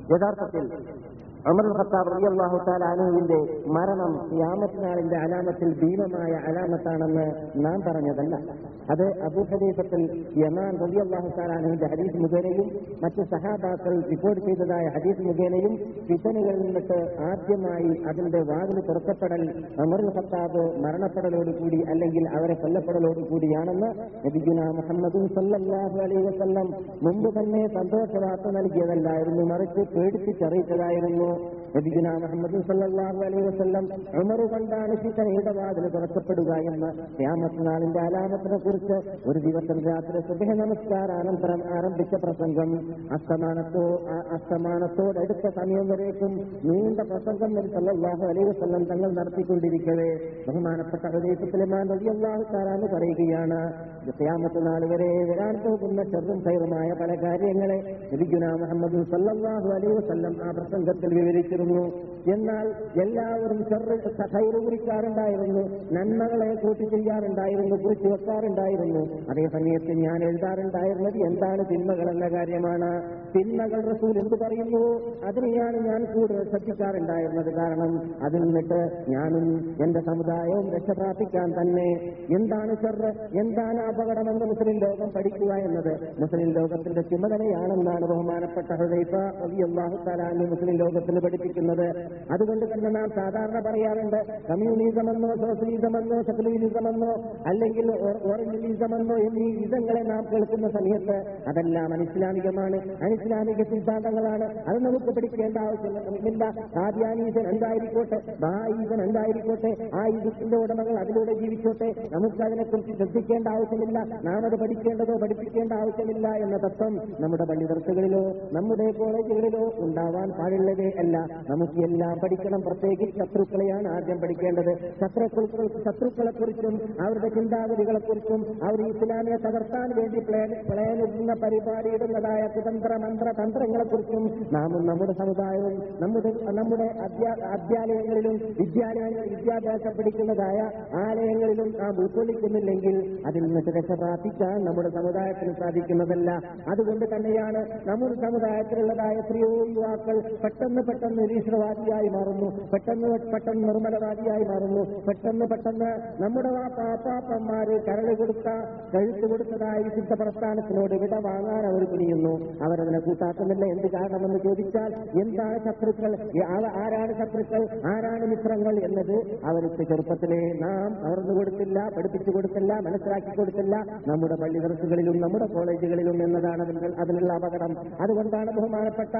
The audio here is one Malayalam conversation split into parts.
യഥാർത്ഥത്തിൽ അമർ ഖത്താബ് റളിയല്ലാഹു തആല അൻഹുവിന്റെ മരണം ഖിയാമത്ത് അലാമത്തിൽ ഭീമമായ അലാമത്താണെന്ന് നാം പറഞ്ഞതല്ല അത് അബൂ ഹദീഫത്തിൽ യമാൻ റളിയല്ലാഹു തആല അൻഹുവിന്റെ ഹദീസ് മുഖേനയും മറ്റ് സഹാബാക്കൾ റിപ്പോർട്ട് ചെയ്തതായ ഹദീസ് മുഖേനയും ഫിത്തനുകളിൽ നിന്നിട്ട് ആദ്യമായി അതിന്റെ വാതിൽ തുറക്കപ്പെടൽ അമർ ഖത്താബ് മരണപ്പെടലോടുകൂടി അല്ലെങ്കിൽ അവരെ കൊല്ലപ്പെടലോടുകൂടിയാണെന്ന് നബിഗുന മുഹമ്മദ് സല്ലല്ലാഹു അലൈഹി വസല്ലം മുമ്പ് തന്നെ സന്തോഷ വാർത്ത നൽകിയതല്ലായിരുന്നു മറിച്ച് പേടിപ്പിച്ചറിയിച്ചതായിരുന്നു നബിഗുന മുഹമ്മദ് സല്ലല്ലാഹു അലൈഹി വസല്ലം ഉമർ കൊണ്ടാണ് ഫിത്തനയുടെ വാതിൽ തുറക്കപ്പെടുക എന്ന ഖിയാമത്ത് നാളിന്റെ അലാമത്തിനെ കുറിച്ച് ഒരു ദിവസം രാത്രി സുബഹ നമസ്കാരാനന്തരം ആരംഭിച്ച പ്രസംഗം അസ്തമാനത്തോ ആ- അസ്തമാനത്തോടടുത്ത സമയം വരേക്കും നീണ്ട പ്രസംഗം നബി സല്ലല്ലാഹു അലൈഹി വസല്ലം തങ്ങൾ നടത്തിക്കൊണ്ടിരിക്കവേ ബഹുമാനപ്പെട്ട ഹൃദയത്തിലെമാൻ റളിയല്ലാഹു തആല പറയുകയാണ് ഖിയാമത്ത് നാൾ വരെ വരാൻ പോകുന്ന ചെറുതും ഖൈറുമായ പല കാര്യങ്ങളെ നബിഗുന മുഹമ്മദ് സല്ലല്ലാഹു അലൈഹി വസല്ലം ആ പ്രസംഗത്തിൽ വിവരിച്ചിരുന്നു എന്നാൽ എല്ലാവരും ചെറു ഖൈറ് കുറിക്കാറുണ്ടായിരുന്നു നന്മകളെ കൂട്ടി ചെയ്യാറുണ്ടായിരുന്നു കുറിച്ചു വെക്കാറുണ്ടായിരുന്നു അതേ സമയത്ത് ഞാൻ എഴുതാറുണ്ടായിരുന്നത് എന്താണ് തിന്മകൾ എന്ന കാര്യമാണ് തിന്മകൾ റസൂൽ എന്ത് പറയുന്നു അതിനെയാണ് ഞാൻ കൂടുതൽ ശ്രദ്ധിക്കാറുണ്ടായിരുന്നത് കാരണം അതിൽ നിന്നിട്ട് ഞാനും എന്റെ സമുദായവും രക്ഷപ്രാപിക്കാൻ തന്നെ എന്താണ് ചെറ് എന്താണ് അപകടമെന്ന് മുസ്ലിം ലോകം പഠിക്കുക എന്നത് മുസ്ലിം ലോകത്തിന്റെ ചുമതലയാണെന്നാണ് ബഹുമാനപ്പെട്ട ഹൃദയപ്പ അള്ളാഹു താലാന്ന് മുസ്ലിം ലോകത്തിന് പഠിപ്പിക്കുന്നത് അതുകൊണ്ട് തന്നെ നാം സാധാരണ പറയാറുണ്ട് കമ്മ്യൂണിസം എന്നോ സോഷ്യലിസം എന്നോ സെക്കുലറിസം എന്നോ അല്ലെങ്കിൽ ഓറിയന്റലിസം എന്നോ എന്നീ ഇതങ്ങളെ നാം കേൾക്കുന്ന സമയത്ത് അതെല്ലാം അനിസ്ലാമികമാണ് അനിസ്ലാമിക സിദ്ധാന്തങ്ങളാണ് അത് നമുക്ക് പഠിക്കേണ്ട ആവശ്യമില്ല ആദ്യാനീസൻ എന്തായിരിക്കോട്ടെ ബാഹീസൻ എന്തായിരിക്കോട്ടെ ആ യുഗത്തിന്റെ ഉടമകൾ അതിലൂടെ ജീവിച്ചോട്ടെ നമുക്ക് അതിനെക്കുറിച്ച് ശ്രദ്ധിക്കേണ്ട ആവശ്യമില്ല നാം അത് പഠിക്കേണ്ടതോ പഠിപ്പിക്കേണ്ട ആവശ്യമില്ല എന്ന തത്വം നമ്മുടെ പള്ളി ദർശകളിലോ നമ്മുടെ കോളേജുകളിലോ ഉണ്ടാവാൻ പാടുള്ളതേ അല്ല നമുക്ക് എല്ലാം പഠിക്കണം പ്രത്യേകിച്ച് ശത്രുക്കളെയാണ് ആദ്യം പഠിക്കേണ്ടത് ശത്രുക്കൾ ശത്രുക്കളെ കുറിച്ചും അവരുടെ ചിന്താഗതികളെ കുറിച്ചും അവർ ഇസ്ലാമിനെ തകർത്താൻ വേണ്ടി പ്ലേനിടുന്ന പരിപാടി ഇടുന്നതായ കുതന്ത്ര മന്ത്ര തന്ത്രങ്ങളെ കുറിച്ചും നാമും നമ്മുടെ സമുദായവും നമ്മുടെ നമ്മുടെ അധ്യാ- അധ്യാലയങ്ങളിലും വിദ്യാലയങ്ങൾ വിദ്യാഭ്യാസം പഠിക്കുന്നതായ ആലയങ്ങളിലും നാം ഉൾക്കൊള്ളിക്കുന്നില്ലെങ്കിൽ അതിൽ നിന്ന് രക്ഷ പ്രാപിക്കാൻ നമ്മുടെ സമുദായത്തിന് സാധിക്കുന്നതല്ല അതുകൊണ്ട് തന്നെയാണ് നമ്മുടെ സമുദായത്തിലുള്ളതായ എത്രയോ യുവാക്കൾ പെട്ടെന്ന് പെട്ടെന്ന് നിരീശ്വരവാദിയായി മാറുന്നു പെട്ടെന്ന് പെട്ടെന്ന് നിർമ്മലവാദിയായി മാറുന്നു പെട്ടെന്ന് പെട്ടെന്ന് നമ്മുടെ ആ പാപ്പാപ്പന്മാര് കരള് കൊടുത്ത കഴുത്ത് കൊടുത്തതായി സിദ്ധ പ്രസ്ഥാനത്തിനോട് വിട വാങ്ങാൻ അവർ തുനിയുന്നു അവരതിനെ കൂട്ടാക്കുന്നില്ല എന്ത് കാരണമെന്ന് ചോദിച്ചാൽ എന്താണ് ശത്രുക്കൾ ആ- ആരാണ് ശത്രുക്കൾ ആരാണ് മിത്രങ്ങൾ എന്നത് അവർക്ക് ചെറുപ്പത്തിലെ നാം അവർന്നു കൊടുത്തില്ല പഠിപ്പിച്ചു കൊടുത്തില്ല മനസ്സിലാക്കി കൊടുത്തില്ല നമ്മുടെ പള്ളി ദർസുകളിലും നമ്മുടെ കോളേജുകളിലും എന്നതാണ് അതിന്റെ അതിനുള്ള അപകടം അതുകൊണ്ടാണ് ബഹുമാനപ്പെട്ട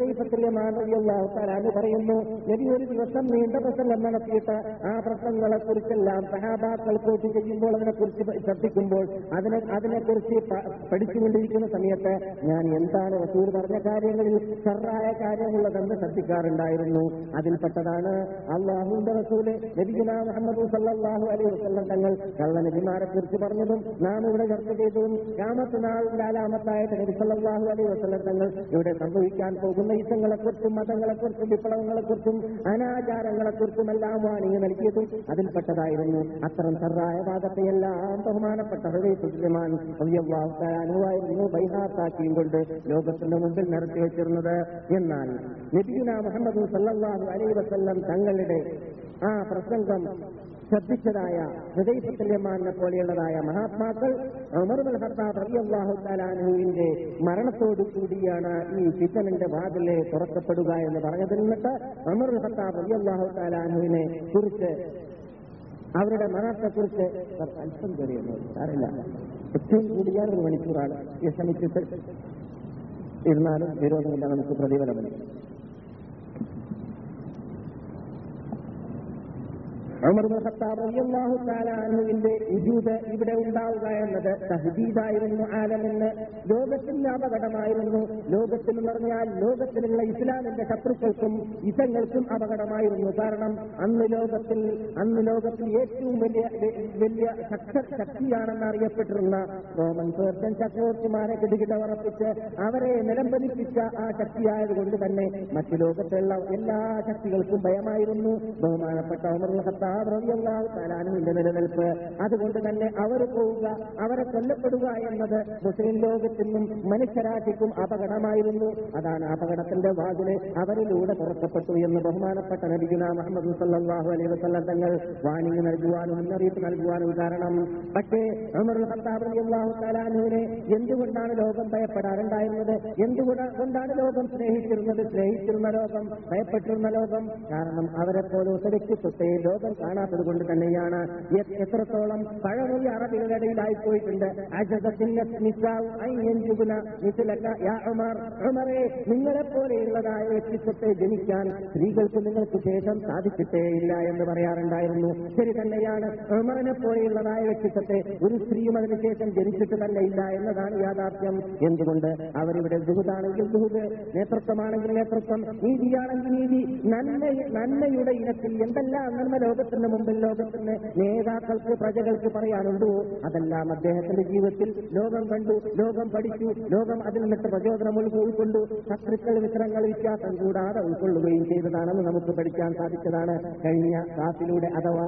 ഹൃദയപത്രികമാണെന്ന് പറയുന്നു നബി ഒരു ദിവസം നീണ്ട പ്രസംഗം നടത്തിയിട്ട് ആ പ്രസംഗങ്ങളെ കുറിച്ചെല്ലാം സഹാബാക്കൾ കോട്ട് ചെയ്യുമ്പോൾ അതിനെക്കുറിച്ച് ശ്രദ്ധിക്കുമ്പോൾ അതിനെ അതിനെക്കുറിച്ച് പ- പഠിച്ചുകൊണ്ടിരിക്കുന്ന സമയത്ത് ഞാൻ എന്താണ് റസൂൽ പറഞ്ഞ കാര്യങ്ങളിൽ ഷറായ കാര്യമുള്ളതെന്ന് ശ്രദ്ധിക്കാറുണ്ടായിരുന്നു അതിൽപ്പെട്ടതാണ് അള്ളാഹുവിന്റെ റസൂല് നബിഗുന മുഹമ്മദ് സല്ലല്ലാഹു അലൈഹി വസല്ലം തങ്ങൾ കള്ള നബിമാരെ കുറിച്ച് പറഞ്ഞതും നാം ഇവിടെ ചർച്ച ചെയ്തതും രാമത്ത് നാളിന്റെ അലാമത്തായിട്ട് നബി സല്ലല്ലാഹു അലൈഹി വസല്ലം തങ്ങൾ ഇവിടെ സംഭവിക്കാൻ പോകുന്ന യുദ്ധങ്ങളെക്കുറിച്ചും മതങ്ങളെക്കുറിച്ചും വിപ്ലവങ്ങളെക്കുറിച്ചും അനാചാരങ്ങളെക്കുറിച്ചും എല്ലാം വാണിങ്ങി നൽകിയതും അതിൽപ്പെട്ടതായിരുന്നു അത്തരം സർറായ ഭാഗത്തെയെല്ലാം ബഹുമാനപ്പെട്ട ഹൃദയസുദ്രമാൻ അനുവായിരുന്നു ബൈഹാത്താക്കിയും കൊണ്ട് ലോകത്തിന്റെ മുമ്പിൽ നടത്തി വെച്ചിരുന്നത് എന്നാൽ നബിയുന മുഹമ്മദ് സല്ലല്ലാഹു അലൈഹി വസല്ലം തങ്ങളുടെ ആ പ്രസംഗം ശ്രദ്ധിച്ചതായ ഹൃദയസത്യമാനെ പോലെയുള്ളതായ മഹാത്മാക്കൾ അമറുൽ ഹത്താബ് റളിയല്ലാഹു തആലാനുവിന്റെ മരണത്തോടു കൂടിയാണ് ഈ ഫിത്തനിന്റെ വാതിലെ തുറക്കപ്പെടുക എന്ന് പറഞ്ഞതിൽ നിന്നിട്ട് അമറുൽ ഹത്താബ് റളിയല്ലാഹു തആലാനുവിനെ കുറിച്ച് അവരുടെ മരണത്തെക്കുറിച്ച് അല്പം ചെറിയുന്നു സാറില്ല ഏറ്റവും കൂടിയാൽ ഒരു മണിക്കൂറാണ് ഈ ശ്രമിച്ചിട്ട് ഇരുന്നാലും വിരോധമില്ല നമുക്ക് പ്രതിഫലമില്ല ഉമർ ഇബ്നുൽ ഖത്താബ് റളിയല്ലാഹു തആല അൻഹുവിന്റെ ഉജൂദ് ഇവിടെ ഉണ്ടാവുക എന്നത് തഹദീദായിരുന്നു ആലമെന്ന് ലോകത്തിന്റെ അപകടമായിരുന്നു ലോകത്തിൽ എന്ന് പറഞ്ഞാൽ ലോകത്തിലുള്ള ഇസ്ലാമിന്റെ ശത്രുക്കൾക്കും ഇസങ്ങൾക്കും അപകടമായിരുന്നു കാരണം അന്ന് ലോകത്തിൽ അന്ന് ലോകത്തിൽ ഏറ്റവും വലിയ വലിയ ശക്ത ശക്തിയാണെന്ന് അറിയപ്പെട്ടിരുന്ന റോമൻ പേർഷ്യൻ ചക്രവർത്തിമാരെ കിടുകിട ഉറപ്പിച്ച് അവരെ നിലംപതിപ്പിച്ച ആ ശക്തിയായതുകൊണ്ട് തന്നെ മറ്റു ലോകത്തുള്ള എല്ലാ ശക്തികൾക്കും ഭയമായിരുന്നു ബഹുമാനപ്പെട്ട ഉമർ ഖത്താബ് ഖത്താബ് റളിയല്ലാഹു തആല അൻഹുവിന്റെ നിലനിൽപ്പ് അതുകൊണ്ട് തന്നെ അവർ പോവുക അവരെ കൊല്ലപ്പെടുക എന്നത് മുസ്ലിം ലോകത്തിനും മനുഷ്യരാശിക്കും അപകടമായിരുന്നു അതാണ് അപകടത്തിന്റെ വാതില് അവരിലൂടെ തുറക്കപ്പെട്ടു എന്ന് ബഹുമാനപ്പെട്ട നബിഗുന മുഹമ്മദ് സല്ലല്ലാഹു അലൈഹി വസല്ലം തങ്ങൾ വാണിംഗ് നൽകുവാനും മുന്നറിയിപ്പ് നൽകുവാനും കാരണം പക്ഷേ ഉമറുൽ ഖത്താബ് റളിയല്ലാഹു തആല അൻഹുവിനെ എന്തുകൊണ്ടാണ് ലോകം ഭയപ്പെടാറുണ്ടായിരുന്നത് എന്തുകൊണ്ടാണ് ലോകം സ്നേഹിച്ചിരുന്നത് സ്നേഹിച്ചിരുന്ന ലോകം ഭയപ്പെട്ടിരുന്ന ലോകം കാരണം അവരെ പോലത്തെ വ്യക്തിത്വത്തെ ലോകം കാണാത്തത് കൊണ്ട് തന്നെയാണ് എ- എത്രത്തോളം പഴമൊഴി അറബികളുടെ ഇടയിലായി പോയിട്ടുണ്ട് അജസത്തിന്റെ നിസാവ് ഐ എൻജുബുന മിസിലക്ക യാ ഉമർ ഉമറെ നിങ്ങളെ പോലെയുള്ളതായ വ്യക്തിത്വത്തെ ജനിക്കാൻ സ്ത്രീകൾക്ക് നിങ്ങൾക്ക് ശേഷം സാധിച്ചിട്ടേയില്ല എന്ന് പറയാറുണ്ടായിരുന്നു ശരി തന്നെയാണ് ഉമറിനെ പോലെയുള്ളതായ വ്യക്തിത്വത്തെ ഒരു സ്ത്രീയും അതിനുശേഷം ജനിച്ചിട്ട് തന്നെ ഇല്ല എന്നതാണ് യാഥാർത്ഥ്യം എന്തുകൊണ്ട് അവരിവിടെ ദുഹുദാണെങ്കിൽ ദുഹുദ് നേതൃത്വമാണെങ്കിൽ നേതൃത്വം നീതിയാണെങ്കിൽ നീതി നന്മ നന്മയുടെ ഇനത്തിൽ എന്തെല്ലാം നന്മ ലോകത്തിന് മുമ്പിൽ ലോകത്തിന് നേതാക്കൾക്ക് പ്രജകൾക്ക് പറയാനുണ്ടോ അതെല്ലാം അദ്ദേഹത്തിന്റെ ജീവിതത്തിൽ ലോകം കണ്ടു ലോകം പഠിച്ചു ലോകം അതിൽ നിന്നിട്ട് പ്രചോദനം ഉൾ- ഉൾക്കൊണ്ടു ശത്രുക്കൾ വിത്തരങ്ങൾ വ്യത്യാസം കൂടാതെ ഉൾക്കൊള്ളുകയും ചെയ്തതാണെന്ന് നമുക്ക് പഠിക്കാൻ സാധിച്ചതാണ് കഴിഞ്ഞ ക്ലാസ്സിലൂടെ അഥവാ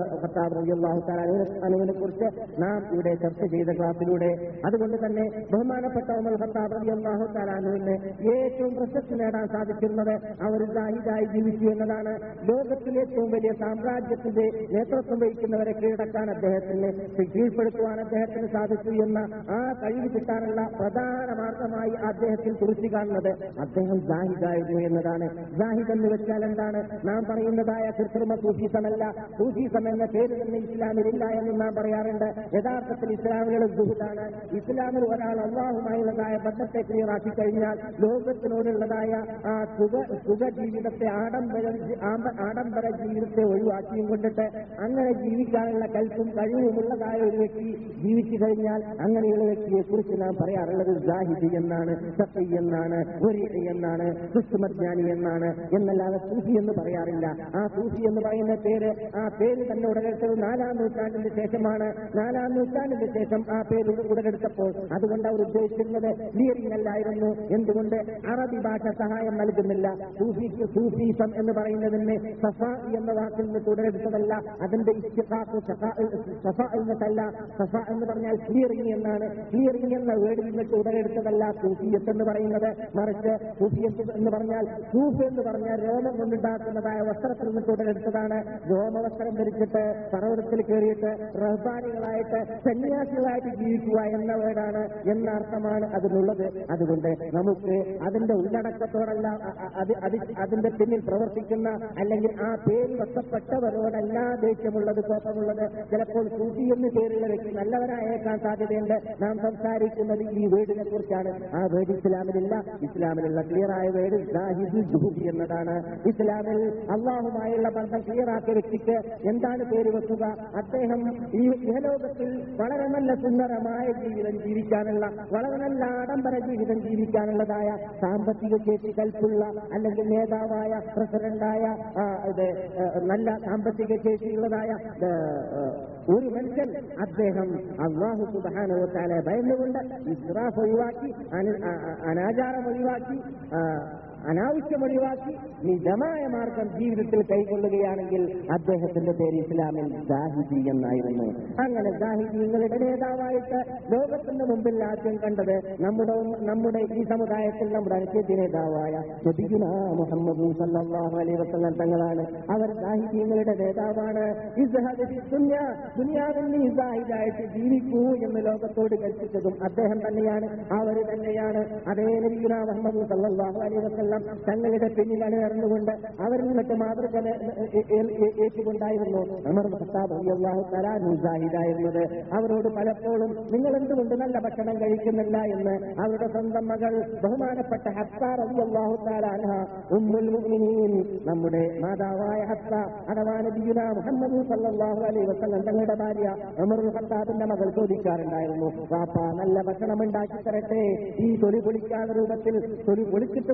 അനുവിനെ കുറിച്ച് നാം ഇവിടെ ചർച്ച ചെയ്ത ക്ലാസ്സിലൂടെ അതുകൊണ്ട് തന്നെ ബഹുമാനപ്പെട്ട ഉമർ ഖത്താബ് റളിയല്ലാഹു തആല അൻഹുവിന് ഏറ്റവും പ്രശസ്തി നേടാൻ സാധിച്ചിരുന്നത് അവർ ജാഹിദായി ജീവിച്ചു എന്നതാണ് ലോകത്തിലെ ഏറ്റവും വലിയ സാമ്രാജ്യത്തിന്റെ നേതൃത്വം വഹിക്കുന്നവരെ കീഴടക്കാൻ അദ്ദേഹത്തിന് കീഴ്പ്പെടുത്തുവാൻ അദ്ദേഹത്തിന് സാധിച്ചു എന്ന ആ കഴിവ് കിട്ടാനുള്ള പ്രധാന മാർഗമായി അദ്ദേഹത്തിൽ കുറിച്ചു കാണുന്നത് അദ്ദേഹം ജാഹിദായിരുന്നു എന്നതാണ് ജാഹിദ് എന്ന് വെച്ചാൽ എന്താണ് നാം പറയുന്നതായ കൃത്രിമ സൂഫീസമല്ല സൂഫീസം എന്ന പേര് തന്നെ ഇസ്ലാമിലില്ല എന്ന് നാം പറയാറുണ്ട് യഥാർത്ഥത്തിൽ ഇസ്ലാമിലുള്ള സുഹൃത്താണ് ഇസ്ലാമിൽ ഒരാൾ അള്ളാഹുമായുള്ളതായ ബന്ധത്തെ ക്ലിയറാക്കി കഴിഞ്ഞാൽ ലോകത്തിനോടുള്ളതായ ആ സുഖ സുഖ ജീവിതത്തെ ആഡംബര ആമ്പ- ആഡംബര ജീവിതത്തെ ഒഴിവാക്കിയും കൊണ്ടിട്ട് അങ്ങനെ ജീവിക്കാനുള്ള കൽപ്പും കഴിവുമുള്ളതായ ഒരു വ്യക്തി ജീവിച്ചു കഴിഞ്ഞാൽ അങ്ങനെയുള്ള വ്യക്തിയെ കുറിച്ച് നാം പറയാറുള്ളത് ജാഹിദ് എന്നാണ് സത്തി എന്നാണ് ഒരു എന്നാണ് ക്രിസ്തുമജ്ഞാനി എന്നാണ് എന്നല്ലാതെ സൂഫി എന്ന് പറയാറില്ല ആ സൂഫി എന്ന് പറയുന്ന പേര് ആ പേര് തന്നെ ഉടലെടുത്തത് നാലാം നൂറ്റാണ്ടിന് ശേഷമാണ് നാലാം നൂറ്റാണ്ടിന് ശേഷം ആ പേര് ഉടലെടുത്തപ്പോൾ അതുകൊണ്ട് അവർ ഉദ്ദേശിക്കുന്നത് ക്ലിയറിംഗ് അല്ലായിരുന്നു എന്തുകൊണ്ട് അറബി ഭാഷ സഹായം നൽകുന്നില്ല സൂഫിക്ക് സൂഫീസം എന്ന് പറയുന്നതിന് സഫ എന്ന വാക്കിൽ നിന്ന് ഉടലെടുത്തതല്ല അതിന്റെ ഇസ്തിഖാഖ് സഫ- സഫ എന്നതല്ല സഫ എന്ന് പറഞ്ഞാൽ ക്ലിയറിംഗ് എന്നാണ് ക്ലിയറിംഗ് എന്ന വേർഡിൽ നിന്നിട്ട് ഉടലെടുത്തതല്ല സൂഫിയത്ത് എന്ന് പറയുന്നത് മറിച്ച് സൂഫിയത്ത് എന്ന് പറഞ്ഞാൽ സൂഫ് എന്ന് പറഞ്ഞാൽ രോമം കൊണ്ടുണ്ടാക്കുന്നതായ വസ്ത്രത്തിൽ നിന്നിട്ട് ഉടലെടുത്തതാണ് രോമവസ്ത്രം ധരിച്ചിട്ട് പർവ്വതത്തിൽ കയറിയിട്ട് റഹ്ബാനികളായിട്ട് സന്യാസികളായിട്ട് ജീവിക്കുക എന്ന വേർഡാണ് എന്ന അർത്ഥമാണ് അതിനുള്ളത് അതുകൊണ്ട് നമുക്ക് അതിന്റെ ഉള്ളടക്കത്തോടല്ല അ- അ- അത് അത് അതിന്റെ പിന്നിൽ പ്രവർത്തിക്കുന്ന അല്ലെങ്കിൽ ആ പേര് വെക്കപ്പെട്ടവരോടല്ല ദേഷ്യമുള്ളത് കോപമുള്ളത് ചിലപ്പോൾ സൂഫി എന്ന് പേരുള്ള വ്യക്തി നല്ലവരായേക്കാൻ സാധ്യതയുണ്ട് നാം സംസാരിക്കുന്നത് ഈ വീടിനെ കുറിച്ചാണ് ആ വീട് ഇസ്ലാമിലില്ല ഇസ്ലാമിലുള്ള ക്ലിയറായ വീട് ജാഹിദ് ജുഹൂദി എന്നതാണ് ഇസ്ലാമിൽ അള്ളാഹുമായുള്ള ബന്ധം ക്ലിയറാക്കിയ വ്യക്തിക്ക് എന്താണ് പേര് വെക്കുക അദ്ദേഹം ഈ ഇഹലോകത്തിൽ വളരെ നല്ല സുന്ദരമായ ജീവിതം ജീവിക്കാനുള്ള വളരെ നല്ല ആഡംബര ജീവിതം ജീവിക്കാനുള്ളതായ സാമ്പത്തിക ശേഷി കൽപ്പുള്ള അല്ലെങ്കിൽ നേതാവായ പ്രസിഡന്റായ ആ, ഇത് ആ, നല്ല സാമ്പത്തിക ശേഷിയുള്ളതായ ആ, ആ, ഒരു മനുഷ്യൻ അദ്ദേഹം അള്ളാഹു സുബാനുവത്താലെ ഭയന്നുകൊണ്ട് ഇസ്രാഫ് ഒഴിവാക്കി അന- ആ, ആ, അനാചാരം ഒഴിവാക്കി ആ, അനാവശ്യം ഒഴിവാക്കി നിജമായ മാർഗം ജീവിതത്തിൽ കൈക്കൊള്ളുകയാണെങ്കിൽ അദ്ദേഹത്തിന്റെ പേര് ഇസ്ലാമിൽ ജാഹിദി എന്നായിരുന്നു അങ്ങനെ ജാഹിദീങ്ങളുടെ നേതാവായിട്ട് ലോകത്തിന്റെ മുമ്പിൽ ആദ്യം കണ്ടത് നമ്മുടെ നമ്മുടെ ഈ സമുദായത്തിൽ നമ്മുടെ അനുസരിച്ച് നേതാവായ നബിയുന മുഹമ്മദ് സല്ലല്ലാഹു അലൈഹി വസല്ലം തങ്ങളാണ് അവർ ജാഹിദീങ്ങളുടെ നേതാവാണ് ഇസ്ഹദ് ഫി ദുനിയ ദുനിയാവിൽ നീ ജാഹിദായിട്ട് ജീവിക്കൂ എന്ന് ലോകത്തോട് കൽപ്പിച്ചതും അദ്ദേഹം തന്നെയാണ് അവർ തന്നെയാണ് അതേ നബിയുന മുഹമ്മദ് സല്ലല്ലാഹു അലൈഹി വസല്ലം തങ്ങളുടെ പിന്നിൽ അണിനിറന്നുകൊണ്ട് അവരിൽ നിന്നിട്ട് മാതൃക നെ- ഏ- ഏ- ഏ- ഏറ്റുകൊണ്ടായിരുന്നു അമർ ഖത്താബ് റളിയല്ലാഹു തആല മുജാഹിദായിരുന്നത് അവരോട് പലപ്പോഴും നിങ്ങൾ എന്തുകൊണ്ട് നല്ല ഭക്ഷണം കഴിക്കുന്നില്ല എന്ന് അവരുടെ സ്വന്തം മകൾ ബഹുമാനപ്പെട്ട ഹഫ്സ റളിയല്ലാഹു തആല അൻഹ ഉമ്മുൽ മുഅ്മിനീൻ നമ്മുടെ മാതാവായ ഹഫ്സ അഥവാ നബിയുന മുഹമ്മദ് സല്ലല്ലാഹു അലൈഹി വസല്ലം തങ്ങളുടെ ഭാര്യ ഉമർ ഖത്താബിന്റെ മകൾ ചോദിക്കാറുണ്ടായിരുന്നു വാപ്പ നല്ല ഭക്ഷണം ഉണ്ടാക്കി തരട്ടെ ഈ തൊലി പൊളിക്കാത്ത രൂപത്തിൽ തൊലി പൊളിച്ചിട്ട് വളരെ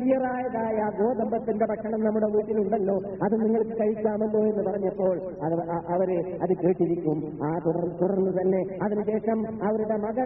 ക്ലിയറായതായ ഗോതമ്പത്തിന്റെ ഭക്ഷണം നമ്മുടെ വീട്ടിലുണ്ടല്ലോ അത് നിങ്ങൾക്ക് കഴിക്കാമല്ലോ എന്ന് പറഞ്ഞപ്പോൾ അത് അ- അവര് അത് കേട്ടിരിക്കും ആ തുടർ തുടർന്ന് തന്നെ അതിനുശേഷം അവരുടെ മകൻ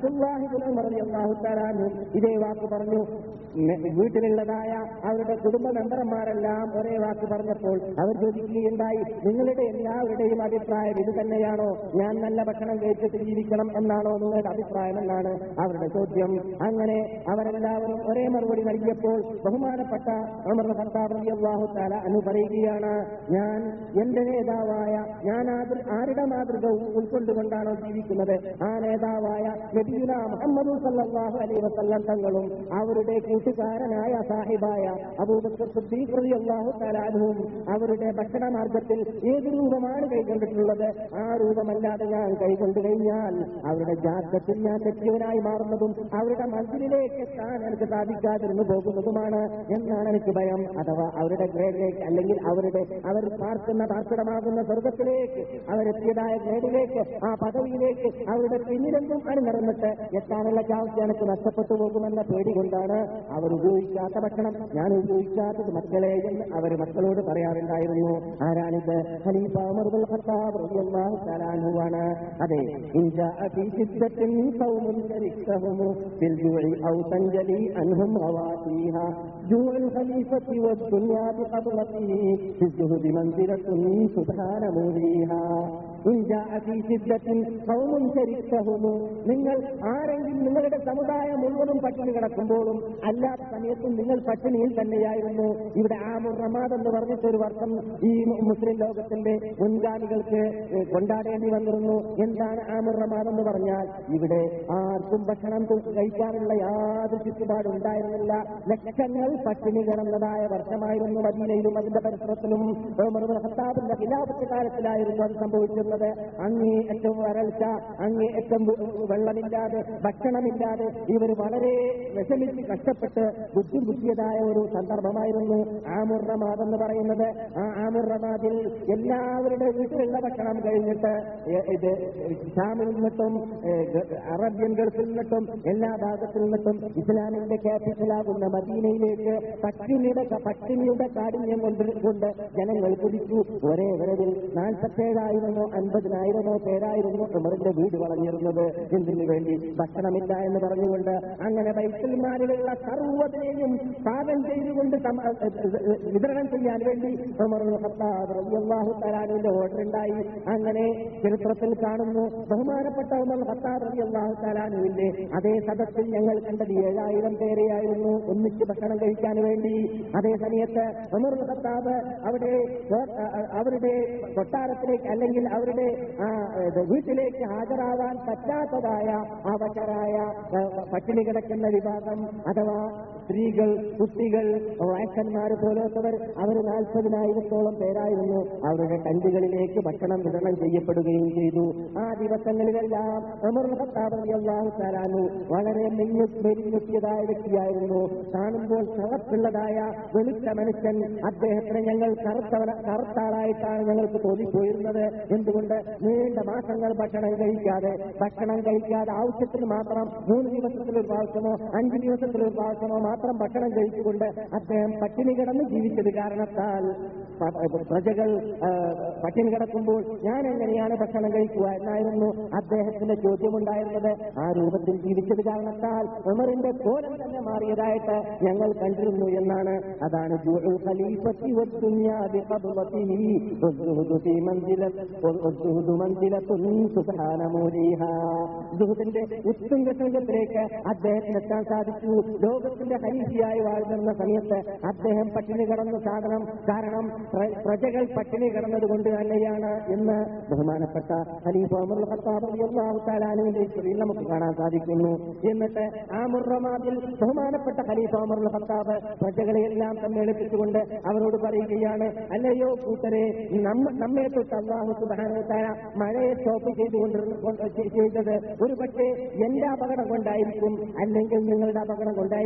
അബ്ദുല്ലാഹിബുലാഹുത്താരാനും ഇതേ വാക്ക് പറഞ്ഞു നെ- വീട്ടിലുള്ളതായ അവരുടെ കുടുംബ മെമ്പർമാരെല്ലാം ഒരേ വാക്ക് പറഞ്ഞപ്പോൾ അവർ ചോദിക്കുകയുണ്ടായി നിങ്ങളുടെ എല്ലാവരുടെയും അഭിപ്രായം ഇത് തന്നെയാണോ ഞാൻ നല്ല ഭക്ഷണം കഴിച്ചിട്ട് ജീവിക്കണം എന്നാണോ നിങ്ങളുടെ അഭിപ്രായം എന്നാണ് അവരുടെ ചോദ്യം അങ്ങനെ അവരെല്ലാവരും ഒരേ മറുപടി നൽകിയപ്പോൾ ബഹുമാനപ്പെട്ട ഉമർ ഖത്താബ് റളിയല്ലാഹു തആല അന്ന് പറയുകയാണ് ഞാൻ എന്റെ നേതാവായ ഞാൻ ആദ്യ ആരുടെ മാതൃക ഉൾക്കൊണ്ടുകൊണ്ടാണോ ജീവിക്കുന്നത് ആ നേതാവായ നബിയുന മുഹമ്മദ് സല്ലല്ലാഹു അലൈഹി വസല്ലം തങ്ങളും അവരുടെ കൂട്ടുകാരനായ സാഹിബായ അബൂബക്കർ സിദ്ദീഖ് റളിയല്ലാഹു തആല അൻഹും അവരുടെ ഭക്ഷണ മാർഗത്തിൽ ഏത് രൂപമാണ് കൈകൊണ്ടിട്ടുള്ളത് ആ രൂപമല്ലാതെ ഞാൻ കൈകൊണ്ടു കഴിഞ്ഞാൽ അവരുടെ ജാതത്തിൽ ഞാൻ തെറ്റിയവനായി മാറുന്നതും അവരുടെ മന്ത്രിയിലേക്ക് എത്താൻ എനിക്ക് സാധിക്കാതിരുന്നു പോകുന്നതുമാണ് എന്നാണ് എനിക്ക് ഭയം അഥവാ അവരുടെ ഗ്രേഡിലേക്ക് അല്ലെങ്കിൽ അവരുടെ അവർ പാർക്കുന്ന പാർപ്പിടമാകുന്ന സ്വർഗത്തിലേക്ക് അവരെത്തിയതായ ഗ്രേഡിലേക്ക് ആ പദവിയിലേക്ക് അവരുടെ പിന്നിലെന്തും അണിനിറന്നിട്ട് എത്താനുള്ള ചാൻസ് എനിക്ക് നഷ്ടപ്പെട്ടു പോകുമെന്ന പേടി കൊണ്ടാണ് അവർ ഉപയോഗിക്കാത്ത ഭക്ഷണം ഞാൻ ഉപയോഗിക്കാത്തത് മക്കളെ എന്ന് അവർ മക്കളോട് പറയാറുണ്ടായിരുന്നു ആരാണിത് ഖലീഫ ഉമർ ഇബ്നുൽ ഖത്താബ് റളിയല്ലാഹു തആല അൻഹുവാണ് അതെ ഇൻ ജാഅ ഫീ ശിദ്ദത്തിൻ ഖൗമുൻ ശരിക്കഹും ഫിൽ ജൂഇ ഔ തൻജലി അൻഹും ഖവാതീഹാ ജൂഉൽ ഖലീഫത്തി വദ്ദുനിയാ ബിഖബ്ലത്തിഹി ഫി الزهد منزلة سبحان موليها إن جاء في شدة قوم شركتهم നിങ്ങൾ ആരെങ്കിലും നിങ്ങളുടെ സമുദായം മുഴുവനും പട്ടിണി കിടക്കുമ്പോഴും അല്ലാത്ത സമയത്തും നിങ്ങൾ പട്ടിണിയിൽ തന്നെയായിരുന്നു ഇവിടെ ആമുർ റമാദ് എന്ന് പറഞ്ഞിട്ട് ഒരു വർഷം ഈ മുസ്ലിം ലോകത്തിന്റെ മുൻഗാമികൾക്ക് ഏഹ്, കൊണ്ടാടേണ്ടി വന്നിരുന്നു എന്താണ് ആമുർ റമാദ് എന്ന് പറഞ്ഞാൽ ഇവിടെ ആർക്കും ഭക്ഷണം കഴിക്കാനുള്ള യാതൊരു ചുറ്റുപാടും ഉണ്ടായിരുന്നില്ല ലക്ഷങ്ങൾ പട്ടിണി കിടന്നതായ വർഷമായിരുന്നു മദീനയിലും അതിന്റെ പരിസരത്തിലും ഉമർ ഇബ്നുൽ ഖത്താബിന്റെ ഖിലാഫത്ത് കാലത്തിലായിരുന്നു അത് സംഭവിച്ചിരുന്നത് അങ്ങേ ഏറ്റവും വരൾച്ച അങ്ങേ ഏറ്റവും വെള്ളമില്ലാതെ ഭക്ഷണമില്ലാതെ ഇവർ വളരെ വിഷമിച്ച് കഷ്ടപ്പെട്ട് ബുദ്ധിമുട്ടിയതായ ഒരു സന്ദർഭമായിരുന്നു ആമുർ റമാദ് എന്ന് പറയുന്നത് ആ ആമുർ റമാദിൽ എല്ലാവരുടെ വീട്ടിലുള്ള ഭക്ഷണം കഴിഞ്ഞിട്ട് എ- ഇത് ഷാമിൽ നിന്നിട്ടും ഏ, ഗ- അറബ്യൻ ഗൾഫിൽ നിന്നിട്ടും എല്ലാ ഭാഗത്തിൽ നിന്നിട്ടും ഇസ്ലാമിന്റെ ക്യാപിറ്റലാകുന്ന മദീനയിലേക്ക് പട്ടിണിയുടെ പട്ടിണിയുടെ കാഠിന്യം കൊണ്ട് കൊണ്ട് ജനങ്ങൾ കുതിച്ചു ഒരേ വരവിൽ നാൽപ്പത്തേഴായിരമോ അൻപതിനായിരമോ പേരായിരുന്നു ഉമറിന്റെ വീട് വളർന്നിരുന്നത് എന്തിനു വേണ്ടി ഭക്ഷണമില്ല എന്ന് പറഞ്ഞുകൊണ്ട് അങ്ങനെ ബൈസൽമാരിലുള്ള സർവ്വതയും പാകം ചെയ്തുകൊണ്ട് സമ- എ- എ- എ- വിതരണം ചെയ്യാൻ വേണ്ടി ഉമറുൽ ഖത്താബ് റളിയല്ലാഹു തആലാവിന്റെ ഓർഡർ ഉണ്ടായി അങ്ങനെ ചരിത്രത്തിൽ കാണുന്നു ബഹുമാനപ്പെട്ട ഉമർ ഖത്താബ് റളിയല്ലാഹു തആലാനുവിന്റെ അതേ സദസ്സിൽ ഞങ്ങൾ കണ്ടത് ഏഴായിരം പേരെയായിരുന്നു ഒന്നിച്ച് ഭക്ഷണം കഴിക്കാൻ വേണ്ടി അതേ സമയത്ത് ഉമർ ഖത്താബ് അവിടെ കോ- അ- അ- അവരുടെ കൊട്ടാരത്തിലേക്ക് അല്ലെങ്കിൽ അവരുടെ ആ, ഇത് വീട്ടിലേക്ക് ഹാജരാവാൻ പറ്റാത്തതായ അവശരായ ആ, പട്ടിണി കിടക്കുന്ന വിഭാഗം അഥവാ സ്ത്രീകൾ കുട്ടികൾ വയസ്സന്മാർ പോലത്തവർ അവർ നാൽപ്പതിനായിരത്തോളം പേരായിരുന്നു അവരുടെ ടെന്റുകളിലേക്ക് ഭക്ഷണം വിതരണം ചെയ്യപ്പെടുകയും ചെയ്തു ആ ദിവസങ്ങളിലെല്ലാം ഉമർ ഖത്താബ് റളിയല്ലാഹു തആല അൻഹു വളരെ മെഞ്ഞു മെലിഞ്ഞെത്തിയതായ വ്യക്തിയായിരുന്നു കാണുമ്പോൾ കറുത്തുള്ളതായ വെളുത്ത മനുഷ്യൻ അദ്ദേഹത്തിന് ഞങ്ങൾ കറുത്തവന കറുത്താളായിട്ടാണ് ഞങ്ങൾക്ക് തോന്നിപ്പോയിരുന്നത് എന്തുകൊണ്ട് നീണ്ട മാസങ്ങൾ ഭക്ഷണം കഴിക്കാതെ ഭക്ഷണം കഴിക്കാതെ ആവശ്യത്തിന് മാത്രം മൂന്ന് ദിവസത്തിൽ ഒരു പ്രാവശ്യമോ അഞ്ച് ദിവസത്തിൽ ഒരു പ്രാവശ്യമോ മാത്രം ഭക്ഷണം കഴിച്ചുകൊണ്ട് അദ്ദേഹം പട്ടിണി കിടന്ന് ജീവിച്ചത് കാരണത്താൽ പ- പ്രജകൾ ആ, പട്ടിണി കിടക്കുമ്പോൾ ഞാൻ എങ്ങനെയാണ് ഭക്ഷണം കഴിക്കുക എന്നായിരുന്നു അദ്ദേഹത്തിന്റെ ചോദ്യമുണ്ടായിരുന്നത് ആ രൂപത്തിൽ ജീവിച്ചത് കാരണത്താൽ ഉമറിന്റെ കോലം തന്നെ മാറിയതായിട്ട് ഞങ്ങൾ കണ്ടിരുന്നു എന്നാണ് അതാണ് ജൂഉൽ ഖലീഫത്തി വദ്ദുനിയാ ബിഖബ്ളത്തിഹി വസ്സുഹുദു ഫീ മൻസിലത്ത് വസ്സുഹുദു മൻസിലത്തുൻ സുബ്ഹാന മൂലിഹാ സുഹുദിന്റെ ഉത്തുംഗ സംഘത്തിലേക്ക് അദ്ദേഹത്തിന് എത്താൻ സാധിച്ചു ലോകത്തിന്റെ ഹരീഫിയായി വാഴുന്ന സമയത്ത് അദ്ദേഹം പട്ടിണി കിടന്ന സാധനം കാരണം പ്ര- പ്രജകൾ പട്ടിണി കിടന്നത് കൊണ്ട് തന്നെയാണ് എന്ന് ബഹുമാനപ്പെട്ട ഖലീഫ ഉമർ ഖത്താബ് റളിയല്ലാഹു തആല അൻഹുവിന്റെ ഹിസ്റ്ററിയിൽ നമുക്ക് കാണാൻ സാധിക്കുന്നു എന്നിട്ട് ആ മുറമാദിൽ ബഹുമാനപ്പെട്ട ഖലീഫ ഉമർ ഖത്താബ് പ്രജകളെ എല്ലാം സമ്മേളിപ്പിച്ചുകൊണ്ട് അവരോട് പറയുകയാണ് അല്ലയോ കൂട്ടരെ നമ്മ നമ്മെ തൊട്ട് അള്ളാഹു സുബ്ഹാനഹു വ തആല മഴയെ സ്റ്റോപ്പ് ചെയ്തുകൊണ്ട് കൊണ്ട് ചെയ്തത് ഒരു പക്ഷേ എന്റെ അപകടം കൊണ്ടായിരിക്കും അല്ലെങ്കിൽ നിങ്ങളുടെ അപകടം കൊണ്ടായിരിക്കും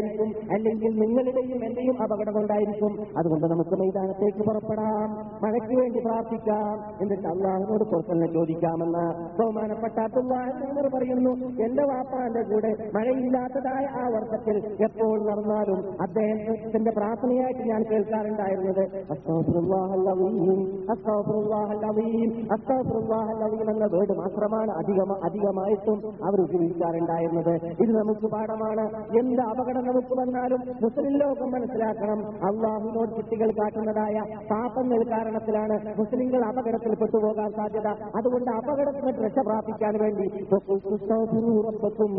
അല്ലെങ്കിൽ നിങ്ങളുടെയും എന്റെയും അപകടം കൊണ്ടായിരിക്കും അതുകൊണ്ട് നമുക്ക് മൈതാനത്തേക്ക് പുറപ്പെടാം മഴയ്ക്ക് വേണ്ടി പ്രാർത്ഥിക്കാം എന്നിട്ട് അള്ളാഹിനോട് പുറത്തുനിന്ന് ചോദിക്കാമെന്ന് ബഹുമാനപ്പെട്ട അബ്ദുല്ലാഹിനോട് പറയുന്നു എന്റെ വാപ്പാന്റെ കൂടെ മഴയില്ലാത്തതായ ആ വർഷത്തിൽ എപ്പോൾ നടന്നാലും അദ്ദേഹത്തിന്റെ പ്രാർത്ഥനയായിട്ട് ഞാൻ കേൾക്കാറുണ്ടായിരുന്നത് അസ്തഗ്ഫിറുല്ലാഹൽ അലീം, അസ്തഗ്ഫിറുല്ലാഹൽ അലീം, അസ്തഗ്ഫിറുല്ലാഹൽ അലീം എന്ന വേർഡ് മാത്രമാണ് അധികം അധികമായിട്ടും അവർ ഉപയോഗിക്കാറുണ്ടായിരുന്നത് ഇത് നമുക്ക് പാഠമാണ് എന്ത് അപകടം നമുക്ക് വന്നാലും മുസ്ലിം ലോകം മനസ്സിലാക്കണം അള്ളാഹുവിനോട് കുട്ടികൾ കാട്ടുന്നതായ പാപങ്ങൾ കാരണത്തിലാണ് മുസ്ലിങ്ങൾ അപകടത്തിൽ പെട്ടുപോകാൻ സാധ്യത അതുകൊണ്ട് അപകടത്തിന് രക്ഷ പ്രാപിക്കാൻ വേണ്ടി فاستغفروا ربكم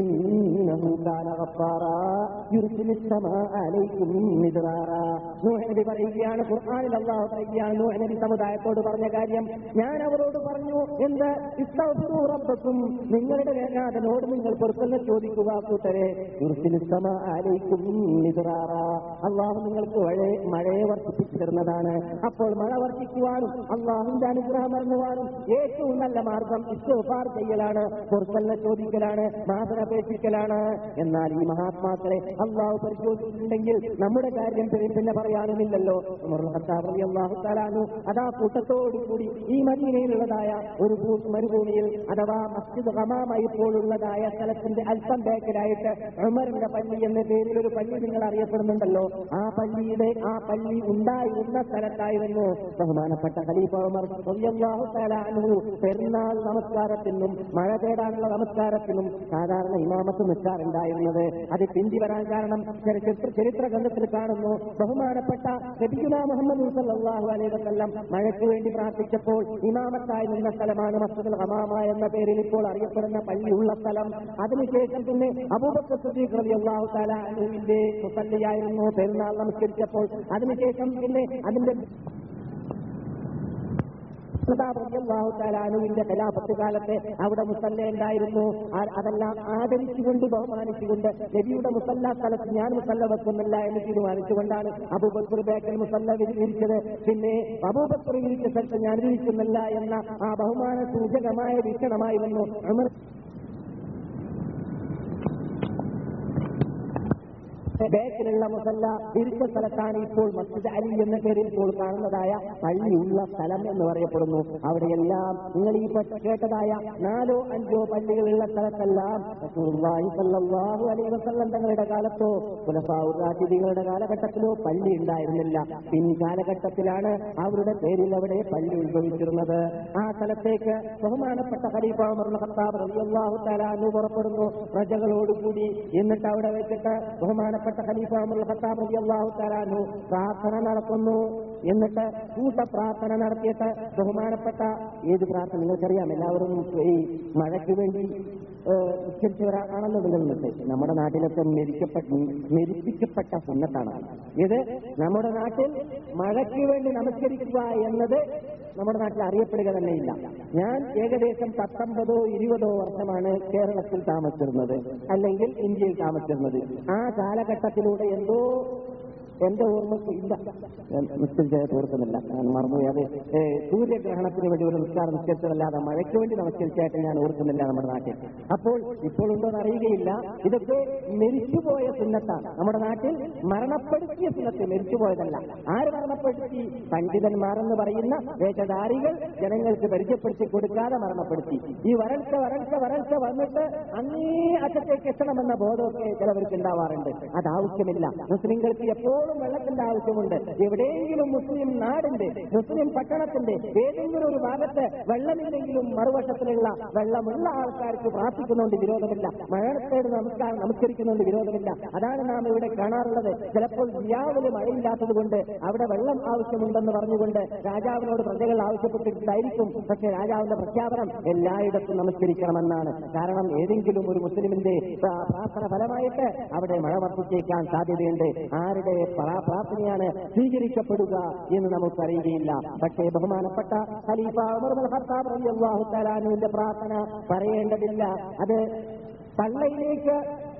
إنه كان غفارا يرسل السماء عليكم مدرارا നൂഹ് നബി പറയുകയാണ് ഖുർആനിൽ അള്ളാഹു പറയുകയാണ് നൂഹ് നബി സമുദായത്തോട് പറഞ്ഞ കാര്യം ഞാൻ അവരോട് പറഞ്ഞു എന്ത് ഇസ്തഗ്ഫിറൂ റബ്ബക്കും നിങ്ങളുടെ വേദനാഥനോട് നിങ്ങൾ പൊറുക്കലിനെ ചോദിക്കുക കൂട്ടരെ യുർസിലു السماء عليكم مدرارا അള്ളാഹു നിങ്ങൾക്ക് മഴയെ മഴയെ വർദ്ധിപ്പിച്ചു തരുന്നതാണ് അപ്പോൾ മഴ വർദ്ധിക്കുവാനും അള്ളാഹുവിന്റെ അനുഗ്രഹം അറിഞ്ഞുവാനും ഏറ്റവും നല്ല മാർഗം ഇസ്തോഫാർ ചെയ്യലാണ് പൊറുക്കലിനെ ചോദിക്കലാണ് മാതരപേക്ഷിക്കലാണ് എന്നാൽ ഈ മഹാത്മാക്കളെ അള്ളാഹു പരിശോധിച്ചിട്ടുണ്ടെങ്കിൽ നമ്മുടെ കാര്യം പിന്നെ പിന്നെ പറയാനുമില്ലല്ലോ ഉമറുൽ ഖത്താബ് റളിയല്ലാഹു തആല അൻഹു അതാ കൂട്ടത്തോടു കൂടി ഈ മദീനയിലുള്ളതായ ഒരു ഭൂ- മരുഭൂമിയിൽ അഥവാ മസ്ജിദ് ഹമാമ ഇപ്പോഴുള്ളതായ സ്ഥലത്തിന്റെ അല്പം ബേക്കിലായിട്ട് ഉമറിന്റെ പള്ളി എന്ന പേരിൽ ഒരു പള്ളി നിങ്ങൾ അറിയപ്പെടുന്നുണ്ടല്ലോ ആ പള്ളിയുടെ ആ പള്ളി ഉണ്ടായിരുന്ന സ്ഥലത്തായിരുന്നു ബഹുമാനപ്പെട്ട ഖലീഫ ഉമർ റളിയല്ലാഹു തആല അൻഹു പെരുന്നാൾ നമസ്കാരത്തിനും മഴ തേടാനുള്ള നമസ്കാരത്തിനും സാധാരണ ഇമാമത്ത് നിൽക്കാറുണ്ടായിരുന്നത് അത് പിന്തി വരാൻ കാരണം ചരിത്ര ചരിത്ര ഗ്രന്ഥത്തിൽ കാണുന്നു ബഹുമാനപ്പെട്ട നബിയുന മുഹമ്മദ് സല്ലല്ലാഹു അലൈഹി വസല്ലം മഴയ്ക്ക് വേണ്ടി പ്രാർത്ഥിച്ചപ്പോൾ ഇമാമത്തായി നിന്ന സ്ഥലമാണ് മസ്ജിദുൽ ഹമാമ എന്ന പേരിൽ ഇപ്പോൾ അറിയപ്പെടുന്ന പള്ളിയുള്ള സ്ഥലം അതിനുശേഷം പിന്നെ അബൂബക്കർ സിദ്ദീഖ് റളിയല്ലാഹു തആല അൻഹുവിന്റെ മുസല്ലിയായിരുന്നു പെരുന്നാൾ നമസ്കരിച്ചപ്പോൾ അതിനുശേഷം പിന്നെ അതിന്റെ ാഹുത്താലാനുവിന്റെ കലാപത്ത് കാലത്ത് അവിടെ മുസല്ല ഉണ്ടായിരുന്നു ആ- അതെല്ലാം ആദരിച്ചുകൊണ്ട് ബഹുമാനിച്ചുകൊണ്ട് നബിയുടെ മുസല്ല സ്ഥലത്ത് ഞാൻ മുസല്ല വെക്കുന്നില്ല എന്ന് തീരുമാനിച്ചുകൊണ്ടാണ് അബൂബക്കർ ബേക്കൽ മുസല്ല വിരി- വിരിച്ചത് പിന്നെ അബൂബക്കർ വിരിച്ച സ്ഥലത്ത് ഞാൻ വിരിക്കുന്നില്ല എന്ന ആ ബഹുമാന സൂചകമായ വീക്ഷണമായിരുന്നു ഉമർ ബേക്കിലുള്ള മുസല്ല വിരിച്ച സ്ഥലത്താണ് ഇപ്പോൾ മസ്ജിദ് അലി എന്ന പേരിൽ ഇപ്പോൾ കാണുന്നതായ പള്ളിയുള്ള സ്ഥലം എന്ന് പറയപ്പെടുന്നു അവിടെയെല്ലാം നിങ്ങൾ ഈ പ- കേട്ടതായ നാലോ അഞ്ചോ പള്ളികളുള്ള സ്ഥലത്തെല്ലാം റസൂലുള്ളാഹി സ്വല്ലല്ലാഹു അലൈഹി വസല്ലം തങ്ങളുടെ കാലത്തോ ഖുലഫാഉർ കാലഘട്ടത്തിലോ പള്ളി ഉണ്ടായിരുന്നില്ല പിൻകാലഘട്ടത്തിലാണ് അവരുടെ പേരിൽ അവിടെ പള്ളി ഉത്ഭവിച്ചിരുന്നത് ആ സ്ഥലത്തേക്ക് ബഹുമാനപ്പെട്ട ഖലീഫ ഉമർ ഇബ്നുൽ ഖത്താബ് റളിയല്ലാഹു തആല അൻഹു പുറപ്പെടുന്നു പ്രജകളോടുകൂടി എന്നിട്ട് അവിടെ വെച്ചിട്ട് ബഹുമാനപ്പെട്ട ഖലീഫ ഉമർ ഇബ്നുൽ ഖത്താബ് റളിയല്ലാഹു തആല അൻഹു പ്രാർത്ഥന നടത്തുന്നു എന്നിട്ട് കൂട്ട പ്രാർത്ഥന നടത്തിയിട്ട് ബഹുമാനപ്പെട്ട ഏത് പ്രാർത്ഥന നിങ്ങൾക്കറിയാം എല്ലാവരും ഈ മഴയ്ക്ക് വേണ്ടി ഏഹ്, നിസ്കരിച്ചവരാണല്ലോ നിങ്ങളുണ്ട് നമ്മുടെ നാട്ടിലൊക്കെ മെരിക്കപ്പെട്ട മെരിപ്പിക്കപ്പെട്ട സുന്നത്താണ് ഇത് നമ്മുടെ നാട്ടിൽ മഴയ്ക്ക് വേണ്ടി നമസ്കരിക്കുക എന്നത് നമ്മുടെ നാട്ടിൽ അറിയപ്പെടുക തന്നെയില്ല ഞാൻ ഏകദേശം പത്തൊമ്പതോ ഇരുപതോ വർഷമാണ് കേരളത്തിൽ താമസിച്ചിരുന്നത് അല്ലെങ്കിൽ ഇന്ത്യയിൽ താമസിച്ചിരുന്നത് ആ കാലഘട്ടത്തിലൂടെ എന്തോ എന്റെ ഓർമ്മയ്ക്ക് ഇല്ല നിശ്ചയിച്ചത് ഓർക്കുന്നില്ല ഞാൻ മറന്നുപോയി അത് ഏ, സൂര്യഗ്രഹണത്തിന് വേണ്ടി ഒരു നിസ്കാരം നിശ്ചയിച്ചതല്ലാതെ മഴയ്ക്ക് വേണ്ടി നമസ്കരിച്ചായിട്ട് ഞാൻ ഓർക്കുന്നില്ല നമ്മുടെ നാട്ടിൽ അപ്പോൾ ഇപ്പോൾ ഉണ്ടോന്ന് അറിയുകയില്ല ഇതൊക്കെ മരിച്ചുപോയ സുന്നത്താണ് നമ്മുടെ നാട്ടിൽ മരണപ്പെടുത്തിയ സുന്നത്ത് മരിച്ചുപോയതല്ല ആര് മരണപ്പെടുത്തി പണ്ഡിതന്മാരെന്ന് പറയുന്ന വേഷധാരികൾ ജനങ്ങൾക്ക് പരിചയപ്പെടുത്തി കൊടുക്കാതെ മരണപ്പെടുത്തി ഈ വരൾച്ച വരൾച്ച വരൾച്ച വന്നിട്ട് അങ്ങേ അറ്റത്തേക്ക് എത്തണമെന്ന ബോധമൊക്കെ ചിലവർക്ക് ഉണ്ടാവാറുണ്ട് അത് ആവശ്യമില്ല മുസ്ലിങ്ങൾക്ക് എപ്പോഴും വെള്ളത്തിന്റെ ആവശ്യമുണ്ട് എവിടെയെങ്കിലും മുസ്ലിം നാടിന്റെ മുസ്ലിം പട്ടണത്തിന്റെ ഏതെങ്കിലും ഒരു ഭാഗത്ത് വെള്ളമില്ലെങ്കിലും മറുവശത്തിലുള്ള വെള്ളമുള്ള ആൾക്കാർക്ക് പ്രാർത്ഥിക്കുന്നുണ്ട് വിരോധമില്ല മഴത്തേട് നമസ്കാരം നമസ്കരിക്കുന്നുണ്ട് വിരോധമില്ല അതാണ് നാം ഇവിടെ കാണാറുള്ളത് ചിലപ്പോൾ റിയാവില് മഴയില്ലാത്തത് കൊണ്ട് അവിടെ വെള്ളം ആവശ്യമുണ്ടെന്ന് പറഞ്ഞുകൊണ്ട് രാജാവിനോട് പ്രജകൾ ആവശ്യപ്പെട്ടിട്ടായിരിക്കും പക്ഷേ രാജാവിന്റെ പ്രഖ്യാപനം എല്ലായിടത്തും നമസ്കരിക്കണമെന്നാണ് കാരണം ഏതെങ്കിലും ഒരു മുസ്ലിമിന്റെ പ്രാ- പ്രാർത്ഥന ഫലമായിട്ട് അവിടെ മഴ വർദ്ധിച്ചേക്കാൻ സാധ്യതയുണ്ട് ആരുടെ പ്രാ- പ്രാർത്ഥനയാണ് സ്വീകരിക്കപ്പെടുക എന്ന് നമുക്കറിയുകയില്ല പക്ഷേ ബഹുമാനപ്പെട്ട ഖലീഫ ഉമർ ഇബ്നുൽ ഖത്താബ് റളിയല്ലാഹു തആല അൻഹുവിന്റെ പ്രാർത്ഥന പറയേണ്ടതില്ല അത് പള്ളയിലേക്ക്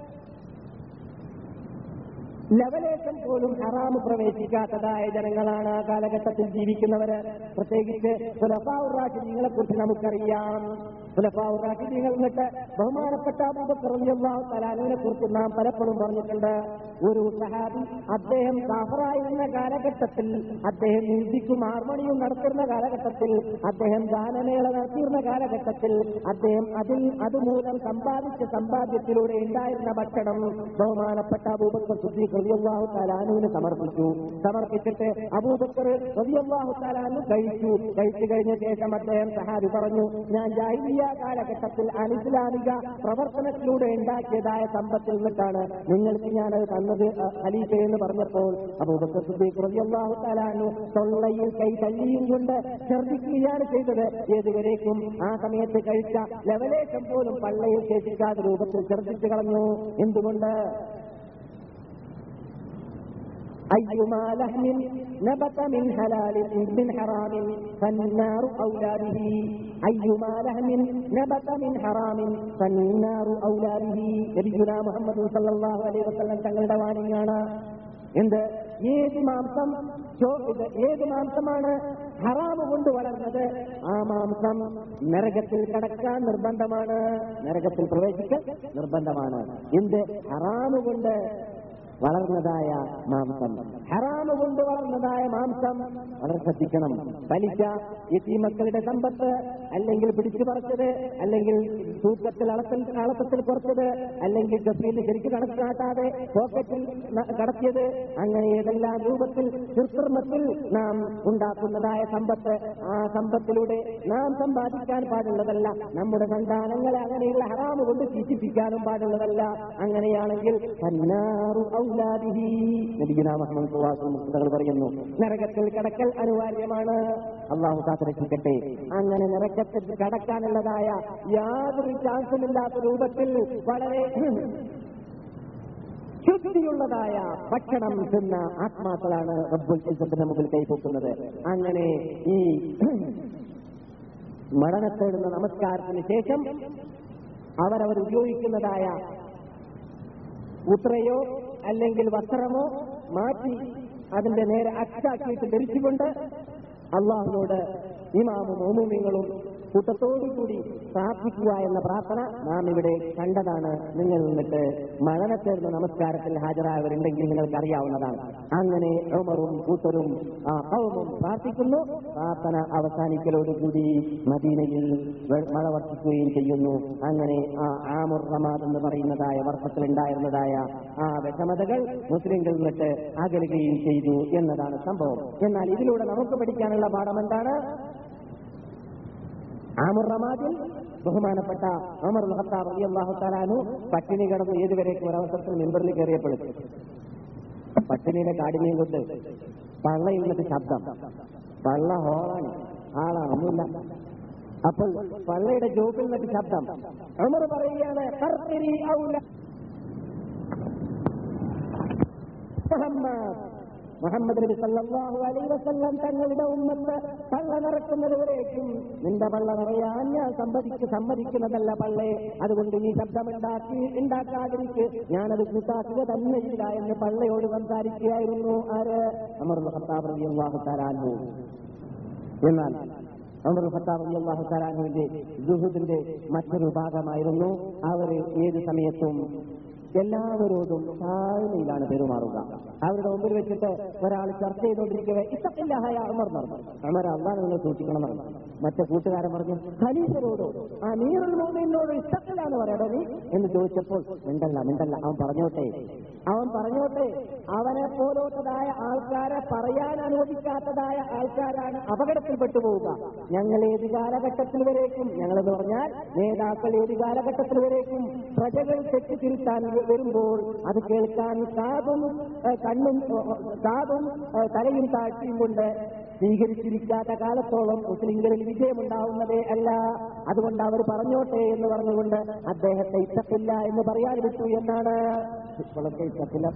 ലവലേശം പോലും ഹറാമ് പ്രവേശിക്കാത്തതായ ജനങ്ങളാണ് ആ കാലഘട്ടത്തിൽ ജീവിക്കുന്നവര് പ്രത്യേകിച്ച് ഖുലഫാഉർ റാഷിദീങ്ങളെ കുറിച്ച് നമുക്കറിയാം ഖുലഫാഉർ-റാഷിദീങ്ങൾ എന്നിട്ട് ബഹുമാനപ്പെട്ട അബൂബക്കർ റളിയല്ലാഹു തആലാനെ കുറിച്ച് നാം പലപ്പോഴും പറഞ്ഞിട്ടുണ്ട് ഒരു സഹാബി അദ്ദേഹം കാഫറായിരുന്ന കാലഘട്ടത്തിൽ അദ്ദേഹം മ്യൂസിക്കും ഹാർമോണിയും നടത്തുന്ന കാലഘട്ടത്തിൽ അദ്ദേഹം ഗാനമേള നടത്തിയിരുന്ന കാലഘട്ടത്തിൽ അദ്ദേഹം അതിൽ അതുമൂലം സമ്പാദിച്ച സമ്പാദ്യത്തിലൂടെ ഉണ്ടായിരുന്ന ഭക്ഷണം ബഹുമാനപ്പെട്ട അബൂബക്കർ സുദ്ദീഖ് റളിയല്ലാഹു തആലാനുവിന് സമർപ്പിച്ചു സമർപ്പിച്ചിട്ട് അബൂബക്കർ റളിയല്ലാഹു തആലാനു കഴിച്ചു കഴിച്ചു കഴിഞ്ഞ ശേഷം അദ്ദേഹം സഹാബി പറഞ്ഞു ഞാൻ ജാഹിലിയ കാലഘട്ടത്തിൽ അനിസ്ലാമിക പ്രവർത്തനത്തിലൂടെ ഉണ്ടാക്കിയതായ സമ്പത്തിൽ നിന്നിട്ടാണ് നിങ്ങൾക്ക് ഞാനത് തന്നത് അഹ് ഖലീഫ എന്ന് പറഞ്ഞപ്പോൾ അബൂബക്കർ സുദ്ദീഖ് റളിയല്ലാഹു തആലാനു തൊള്ളയിൽ കൈ തള്ളിയും കൊണ്ട് ഛർദ്ദിക്കുകയാണ് ചെയ്തത് ഏതുവരേക്കും ആ സമയത്ത് കഴിച്ച ലവലേശം പോലും പള്ളയിൽ ശേഷിക്കാത്ത രൂപത്തിൽ ഛർദ്ദിച്ചു കളഞ്ഞു എന്തുകൊണ്ട് أيما لحم نبت من حلال من حرام فالنار أولى به أيما لحم نبت من حرام فالنار أولى به നബിയുനാ മുഹമ്മദ് സല്ലല്ലാഹു അലൈഹി വസല്ലം തങ്ങളുടെ വാണിയാണ് എന്ത് ഏത് മാംസം ചോ- ഇത് ഏത് മാംസമാണ് ഹറാമ് കൊണ്ട് വളർന്നത് ആ മാംസം നരകത്തിൽ കടക്കാൻ നിർബന്ധമാണ് നരകത്തിൽ പ്രവേശിക്കൽ നിർബന്ധമാണ് എന്ത് ഹറാമ് കൊണ്ട് വളർന്നതായ മാംസം ഹറാമ് കൊണ്ട് വളർന്നതായ മാംസം വളരെ ശ്രദ്ധിക്കണം പലിശ ഈ മക്കളുടെ സമ്പത്ത് അല്ലെങ്കിൽ പിടിച്ചു പറിച്ചത് അല്ലെങ്കിൽ തൂക്കത്തിൽ അളത്തിൽ അളത്തത്തിൽ കുറച്ചത് അല്ലെങ്കിൽ ഗഫയിൽ ശരിക്കും കണക്കാട്ടാതെ പോക്കറ്റിൽ ന- കടത്തിയത് അങ്ങനെ ഏതെല്ലാം രൂപത്തിൽ കൃത്രിമത്തിൽ നാം ഉണ്ടാക്കുന്നതായ സമ്പത്ത് ആ സമ്പത്തിലൂടെ നാം സമ്പാദിക്കാൻ പാടുള്ളതല്ല നമ്മുടെ സന്താനങ്ങളെ അങ്ങനെയുള്ള ഹറാമ് കൊണ്ട് ശീശിപ്പിക്കാനും പാടുള്ളതല്ല അങ്ങനെയാണെങ്കിൽ പന്നാറു ഔലാദിഹി നബിഗുന മുഹമ്മദ് സുവാസ് മുക്തകൾ പറയുന്നു നരകത്തിൽ കടക്കൽ അനിവാര്യമാണ് അള്ളാഹു കാത്തിരക്ഷിക്കട്ടെ അങ്ങനെ നരകത്തിൽ കടക്കാനുള്ളതായ യാതൊരു ചാൻസും ഇല്ലാത്ത രൂപത്തിൽ വളരെ ശുദ്ധിയുള്ളതായ ഭക്ഷണം തിന്ന ആത്മാക്കളാണ് റബ്ബുൽ ഇസ്സത്തിന്റെ മുമ്പിൽ കൈപ്പൊക്കുന്നത് അങ്ങനെ ഈ മരണത്തോടുന്ന നമസ്കാരത്തിന് ശേഷം അവരവർ ഉപയോഗിക്കുന്നതായ ഉത്രയോ അല്ലെങ്കിൽ വസ്ത്രമോ മാറ്റി അതിന്റെ നേരെ അച്ചാക്കിയിട്ട് ധരിച്ചുകൊണ്ട് അള്ളാഹുനോട് ഇമാമും ഓമുമിങ്ങളും കൂട്ടത്തോടുകൂടി പ്രാർത്ഥിക്കുക എന്ന പ്രാർത്ഥന നാം ഇവിടെ കണ്ടതാണ് നിങ്ങൾ നിന്നിട്ട് മഴനത്തേർന്ന നമസ്കാരത്തിൽ ഹാജരായവരുണ്ടെങ്കിൽ നിങ്ങൾക്ക് അറിയാവുന്നതാണ് അങ്ങനെ ഉമറും കൂട്ടരും ആ കൗമും പ്രാർത്ഥിക്കുന്നു പ്രാർത്ഥന അവസാനിക്കലോടുകൂടി മദീനയിൽ വെ- മഴ വർഷിക്കുകയും ചെയ്യുന്നു അങ്ങനെ ആ ആമുർ റമാദ് എന്ന് പറയുന്നതായ വർഷത്തിലുണ്ടായിരുന്നതായ ആ വിഷമതകൾ മുസ്ലിങ്ങളിൽ നിന്നിട്ട് അകലുകയും ചെയ്തു എന്നതാണ് സംഭവം എന്നാൽ ഇതിലൂടെ നമുക്ക് പഠിക്കാനുള്ള പാഠം എന്താണ് ആമുർ റമാദിൽ ബഹുമാനപ്പെട്ട അമർ ഖത്താബ് റളിയല്ലാഹു തആലാനു പട്ടിണി കിടന്ന് ഏതുവരേക്കും ഒരവസരത്തിൽ മെമ്പറിൽ കയറിയപ്പോൾ പട്ടിണിയുടെ കാഠിന്യം കൊണ്ട് പള്ളയിൽ നിന്നിട്ട് ശബ്ദം പള്ള ഹോളാണ് ആളാണ് ഒന്നുമില്ല അപ്പോൾ പള്ളയുടെ ജോബിൽ നിന്നിട്ട് ശബ്ദം അമർ പറയുകയാണ് "കർത്തിരി ഔല മുഹമ്മദ് മുഹമ്മദ് നബി സല്ലല്ലാഹു അലൈഹി വസല്ലം തങ്ങളുടെ ഉമ്മത്ത് പള്ള നിറക്കുന്നത് വരേക്കും നിന്റെ പള്ള നിറയാൻ ഞാൻ സമ്മതിക്ക് സമ്മതിക്കുന്നതല്ല പള്ളേ അതുകൊണ്ട് നീ ശബ്ദമുണ്ടാക്കി ഉണ്ടാക്കാതിരിക്ക് ഞാനത് കൂട്ടാക്കുക തന്നെയില്ല എന്ന് പള്ളയോട് സംസാരിക്കുകയായിരുന്നു ആര് അമർ ഖത്താബ് റളിയല്ലാഹു തആല അൻഹു എന്നാൽ അമർ ഖത്താബ് റളിയല്ലാഹു തആല അൻഹുവിന്റെ സുഹൃത്തിന്റെ മറ്റൊരു ഭാഗമായിരുന്നു അവര് ഏത് സമയത്തും എല്ലാവരോടും താഴ്മയിലാണ് പെരുമാറുക അവരുടെ മുമ്പിൽ വെച്ചിട്ട് ഒരാൾ ചർച്ച ചെയ്തുകൊണ്ടിരിക്കവേ ഇത്തക്കില്ലായ അമർ പറഞ്ഞു അമർ അള്ളാഹ് നിങ്ങൾ സൂക്ഷിക്കണം എന്ന് പറഞ്ഞു മറ്റേ കൂട്ടുകാരൻ പറഞ്ഞു ഖലീഫരോടോ ആ നീറുൽ മോമിനോട് ഇഷ്ടത്തില്ല എന്ന് പറയടോ നീ എന്ന് ചോദിച്ചപ്പോൾ മിണ്ടല്ല മിണ്ടല്ല അവൻ പറഞ്ഞോട്ടെ അവൻ പറഞ്ഞോട്ടെ അവനെ പോലോത്തതായ ആൾക്കാരെ പറയാൻ അനുവദിക്കാത്തതായ ആൾക്കാരാണ് അപകടത്തിൽപ്പെട്ടു പോവുക ഞങ്ങൾ ഏത് കാലഘട്ടത്തിൽ വരേക്കും ഞങ്ങളെന്ന് പറഞ്ഞാൽ നേതാക്കൾ ഏത് കാലഘട്ടത്തിൽ വരേക്കും പ്രജകൾ തെറ്റ് തിരുത്താൻ വരുമ്പോൾ അത് കേൾക്കാൻ കാതും ഏഹ്, കണ്ണും ഏഹ്, കാതും ഏഹ്, തലയും താഴ്ത്തിയും കൊണ്ട് സ്വീകരിച്ചിരിക്കാത്ത കാലത്തോളം മുസ്ലിങ്ങളിൽ വിജയമുണ്ടാവുന്നതേ അല്ല അതുകൊണ്ട് അവർ പറഞ്ഞോട്ടെ എന്ന് പറഞ്ഞുകൊണ്ട് അദ്ദേഹത്തെ ഇഷ്ടത്തില്ല എന്ന് പറയാൻ വിട്ടു എന്നാണ് ഇപ്പോഴൊക്കെ ഇഷ്ടത്തില്ല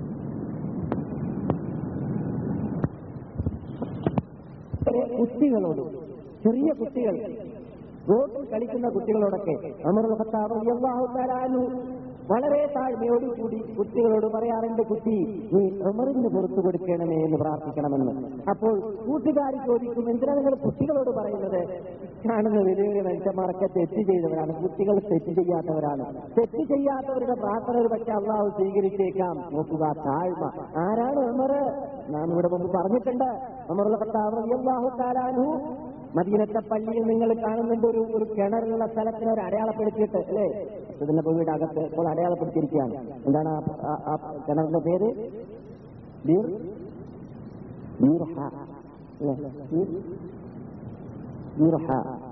കുട്ടികളോട് ചെറിയ കുട്ടികൾ റോഡിൽ കളിക്കുന്ന കുട്ടികളോടൊക്കെ അമർ ഖത്താബ് റളിയല്ലാഹു തആല അൻഹു വളരെ താഴ്മയോടുകൂടി കുട്ടികളോട് പറയാറുണ്ട് കുട്ടി നീ ഉമറിന് പുറത്തു കൊടുക്കണമേ എന്ന് പ്രാർത്ഥിക്കണമെന്ന് അപ്പോൾ കൂട്ടുകാർ ചോദിക്കും എന്തിനാ നിങ്ങൾ കുട്ടികളോട് പറയുന്നത് കാണുന്ന വലിയ വലിയ മനുഷ്യന്മാരൊക്കെ തെറ്റ് ചെയ്തവരാണ് കുട്ടികൾ തെറ്റ് ചെയ്യാത്തവരാണ് തെറ്റ് ചെയ്യാത്തവരുടെ പ്രാർത്ഥന ഒരു പക്ഷെ അള്ളാഹു സ്വീകരിച്ചേക്കാം നോക്കുക താഴ്മ ആരാണ് ഉമർ നാം ഇവിടെ മുമ്പ് പറഞ്ഞിട്ടുണ്ട് ഉമറുൽ ഖത്താബ് റളിയല്ലാഹു തആല അൻഹു മദീനത്തെ പള്ളിയിൽ നിങ്ങൾ കാണുന്നുണ്ട് ഒരു ഒരു കിണറുള്ള സ്ഥലത്തിന് ഒരു അടയാളപ്പെടുത്തിയിട്ട് അല്ലേ ഇതിന്റെ വീട് അകത്ത് ഇപ്പോൾ അടയാളപ്പെടുത്തിയിരിക്കുകയാണ് എന്താണ് ആ- ആ- ആ കിണറിന്റെ പേര് ബീർ ബീർഹ അല്ലേ? ബീർ- ബീർഹ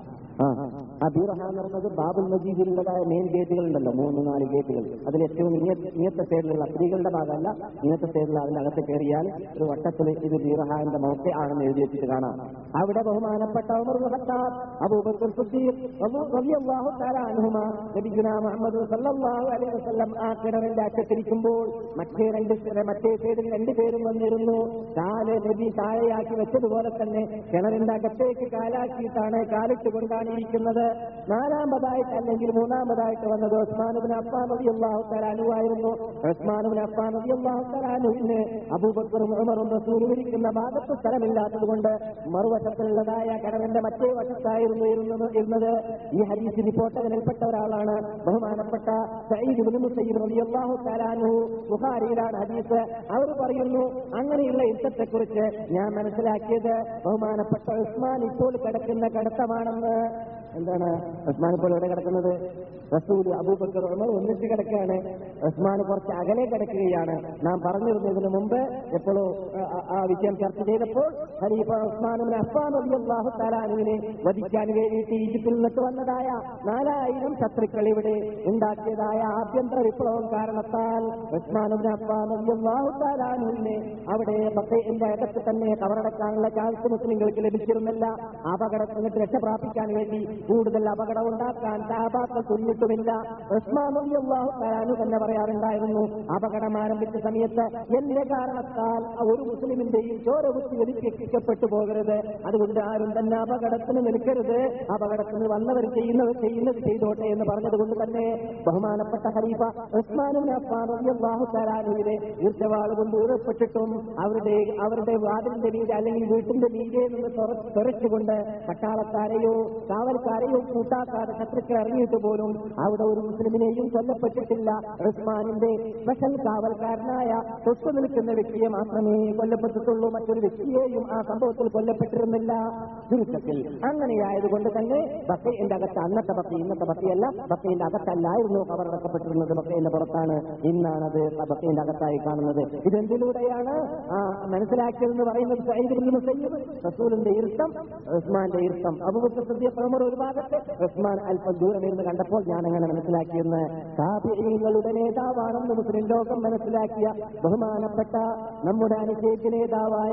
ആ ആ ബീർഹ എന്ന് പറയുന്നത് ബാബുൽ മജീദിലുള്ളതായ മെയിൻ ഗേറ്റുകൾ ഉണ്ടല്ലോ മൂന്ന് നാല് ഗേറ്റുകൾ അതിൽ ഏറ്റവും ഇങ്ങ- ഇങ്ങനത്തെ സൈഡിലുള്ള സ്ത്രീകളുടെ ഭാഗമല്ല ഇങ്ങനത്തെ സൈഡിലുള്ള അതിനകത്ത് കയറിയാൽ ഒരു വട്ടത്തിൽ ഇത് ബീർഹാന്റെ മൗത്തെ ആണെന്ന് എഴുതി വെച്ചിട്ട് കാണാം അവിടെ ബഹുമാനപ്പെട്ട Umar Ibnul Khattab Abu Bakr Siddiq റളി- റളിയല്ലാഹു തആല അൻഹുമ നബിയുനാ മുഹമ്മദ് സല്ലല്ലാഹു അലൈഹി വസല്ലം ആ കിണറിന്റെ അറ്റത്തിരിക്കുമ്പോൾ മറ്റേ രണ്ട് സൈ- മറ്റേ സൈഡിൽ രണ്ട് പേരും വന്നിരുന്നു കാല് നബി താഴെയാക്കി വെച്ചതുപോലെ തന്നെ കിണറിന്റെ അകത്തേക്ക് കാലാക്കിയിട്ടാണ് കാലിട്ട് കൊണ്ടാണ് ഇരിക്കുന്നത് നാലാമതായിട്ട് അല്ലെങ്കിൽ മൂന്നാമതായിട്ട് വന്നത് ഉസ്മാനുബിൻ അഫ്ഫാൻ റളിയല്ലാഹു തആല അനുവായിരുന്നു ഉസ്മാനുബിൻ അഫ്ഫാൻ റളിയല്ലാഹു തആല അനുവിന് അബൂബക്കറും ഉമറും റസൂലും ഇരിക്കുന്ന ഭാഗത്ത് സ്ഥലമില്ലാത്തത് കൊണ്ട് മറുവശത്തുള്ളതായ കിണറിന്റെ മറ്റേ വശത്തായിരുന്നു ഇരുന്നത് ഇരുന്നത് ഈ ഹദീസ് റിപ്പോർട്ടകനിൽപ്പെട്ട ഒരാളാണ് ബഹുമാനപ്പെട്ട സയ്യിദ് ഇബ്നു മുസയ്യിബ് റളിയല്ലാഹു തആല അൻഹു ബുഖാരിയിലാണ് ഹദീസ് അവർ പറയുന്നു അങ്ങനെയുള്ള യുദ്ധത്തെക്കുറിച്ച് ഞാൻ മനസ്സിലാക്കിയത് ബഹുമാനപ്പെട്ട ഉസ്മാൻ ഇപ്പോൾ കിടക്കുന്ന കടത്തമാണെന്ന് എന്താണ് ഉസ്മാൻ ഇപ്പോൾ എവിടെ കിടക്കുന്നത് റസൂൽ അബൂബക്കർ ഉമർ ഒന്നിച്ച് കിടക്കുകയാണ് ഉസ്മാൻ കുറച്ച് അകലെ കിടക്കുകയാണ് നാം പറഞ്ഞിരുന്നതിന് മുമ്പ് എപ്പോഴോ ആ, ആ, ആ വിഷയം ചർച്ച ചെയ്തപ്പോൾ ഖലീഫ ഉസ്മാൻ അഫ്ഫാൻ റളിയല്ലാഹു തആല അൻഹുവിനെ വധിക്കാൻ വേണ്ടിയിട്ട് ഈജിപ്തിൽ നിന്നിട്ട് വന്നതായ നാലായിരം ശത്രുക്കൾ ഇവിടെ ഉണ്ടാക്കിയതായ ആഭ്യന്തര വിപ്ലവം കാരണത്താൽ ഉസ്മാൻ അഫ്ഫാൻ റളിയല്ലാഹു തആല അൻഹുവിനെ അവിടെ ബക്കയുടെ അകത്ത് തന്നെ കവറടക്കാനുള്ള ചാൻസ് മുസ്ലിങ്ങൾക്ക് ലഭിച്ചിരുന്നില്ല അപകടത്തിൽ നിന്ന് രക്ഷ പ്രാപിക്കാൻ വേണ്ടി കൂടുതൽ അപകടം ഉണ്ടാക്കാൻ സാബാക്കൾ തുന്നിട്ടുമില്ല ഉസ്മാൻ റളിയല്ലാഹു തആല അൻഹു തന്നെ പറയാറുണ്ടായിരുന്നു അപകടം ആരംഭിച്ച സമയത്ത് എന്റെ കാരണത്താൽ ആ ഒരു മുസ്ലിമിന്റെയും ചോരകുത്തി വലിപ്പിക്കപ്പെട്ടു പോകരുത് അതുകൊണ്ട് ആരും തന്നെ അപകടത്തിന് നിൽക്കരുത് അപകടത്തിന് വന്നവർ ചെയ്യുന്നത് ചെയ്യുന്നത് ചെയ്തോട്ടെ എന്ന് പറഞ്ഞതുകൊണ്ട് തന്നെ ബഹുമാനപ്പെട്ട ഖലീഫ ഉസ്മാനും ബാഹുത്താരാനുവിനെ ഈർച്ചവാൾ കൊണ്ട് ഉയർപ്പെട്ടിട്ടും അവരുടെ അവരുടെ വാതിലിന്റെ മീതെ അല്ലെങ്കിൽ വീട്ടിന്റെ മീതെ നിന്ന് തുറ- തുറച്ചുകൊണ്ട് പട്ടാളക്കാരെയോ കാവൽക്കാരെയോ കൂട്ടാക്കാതെ ശത്രുക്കൾ ഇറങ്ങിയിട്ട് പോലും അവിടെ ഒരു മുസ്ലിമിനെയും കൊല്ലപ്പെട്ടിട്ടില്ല ഉസ്മാനിന്റെ സ്പെഷ്യൽ കാവൽക്കാരനായ തൊട്ടു നിൽക്കുന്ന വ്യക്തിയെ മാത്രമേ കൊല്ലപ്പെട്ടിട്ടുള്ളൂ മറ്റൊരു വ്യക്തിയെയും ആ സംഭവത്തിൽ കൊല്ലപ്പെട്ടിരുന്നില്ല ചുരുക്കത്തിൽ അങ്ങനെയായതുകൊണ്ട് തന്നെ ബക്കയുടെ അകത്ത് അന്നത്തെ ബക്ക ഇന്നത്തെ ബക്കയല്ല ബക്കയുടെ അകത്തല്ലായിരുന്നു കവറടക്കപ്പെട്ടിരുന്നത് ബക്കയുടെ പുറത്താണ് ഇന്നാണത് ആ ബക്കയുടെ അകത്തായി കാണുന്നത് ഇതെന്തിലൂടെയാണ് ആ മനസ്സിലാക്കിയതെന്ന് പറയുന്നത് സയ്യിദ് ഇബ്നു മുസയ്യിബ് റസൂലിന്റെ ഇരുത്തം ഉസ്മാന്റെ ഇരുത്തം അബൂബക്കർ സിദ്ദീഖ് ഉമർ ഒരു ഭാഗത്ത് ഉസ്മാൻ അല്പം ദൂരം ഇരുന്ന് കണ്ടപ്പോൾ ഞാൻ അങ്ങനെ മനസ്സിലാക്കിയെന്ന് താപികളുടെ നേതാവാണെന്ന് മുസ്ലിം ലോകം മനസ്സിലാക്കിയ ബഹുമാനപ്പെട്ട നമ്മുടെ അനുശേഷ നേതാവായ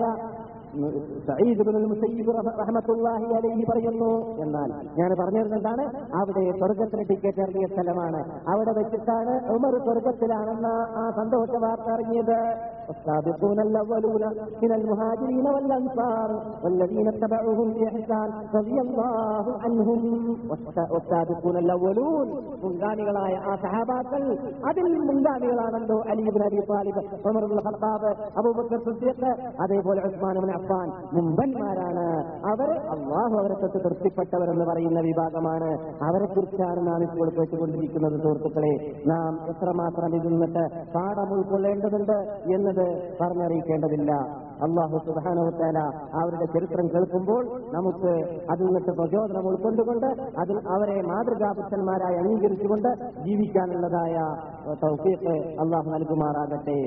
സഈദ് ഇബ്നുൽ മുസയ്യിബ് റഹ- റഹ്മത്തുള്ളാഹി അലൈഹി പറയുന്നു എന്നാൽ ഞാൻ പറഞ്ഞത് എന്താണ് അവിടെ സ്വർഗത്തിന് ടിക്കറ്റ് ഇറങ്ങിയ സ്ഥലമാണ് അവിടെ വെച്ചിട്ടാണ് ഉമർ സ്വർഗത്തിലാണെന്ന ആ സന്തോഷ വാർത്ത അറിഞ്ഞത് والسابقون الأولون من المهاجرين والأنصار والذين اتبعوهم بإحسان رضي الله عنهم والس- والسابقون الأولون മുൻഗാമികളായ ആ സഹാബാക്കൾ അതിൽ മുൻഗാമികളാണല്ലോ Ali bin Abi Talib Umar Ibnul Khattab Abu Bakr Siddiq അതേപോലെ ഉസ്മാൻ ഇബ്നു അഫ്ഫാൻ മുമ്പന്മാരാണ് അവർ അള്ളാഹു അവരെ തൊട്ട് തൃപ്തിപ്പെട്ടവരെന്ന് പറയുന്ന വിഭാഗമാണ് അവരെ കുറിച്ചാണ് നാം ഇപ്പോൾ കേട്ടുകൊണ്ടിരിക്കുന്നത് സുഹൃത്തുക്കളെ നാം എത്രമാത്രം ഇതിൽ നിന്നിട്ട് പാഠം ഉൾക്കൊള്ളേണ്ടതുണ്ട് എന്നത് പറഞ്ഞറിയിക്കേണ്ടതില്ല അള്ളാഹു സുബാനവത്താല അവരുടെ ചരിത്രം കേൾക്കുമ്പോൾ നമുക്ക് അതിൽ നിന്നിട്ട് പ്രചോദനം ഉൾക്കൊണ്ടുകൊണ്ട് അതിൽ അവരെ മാതൃകാപുത്രന്മാരായി അംഗീകരിച്ചുകൊണ്ട് ജീവിക്കാനുള്ളതായ തൗഫീഖ് അള്ളാഹു നൽകുമാറാകട്ടെ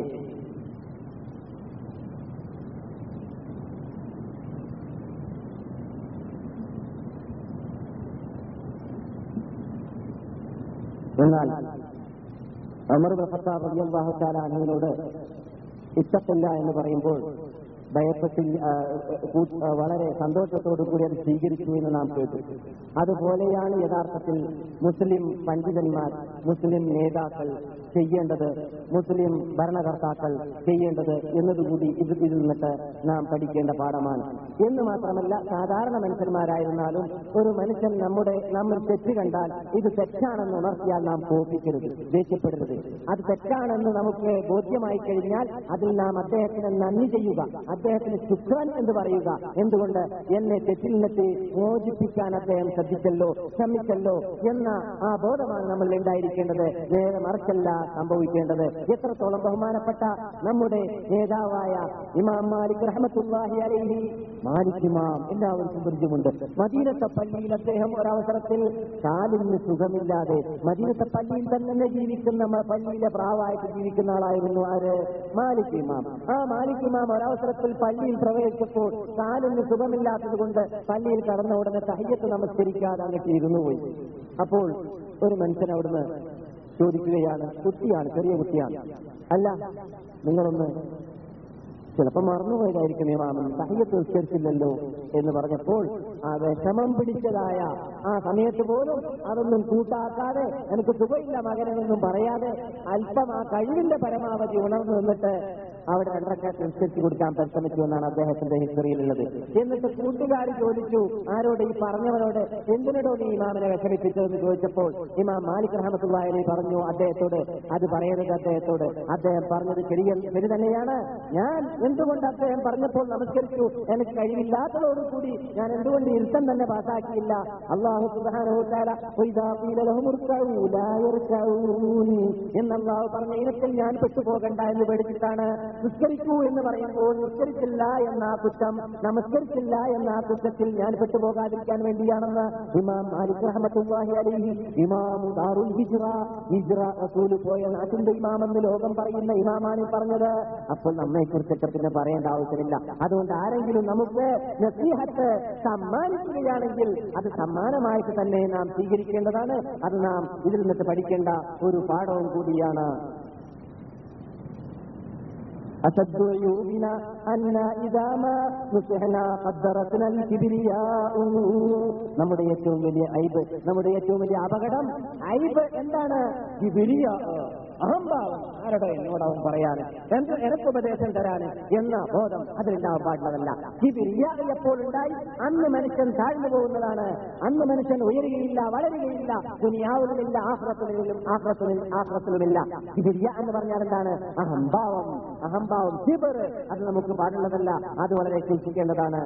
എന്നാൽ അമർ ഖത്താബ് റളിയല്ലാഹു തആല അൻഹുവിനോട് ഇഷ്ടത്തില്ല എന്ന് പറയുമ്പോൾ ഭയപ്പെട്ടി ആ, കൂ- ആ, വളരെ സന്തോഷത്തോടു കൂടി അത് സ്വീകരിച്ചു എന്ന് നാം കേട്ടു അതുപോലെയാണ് യഥാർത്ഥത്തിൽ മുസ്ലിം പണ്ഡിതന്മാർ മുസ്ലിം നേതാക്കൾ ചെയ്യേണ്ടത് മുസ്ലിം ഭരണകർത്താക്കൾ ചെയ്യേണ്ടത് എന്നതുകൂടി ഇത് ഇതിൽ നിന്നിട്ട് നാം പഠിക്കേണ്ട പാഠമാണ് എന്ന് മാത്രമല്ല സാധാരണ മനുഷ്യന്മാരായിരുന്നാലും ഒരു മനുഷ്യൻ നമ്മുടെ നമ്മൾ തെറ്റ് കണ്ടാൽ ഇത് തെറ്റാണെന്ന് ഉണർത്തിയാൽ നാം കോപിക്കരുത് ദേഷ്യപ്പെടരുത് അത് തെറ്റാണെന്ന് നമുക്ക് ബോധ്യമായി കഴിഞ്ഞാൽ അതിൽ നാം അദ്ദേഹത്തിന് നന്ദി ചെയ്യുക അദ്ദേഹത്തിന് ശുക്രൻ എന്ന് പറയുക എന്തുകൊണ്ട് എന്നെ തെറ്റിൽ നിന്നിട്ട് മോചിപ്പിക്കാൻ അദ്ദേഹം ശ്രദ്ധിച്ചല്ലോ ശ്രമിച്ചല്ലോ എന്ന ആ ബോധമാണ് നമ്മൾ ഉണ്ടായിരിക്കേണ്ടത് നേരെ മറിച്ചല്ല സംഭവിക്കേണ്ടത് എത്രത്തോളം ബഹുമാനപ്പെട്ട നമ്മുടെ നേതാവായ ഇമാം മാലിക് റഹ്മത്തുല്ലാഹി അലൈഹി മാലിക് ഇമാം എല്ലാവർക്കും പരിചയമുണ്ട് മദീനത്തെ പള്ളിയിൽ അദ്ദേഹം ഒരവസരത്തിൽ കാലിന് സുഖമില്ലാതെ മദീനത്തെ പള്ളിയിൽ തന്നെ ജീവിക്കുന്ന മ- പള്ളിയിലെ പ്രാവായിട്ട് ജീവിക്കുന്ന ആളായിരുന്നു ആര് മാലിക് ഇമാം ആ മാലിക് ഇമാം ഒരവസരത്തിൽ പള്ളിയിൽ പ്രവേശിച്ചപ്പോൾ കാലിന് സുഖമില്ലാത്തത് കൊണ്ട് പള്ളിയിൽ കടന്ന ഉടനെ തഹയ്യത്ത് നമസ്കരിക്കാതെ അങ്ങോട്ട് ഇരുന്നു പോയി അപ്പോൾ ഒരു മനുഷ്യൻ അവിടുന്ന് ചോദിക്കുകയാണ് കുട്ടിയാണ് ചെറിയ കുട്ടിയാണ് അല്ല നിങ്ങളൊന്ന് ചിലപ്പോൾ മറന്നുപോയതായിരിക്കും ഇമാമൻ തഹയ്യത്ത് നിസ്കരിച്ചില്ലല്ലോ എന്ന് പറഞ്ഞപ്പോൾ ആ വിഷമം പിടിച്ചതായ ആ സമയത്ത് പോലും അതൊന്നും കൂട്ടാക്കാതെ എനിക്ക് സുഖമില്ല മകനെന്നൊന്നും പറയാതെ അല്പം ആ കഴിവിന്റെ പരമാവധി ഉണർന്നു നിന്നിട്ട് അവിടെ രണ്ടരക്കാറ്റ് നിസ്കരിച്ചു കൊടുക്കാൻ പരിശ്രമിച്ചു എന്നാണ് അദ്ദേഹത്തിന്റെ ഹിസ്റ്ററിയിലുള്ളത് എന്നിട്ട് കൂട്ടുകാർ ചോദിച്ചു ആരോട് ഈ പറഞ്ഞവരോട് എന്തിനോടോ നീ ഇമാമിനെ വിഷമിപ്പിച്ചതെന്ന് ചോദിച്ചപ്പോൾ ഇമാം മാലിക് റഹമത്തുള്ളി പറഞ്ഞു അദ്ദേഹത്തോട് അത് പറയരുത് അദ്ദേഹത്തോട് അദ്ദേഹം പറഞ്ഞത് ശരിയ ശരി തന്നെയാണ് ഞാൻ എന്തുകൊണ്ട് അദ്ദേഹം പറഞ്ഞപ്പോൾ നമസ്കരിച്ചു എനിക്ക് കഴിവില്ലാത്തതോടുകൂടി ഞാൻ എന്തുകൊണ്ട് ഇരുത്തം തന്നെ പാസാക്കിയില്ല അള്ളാഹു സുബാനോത്താല എന്ന് അള്ളാഹു പറഞ്ഞ ഇനത്തിൽ ഞാൻ പെട്ടുപോകണ്ട എന്ന് പേടിച്ചിട്ടാണ് നിസ്കരിക്കൂ എന്ന് പറയുമ്പോൾ നിസ്കരിച്ചില്ല എന്ന ആ കുറ്റം നമസ്കരിച്ചില്ല എന്ന ആ കുറ്റത്തിൽ ഞാൻ പെട്ടുപോകാതിരിക്കാൻ വേണ്ടിയാണെന്ന് ഇമാം മാലിക് റഹ്മത്തുള്ളാഹി അലൈഹി ഇമാം ദാറുൽ ഹിജ്റ ഹിജ്റ റസൂൽ പോയ നാട്ടിന്റെ ഇമാമെന്ന് ലോകം പറയുന്ന ഇമാമാണ് ഈ പറഞ്ഞത് അപ്പോൾ നമ്മെ കുറിച്ചൊക്കെ പിന്നെ പറയേണ്ട ആവശ്യമില്ല അതുകൊണ്ട് ആരെങ്കിലും നമുക്ക് നസീഹത്ത് സമ്മാനിക്കുകയാണെങ്കിൽ അത് സമ്മാനമായിട്ട് തന്നെ നാം സ്വീകരിക്കേണ്ടതാണ് അത് നാം ഇതിൽ നിന്നിട്ട് പഠിക്കേണ്ട ഒരു പാഠവും കൂടിയാണ് أشد عيوبنا أن إذا ما نصحنا قدرتنا الكبرياء നമ്മുടെ ഏറ്റവും വലിയ ഐബ് നമ്മുടെ ഏറ്റവും വലിയ അപകടം ഐബ് എന്താണ് കിബിരിയ അഹംഭാവം ആരുടെ എന്നോടവൻ പറയാന് എന്ത് എനിക്ക് ഉപദേശം തരാന് എന്ന ബോധം അതിലുണ്ടാവാൻ പാടുള്ളതല്ല കിബിരിയ എപ്പോൾ ഉണ്ടായി അന്ന് മനുഷ്യൻ താഴ്ന്നു പോകുന്നതാണ് അന്ന് മനുഷ്യൻ ഉയരുകയില്ല വളരുകയില്ല ദുനിയാവിലുമില്ല ആഹ്റത്തിലും ആഹ്റത്തിലും ആഹ്റത്തിലുമില്ല കിബിരിയ എന്ന് പറഞ്ഞാൽ എന്താണ് അഹംഭാവം അഹംഭാവം കിബർ അത് നമുക്ക് പാടുള്ളതല്ല അത് വളരെ സൂക്ഷിക്കേണ്ടതാണ്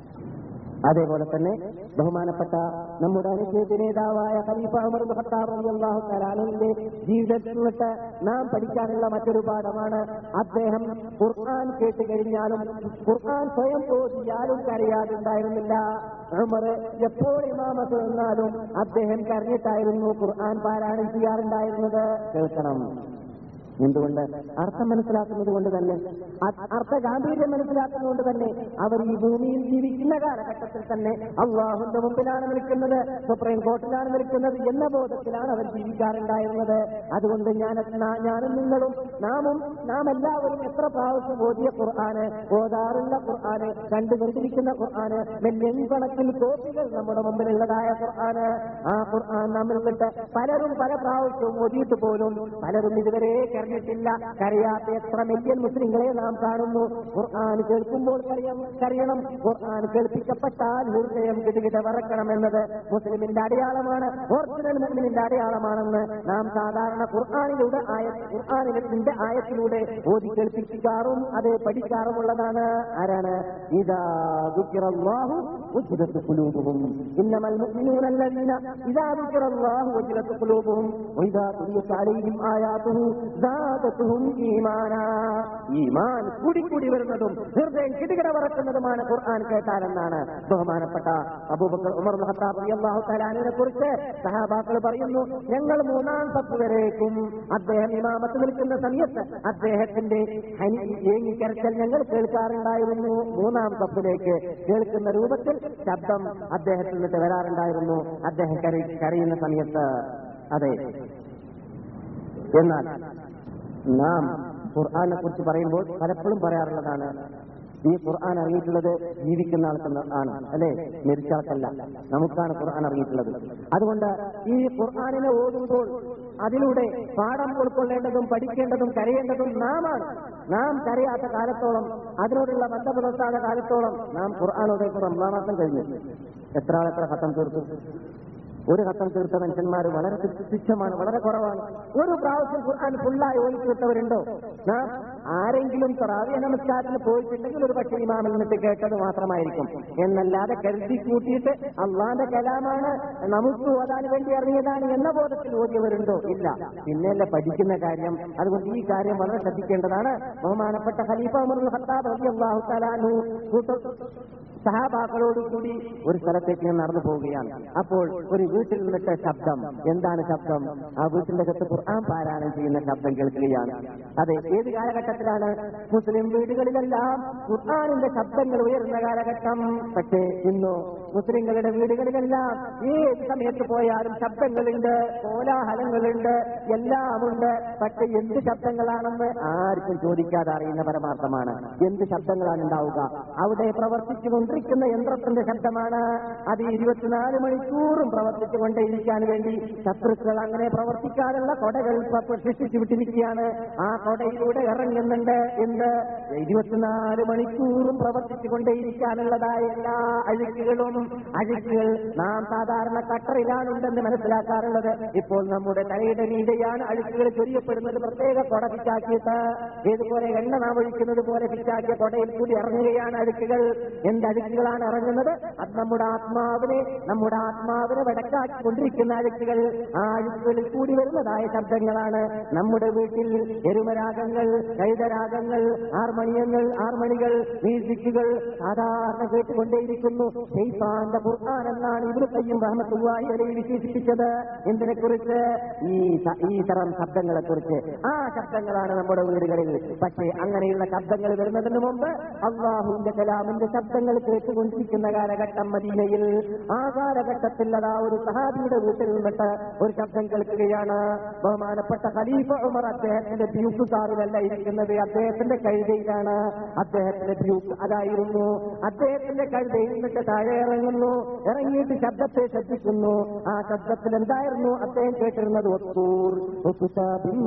അതേപോലെ തന്നെ ബഹുമാനപ്പെട്ട നമ്മുടെ അനുശേഷ നേതാവായ ഖലീഫ ഉമർ ഇബ്നു ഖത്താബ് റളിയല്ലാഹു തആല അൻഹുവിന്റെ ജീവിതത്തിൽ നിന്നിട്ട് നാം പഠിക്കാനുള്ള മറ്റൊരു പാഠമാണ് അദ്ദേഹം ഖുർആൻ കേട്ട് കഴിഞ്ഞാലും ഖുർആൻ സ്വയം ഓതിയാലും കരയാതുണ്ടായിരുന്നില്ല ഉമർ എപ്പോൾ ഇമാമത്ത് നിന്നാലും അദ്ദേഹം കരഞ്ഞിട്ടായിരുന്നു ഖുർആൻ പാരായണം ചെയ്യാറുണ്ടായിരുന്നത് കേൾക്കണം എന്തുകൊണ്ട് അർത്ഥം മനസ്സിലാക്കുന്നത് കൊണ്ട് തന്നെ അ- അർത്ഥ ഗാംഭീര്യം മനസ്സിലാക്കുന്നത് കൊണ്ട് തന്നെ അവർ ഈ ഭൂമിയിൽ ജീവിക്കുന്ന കാലഘട്ടത്തിൽ തന്നെ അള്ളാഹുന്റെ മുമ്പിലാണ് നിൽക്കുന്നത് സുപ്രീം കോർട്ടിലാണ് നിൽക്കുന്നത് എന്ന ബോധത്തിലാണ് അവർ ജീവിക്കാറുണ്ടായിരുന്നത് അതുകൊണ്ട് ഞാൻ നാ- ഞാനും നിങ്ങളും നാമും നാം എല്ലാവരും എത്ര പ്രാവശ്യം ഓതിയ ഖുർആന് ഓതാറുള്ള ഖുർആന് കണ്ടുകൊണ്ടിരിക്കുന്ന ഖുർആന് മില്യൺ കണക്കിന് കോപ്പികൾ നമ്മുടെ മുമ്പിലുള്ളതായ ഖുർആന് ആ ഖുർആൻ നമ്മിൽ വിട്ട് പലരും പല പ്രാവശ്യവും ഓതിയിട്ട് പോലും പലരും ഇതുവരെ കരഞ്ഞിട്ടില്ല കരയാത്ത എത്ര മില്യൺ മുസ്ലിങ്ങളെ നാം കാണുന്നു ഖുർആൻ കേൾക്കുമ്പോൾ കരയം കരയണം ഖുർആൻ കേൾപ്പിക്കപ്പെട്ടാൽ ഹൃദയം കിടുകിട വറക്കണം എന്നത് മുസ്ലിമിന്റെ അടയാളമാണ് ഒറിജിനൽ മുസ്ലിമിന്റെ അടയാളമാണെന്ന് നാം സാധാരണ ഖുർആാനിലൂടെ ആയ ഖുർആാനിന്റെ ആയത്തിലൂടെ ഓതി കേൾപ്പിക്കാറും അത് പഠിക്കാറുമുള്ളതാണ് ആരാണ് ഇതാ ദുഃഖിറല്ലാഹു وجلت قلوبهم إنما المؤمنون الذين إذا ذكر الله وجلت قلوبهم وإذا تليت عليهم آياته زادتهم إيمانا ഈമാൻ കൂടി കൂടി വരുന്നതും ഹൃദയം കിടുകിട പറക്കുന്നതുമാണ് ഖുർആൻ കേട്ടാലെന്നാണ് ബഹുമാനപ്പെട്ട അബൂബക്കർ ഉമർ ഖത്താബ് റളിയല്ലാഹു തആലാനെ കുറിച്ച് സഹാബാക്കൾ പറയുന്നു ഞങ്ങൾ മൂന്നാം സത്ത് വരേക്കും അദ്ദേഹം ഇമാമത്ത് നിൽക്കുന്ന സമയത്ത് അദ്ദേഹത്തിന്റെ ഹനി ഏങ്ങിക്കരച്ചൽ ഞങ്ങൾ കേൾക്കാറുണ്ടായിരുന്നു മൂന്നാം സപ്പിലേക്ക് കേൾക്കുന്ന രൂപത്തിൽ ശബ്ദം അദ്ദേഹത്തിൽ നിന്നിട്ട് വരാറുണ്ടായിരുന്നു അദ്ദേഹം കര- കരയുന്ന സമയത്ത് അതെ എന്നാൽ നാം ഖുർആനെ കുറിച്ച് പറയുമ്പോൾ പലപ്പോഴും പറയാറുള്ളതാണ് ഈ ഖുർആൻ അറിയിട്ടുള്ളത് ജീവിക്കുന്ന ആൾക്ക് ആണ് അല്ലെ മരിച്ച ആൾക്കല്ല നമുക്കാണ് ഖുർആൻ അറിയിട്ടുള്ളത് അതുകൊണ്ട് ഈ ഖുർആാനിനെ ഓതുമ്പോൾ അതിലൂടെ പാഠം ഉൾക്കൊള്ളേണ്ടതും പഠിക്കേണ്ടതും കരയേണ്ടതും നാമാണ് നാം കരയാത്ത കാലത്തോളം അതിനോടുള്ള ബന്ധം പുലർത്താത്ത കാലത്തോളം നാം ഖുർആൻ ഓതേക്ക് റംസാൻ മാസം കഴിഞ്ഞു എത്ര ആൾ എത്ര ഖത്തം തീർത്തു ഒരു ഖത്തം തീർത്ത മനുഷ്യന്മാർ വളരെ തുച്ഛമാണ് വളരെ കുറവാണ് ഒരു പ്രാവശ്യം ഖുർആൻ ഫുള്ളായി ഓടി തീർത്തവരുണ്ടോ നാം ആരെങ്കിലും തറാവിയ നമസ്കാരത്തിന് പോയിട്ടുണ്ടെങ്കിൽ ഒരു പക്ഷേ ഇമാമിൽ നിന്നിട്ട് കേട്ടത് മാത്രമായിരിക്കും എന്നല്ലാതെ കരുതി കൂട്ടിയിട്ട് അള്ളാന്റെ കലാമാണ് നമുക്ക് ഓതാൻ വേണ്ടി ഇറങ്ങിയതാണ് എന്ന ബോധത്തിൽ ഓതിയവരുണ്ടോ ഇല്ല പിന്നെയല്ല പഠിക്കുന്ന കാര്യം അതുകൊണ്ട് ഈ കാര്യം വളരെ ശ്രദ്ധിക്കേണ്ടതാണ് ബഹുമാനപ്പെട്ട ഖലീഫ ഉമർ ഖത്താബ് റളിയല്ലാഹു തആല അൻഹു കൂട്ട സഹാബാക്കളോട് കൂടി ഒരു സ്ഥലത്തേക്ക് ഞാൻ നടന്നു പോവുകയാണ് അപ്പോൾ ഒരു വീട്ടിൽ നിന്നിട്ട് ശബ്ദം എന്താണ് ശബ്ദം ആ വീട്ടിന്റെ അകത്ത് ഖുർആൻ പാരായണം ചെയ്യുന്ന ശബ്ദം കേൾക്കുകയാണ് അതെ ഏത് കാലഘട്ടത്തിലാണ് മുസ്ലിം വീടുകളിലെല്ലാം ഖുർആാനിന്റെ ശബ്ദങ്ങൾ ഉയർന്ന കാലഘട്ടം പക്ഷേ ഇന്നോ മുസ്ലിങ്ങളുടെ വീടുകളിലെല്ലാം ഏത് സമയത്ത് പോയാലും ശബ്ദങ്ങളുണ്ട് കോലാഹലങ്ങളുണ്ട് എല്ലാമുണ്ട് പക്ഷെ എന്ത് ശബ്ദങ്ങളാണെന്ന് ആർക്കും ചോദിക്കാതെ അറിയുന്ന പരമാർത്ഥമാണ് എന്ത് ശബ്ദങ്ങളാണ് ഉണ്ടാവുക അവിടെ പ്രവർത്തിച്ചുകൊണ്ടിരിക്കുന്ന യന്ത്രത്തിന്റെ ശബ്ദമാണ് അത് ഇരുപത്തിനാല് മണിക്കൂറും പ്രവർത്തിച്ചുകൊണ്ടേയിരിക്കാൻ വേണ്ടി ശത്രുക്കൾ അങ്ങനെ പ്രവർത്തിക്കാനുള്ള കൊടകൾ ഇപ്പൊ സൃഷ്ടിച്ചു വിട്ടിരിക്കുകയാണ് ആ കൊടയിലൂടെ ഇറങ്ങുന്നുണ്ട് എന്ത് ഇരുപത്തിനാല് മണിക്കൂറും പ്രവർത്തിച്ചുകൊണ്ടേയിരിക്കാനുള്ളതായ എല്ലാ അഴുക്കുകളും അഴുക്കുകൾ നാം സാധാരണ കട്ടറിലാണുണ്ടെന്ന് മനസ്സിലാക്കാറുള്ളത് ഇപ്പോൾ നമ്മുടെ തലയുടെ മീതെയാണ് അഴുക്കുകൾ ചൊരിയപ്പെടുന്നത് പ്രത്യേക കൊട പിച്ചാക്കിയിട്ട് ഏതുപോലെ എണ്ണ നാം ഒഴിക്കുന്നത് പോലെ പിച്ചാക്കിയ കൊടയിൽ കൂടി ഇറങ്ങുകയാണ് അഴുക്കുകൾ എന്ത് അഴുക്കുകളാണ് ഇറങ്ങുന്നത് അത് നമ്മുടെ ആത്മാവിനെ നമ്മുടെ ആത്മാവിനെ വടക്കാക്കി കൊണ്ടിരിക്കുന്ന അഴുക്കുകൾ ആ അഴുക്കുകളിൽ കൂടി വരുന്നതായ ശബ്ദങ്ങളാണ് നമ്മുടെ വീട്ടിൽ എരുമരാഗങ്ങൾ കൈതരാഗങ്ങൾ ഹാർമോണിയങ്ങൾ ഹാർമണികൾ മ്യൂസിക്കുകൾ സാധാരണ കേട്ടുകൊണ്ടേയിരിക്കുന്നു ഷെയ്ഫാന്റെ ഖുർആൻ എന്നാണ് ഇബ്നു ഖയ്യിം റഹ്മത്തുള്ളാഹി അലൈഹി വിശേഷിപ്പിച്ചത് എന്തിനെ കുറിച്ച് ഈ സ- ഈ തരം ശബ്ദങ്ങളെ കുറിച്ച് ആ ശബ്ദങ്ങളാണ് നമ്മുടെ വീടുകളിൽ പക്ഷേ അങ്ങനെയുള്ള ശബ്ദങ്ങൾ വരുന്നതിന് മുമ്പ് അള്ളാഹുവിന്റെ കലാമിന്റെ ശബ്ദങ്ങൾ കേട്ടുകൊണ്ടിരിക്കുന്ന കാലഘട്ടം മദീനയിൽ ആ കാലഘട്ടത്തിൽ അതാ ഒരു സഹാബിയുടെ വീട്ടിൽ നിന്നിട്ട് ഒരു ശബ്ദം കേൾക്കുകയാണ് ബഹുമാനപ്പെട്ട ഖലീഫ ഉമർ അദ്ദേഹത്തിന്റെ ബ്യൂക്ക് കാറിലല്ല ഇരിക്കുന്നത് അദ്ദേഹത്തിന്റെ കഴുതയിലാണ് അദ്ദേഹത്തിന്റെ ബ്യൂക്ക് അതായിരുന്നു അദ്ദേഹത്തിന്റെ കഴുതയിൽ നിന്നിട്ട് താഴെ ഇറങ്ങുന്നു ഇറങ്ങിയിട്ട് ശബ്ദത്തെ ശ്രദ്ധിക്കുന്നു ആ ശബ്ദത്തിൽ എന്തായിരുന്നു അദ്ദേഹം കേട്ടിരുന്നത് ഒത്തൂർ ഒത്തുതാബിൻ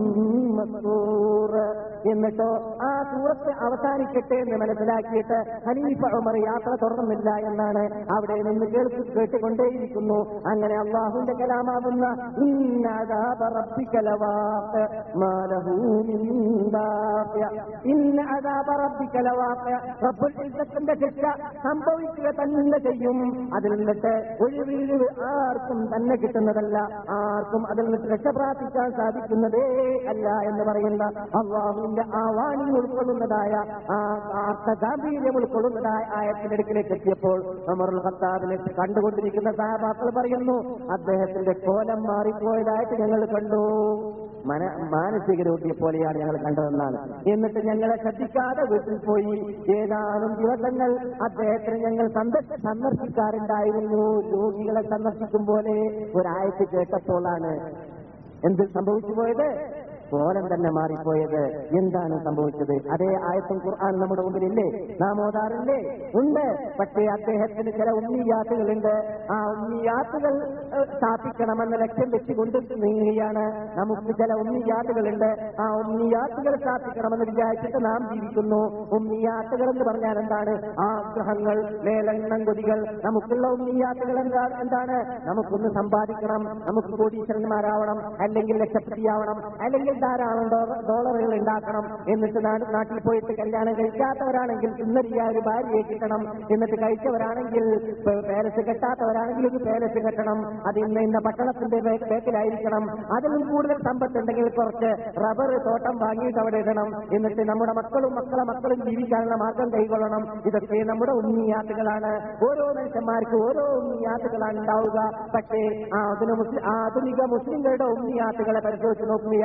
മസ്തൂർ. എന്നിട്ടോ ആ സൂറത്ത് അവസാനിക്കട്ടെ എന്ന് മനസ്സിലാക്കിയിട്ട് ഖലീഫ ഉമർ യാത്ര തുടർന്നില്ല എന്നാണ് അവിടെ നിന്ന് കേൾക്കു കേട്ടുകൊണ്ടേയിരിക്കുന്നു അങ്ങനെ അള്ളാഹുവിന്റെ കലാമാവുന്ന ഇന്ന അദാബ റബ്ബിക ലവാഖ് മാ ലഹു മിൻ ദാഫിയ. ഇന്ന അദാബ റബ്ബിക ലവാഖ്. റബ്ബുൽ ഇസ്സത്തിന്റെ ശിക്ഷ സംഭവിക്കുക തന്നെ ചെയ്യും അതിൽ നിന്നിട്ട് ഒഴിവീഴ് ആർക്കും തന്നെ കിട്ടുന്നതല്ല ആർക്കും അതിൽ നിന്ന് രക്ഷ പ്രാപിക്കാൻ സാധിക്കുന്നതേ അല്ല എന്ന് പറയുന്ന അള്ളാഹുവിന്റെ ആ വാണി ഉൾക്കൊള്ളുന്നതായ ആ ആർത്ത ഗാംഭീര്യം ഉൾക്കൊള്ളുന്നതായ ആയത്തിന്റെ അടുക്കിലേക്ക് എത്തിയപ്പോൾ അമറുൽ ഖത്താബിനെ കണ്ടുകൊണ്ടിരിക്കുന്ന സഹാബാക്കൾ പറയുന്നു അദ്ദേഹത്തിന്റെ കോലം മാറിപ്പോയതായിട്ട് ഞങ്ങൾ കണ്ടു മന മാനസിക രോഗിയെ പോലെയാണ് ഞങ്ങൾ കണ്ടതെന്നാണ് എന്നിട്ട് ഞങ്ങളെ ശ്രദ്ധിക്കാതെ വീട്ടിൽ പോയി ഏതാനും ദിവസങ്ങൾ അദ്ദേഹത്തിന് ഞങ്ങൾ സന്ദർശ സന്ദർശിക്കാറുണ്ടായിരുന്നു രോഗികളെ സന്ദർശിക്കും പോലെ ഒരാഴ്ച കേട്ടപ്പോഴാണ് എന്ത് സംഭവിച്ചു പോയത് കോലം തന്നെ മാറിപ്പോയത് എന്താണ് സംഭവിച്ചത് അതേ ആയത്തും ഖുർആൻ നമ്മുടെ മുമ്പിലില്ലേ നാം ഓതാറില്ലേ ഉണ്ട് പക്ഷേ അദ്ദേഹത്തിന് ചില ഉണ്ണിയാത്തുകളുണ്ട് ആ ഉണ്ണിയാത്തുകൾ ഏഹ്, സ്ഥാപിക്കണമെന്ന ലക്ഷ്യം വെച്ചുകൊണ്ട് നീങ്ങുകയാണ് നമുക്ക് ചില ഉണ്ണിയാത്തുകളുണ്ട് ആ ഉണ്ണിയാത്തുകൾ സ്ഥാപിക്കണമെന്ന് വിചാരിച്ചിട്ട് നാം ജീവിക്കുന്നു ഉണ്ണിയാത്തുകൾ എന്ന് പറഞ്ഞാൽ എന്താണ് ആഗ്രഹങ്ങൾ മേലെണ്ണം കൊതികൾ നമുക്കുള്ള ഉണ്ണിയാത്തുകൾ എന്താ എന്താണ് നമുക്കൊന്ന് സമ്പാദിക്കണം നമുക്ക് കോടീശ്വരന്മാരാവണം അല്ലെങ്കിൽ ലക്ഷപ്പതിയാവണം അല്ലെങ്കിൽ ധാരാളം ഡോ- ഡോളറുകൾ ഉണ്ടാക്കണം എന്നിട്ട് നാട് നാട്ടിൽ പോയിട്ട് കല്യാണം കഴിക്കാത്തവരാണെങ്കിൽ സുന്ദരിയായ ഒരു ഭാര്യയെ കിട്ടണം എന്നിട്ട് കഴിച്ചവരാണെങ്കിൽ പേ- പേലസ് കെട്ടാത്തവരാണെങ്കിൽ ഒരു പേലസ് കെട്ടണം അത് ഇന്ന ഇന്ന പട്ടണത്തിന്റെ ബേ- ബേക്കിലായിരിക്കണം അതിലും കൂടുതൽ സമ്പത്തുണ്ടെങ്കിൽ കുറച്ച് റബ്ബർ തോട്ടം വാങ്ങിയിട്ട് അവിടെ ഇടണം എന്നിട്ട് നമ്മുടെ മക്കളും മക്കളെ മക്കളും ജീവിക്കാനുള്ള മാർഗം കൈകൊള്ളണം ഇതൊക്കെ നമ്മുടെ ഉണ്ണിയാത്തുകളാണ് ഓരോ മനുഷ്യന്മാർക്ക് ഓരോ ഉണ്ണിയാത്തുകളാണ് ഉണ്ടാവുക പക്ഷേ ആധുനിക മുസ്ലിം ആധുനിക മുസ്ലിങ്ങളുടെ ഉണ്ണിയാത്തുകളെ പരിശോധിച്ച് നോക്കുകയാണെങ്കിൽ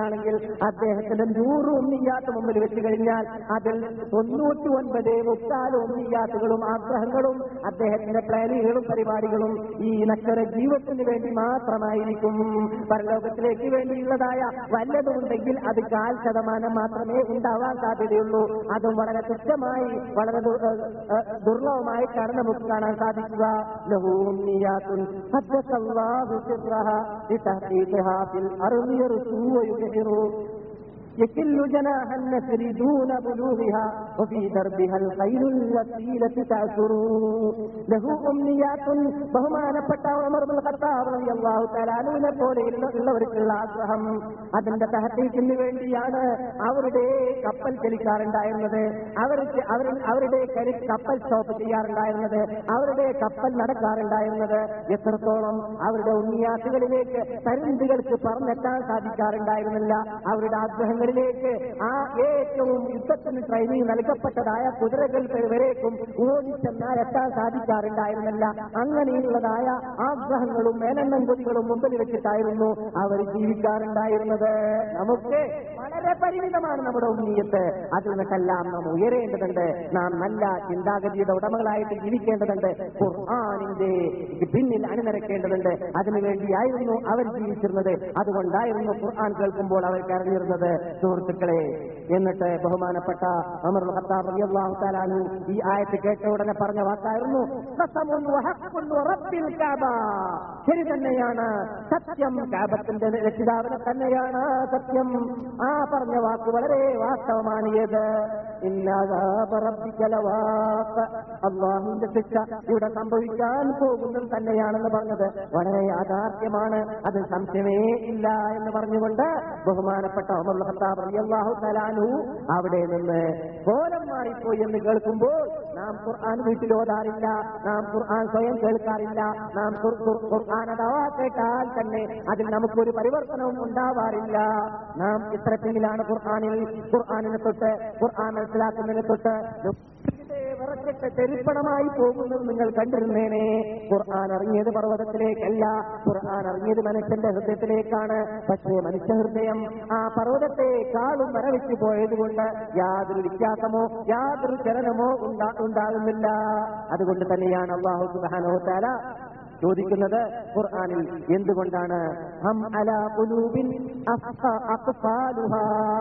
അദ്ദേഹത്തിന്റെ നൂറ് ഉണ്ണിയാത്ത് മുമ്പിൽ വെച്ച് കഴിഞ്ഞാൽ അതിൽ തൊണ്ണൂറ്റി ഒൻപത് മുക്കാല് ഉണ്ണിയാത്തുകളും ആഗ്രഹങ്ങളും അദ്ദേഹത്തിന്റെ പ്ലാനുകളും പരിപാടികളും ഈ നക്ഷര ജീവിതത്തിന് വേണ്ടി മാത്രമായിരിക്കും പരലോകത്തിലേക്ക് വേണ്ടിയുള്ളതായ വല്ലതുമുണ്ടെങ്കിൽ അത് കാൽ ശതമാനം മാത്രമേ ഉണ്ടാവാൻ സാധ്യതയുള്ളൂ അതും വളരെ തുച്ഛമായി വളരെ ദു- ഏഹ് ഏഹ് ദുർലഭമായിട്ടാണ് നമുക്ക് കാണാൻ സാധിക്കുക ലഹൂന്നിയാത്തുൻ ഹദ്ദസല്ലാഹു സിർറഹ ലിതഹ്ഖീഖിഹാ ഫിൽ അർളി യർസൂ വയുദ്ഹിറു يكل جناح النسر دون بلوغها وفي دربها الخيل الوسيلة تعثر له أمنيات ബഹുമാനപ്പെട്ട ഉമർ ബിൻ ഖത്താബ് റളിയല്ലാഹു തആല അൻഹുവിനെ പോലെയുള്ളവർക്കുള്ള ആഗ്രഹം അതിന്റെ തഹത്തീക്കിന് വേണ്ടിയാണ് അവരുടെ കപ്പൽ ചലിക്കാറുണ്ടായിരുന്നത് അവർക്ക് അവർ അവരുടെ കരി കപ്പൽ സ്റ്റോപ്പ് ചെയ്യാറുണ്ടായിരുന്നത് അവരുടെ കപ്പൽ നടക്കാറുണ്ടായിരുന്നത് എത്രത്തോളം അവരുടെ ഉണ്ണിയാത്തുകളിലേക്ക് തരുന്തുകൾക്ക് പറഞ്ഞെത്താൻ സാധിക്കാറുണ്ടായിരുന്നില്ല അവരുടെ ആഗ്രഹങ്ങളിലേക്ക് ആ ഏറ്റവും യുദ്ധത്തിന് ട്രെയിനിങ് നൽകപ്പെട്ടതായ കുതിരകൾ വരേക്കും ഓടിച്ചെന്നാൽ എത്താൻ സാധിക്കാറുണ്ടായിരുന്നില്ല അങ്ങനെയുള്ളതായ ആഗ്രഹങ്ങളും മേലെണ്ണം കൊതികളും മുമ്പിൽ വെച്ചിട്ടായിരുന്നു അവർ ജീവിക്കാറുണ്ടായിരുന്നത് നമുക്ക് വളരെ പരിമിതമാണ് നമ്മുടെ ഉന്നീയത്ത് അതിൽ നിന്നെല്ലാം നാം ഉയരേണ്ടതുണ്ട് നാം നല്ല ചിന്താഗതിയുടെ ഉടമകളായിട്ട് ജീവിക്കേണ്ടതുണ്ട് ഖുർആാനിന്റെ പിന്നിൽ അണിനിരക്കേണ്ടതുണ്ട് അതിനുവേണ്ടിയായിരുന്നു അവർ ജീവിച്ചിരുന്നത് അതുകൊണ്ടായിരുന്നു ഖുർആൻ കേൾക്കുമ്പോൾ അവർ കരഞ്ഞിരുന്നത് സുഹൃത്തുക്കളെ എന്നിട്ട് ബഹുമാനപ്പെട്ട അമർ ഖത്താബ് റളിയല്ലാഹു തആല അൻഹു ഈ ആയത്ത് കേട്ട ഉടനെ പറഞ്ഞ വാക്കായിരുന്നു "ഖസമുൻ വഹഖുൻ വറബ്ബിൽ കഅബ." ശരി തന്നെയാണ് സത്യം കാബത്തിന്റെ രക്ഷിതാവിനെ തന്നെയാണ് സത്യം ആ പറഞ്ഞ വാക്ക് വളരെ വാസ്തവമാണ് ഏത് അള്ളാഹുവിന്റെ ശിക്ഷ ഇവിടെ സംഭവിക്കാൻ പോകുന്നത് തന്നെയാണെന്ന് പറഞ്ഞത് വളരെ യാഥാർത്ഥ്യമാണ് അത് സംശയമേ ഇല്ല എന്ന് പറഞ്ഞുകൊണ്ട് ബഹുമാനപ്പെട്ട ഉമർ ഖത്താബ് റളിയല്ലാഹു തആല അൻഹു അവിടെ നിന്ന് കോലം മാറിപ്പോയി എന്ന് കേൾക്കുമ്പോൾ നാം ഖുർആൻ വീട്ടിൽ ഓതാറില്ല നാം ഖുർആൻ സ്വയം കേൾക്കാറില്ല നാം ഖുർ- ഖുർ- ഖുർആൻ അഥവാ കേട്ടാൽ തന്നെ അതിൽ നമുക്കൊരു പരിവർത്തനവും ഉണ്ടാവാറില്ല നാം ഇത്ര പിന്നിലാണ് ഖുർആനിൽ ഖുർആനിനെ തൊട്ട് ഖുർആൻ മനസ്സിലാക്കുന്നതിനെ തൊട്ട് ഇതിന്റെ വിറച്ചിട്ട് തെരിപ്പണമായി പോകുന്നത് നിങ്ങൾ കണ്ടിരുന്നേനെ ഖുർആൻ ഇറങ്ങിയത് പർവ്വതത്തിലേക്കല്ല ഖുർആൻ ഇറങ്ങിയത് മനുഷ്യന്റെ ഹൃദയത്തിലേക്കാണ് പക്ഷേ മനുഷ്യ ഹൃദയം ആ പർവ്വതത്തെക്കാളും മരവിച്ചു പോയതുകൊണ്ട് യാതൊരു വ്യത്യാസമോ യാതൊരു ചലനമോ ഉണ്ടാ ഉണ്ടാകുന്നില്ല അതുകൊണ്ട് തന്നെയാണ് അള്ളാഹു സുബാനോ താല ചോദിക്കുന്നത് ഖുർആനിൽ എന്തുകൊണ്ടാണ് ഹം അലാ ഖുലൂബിൻ അഫ്ഖ- അഖ്ഫാലുഹാ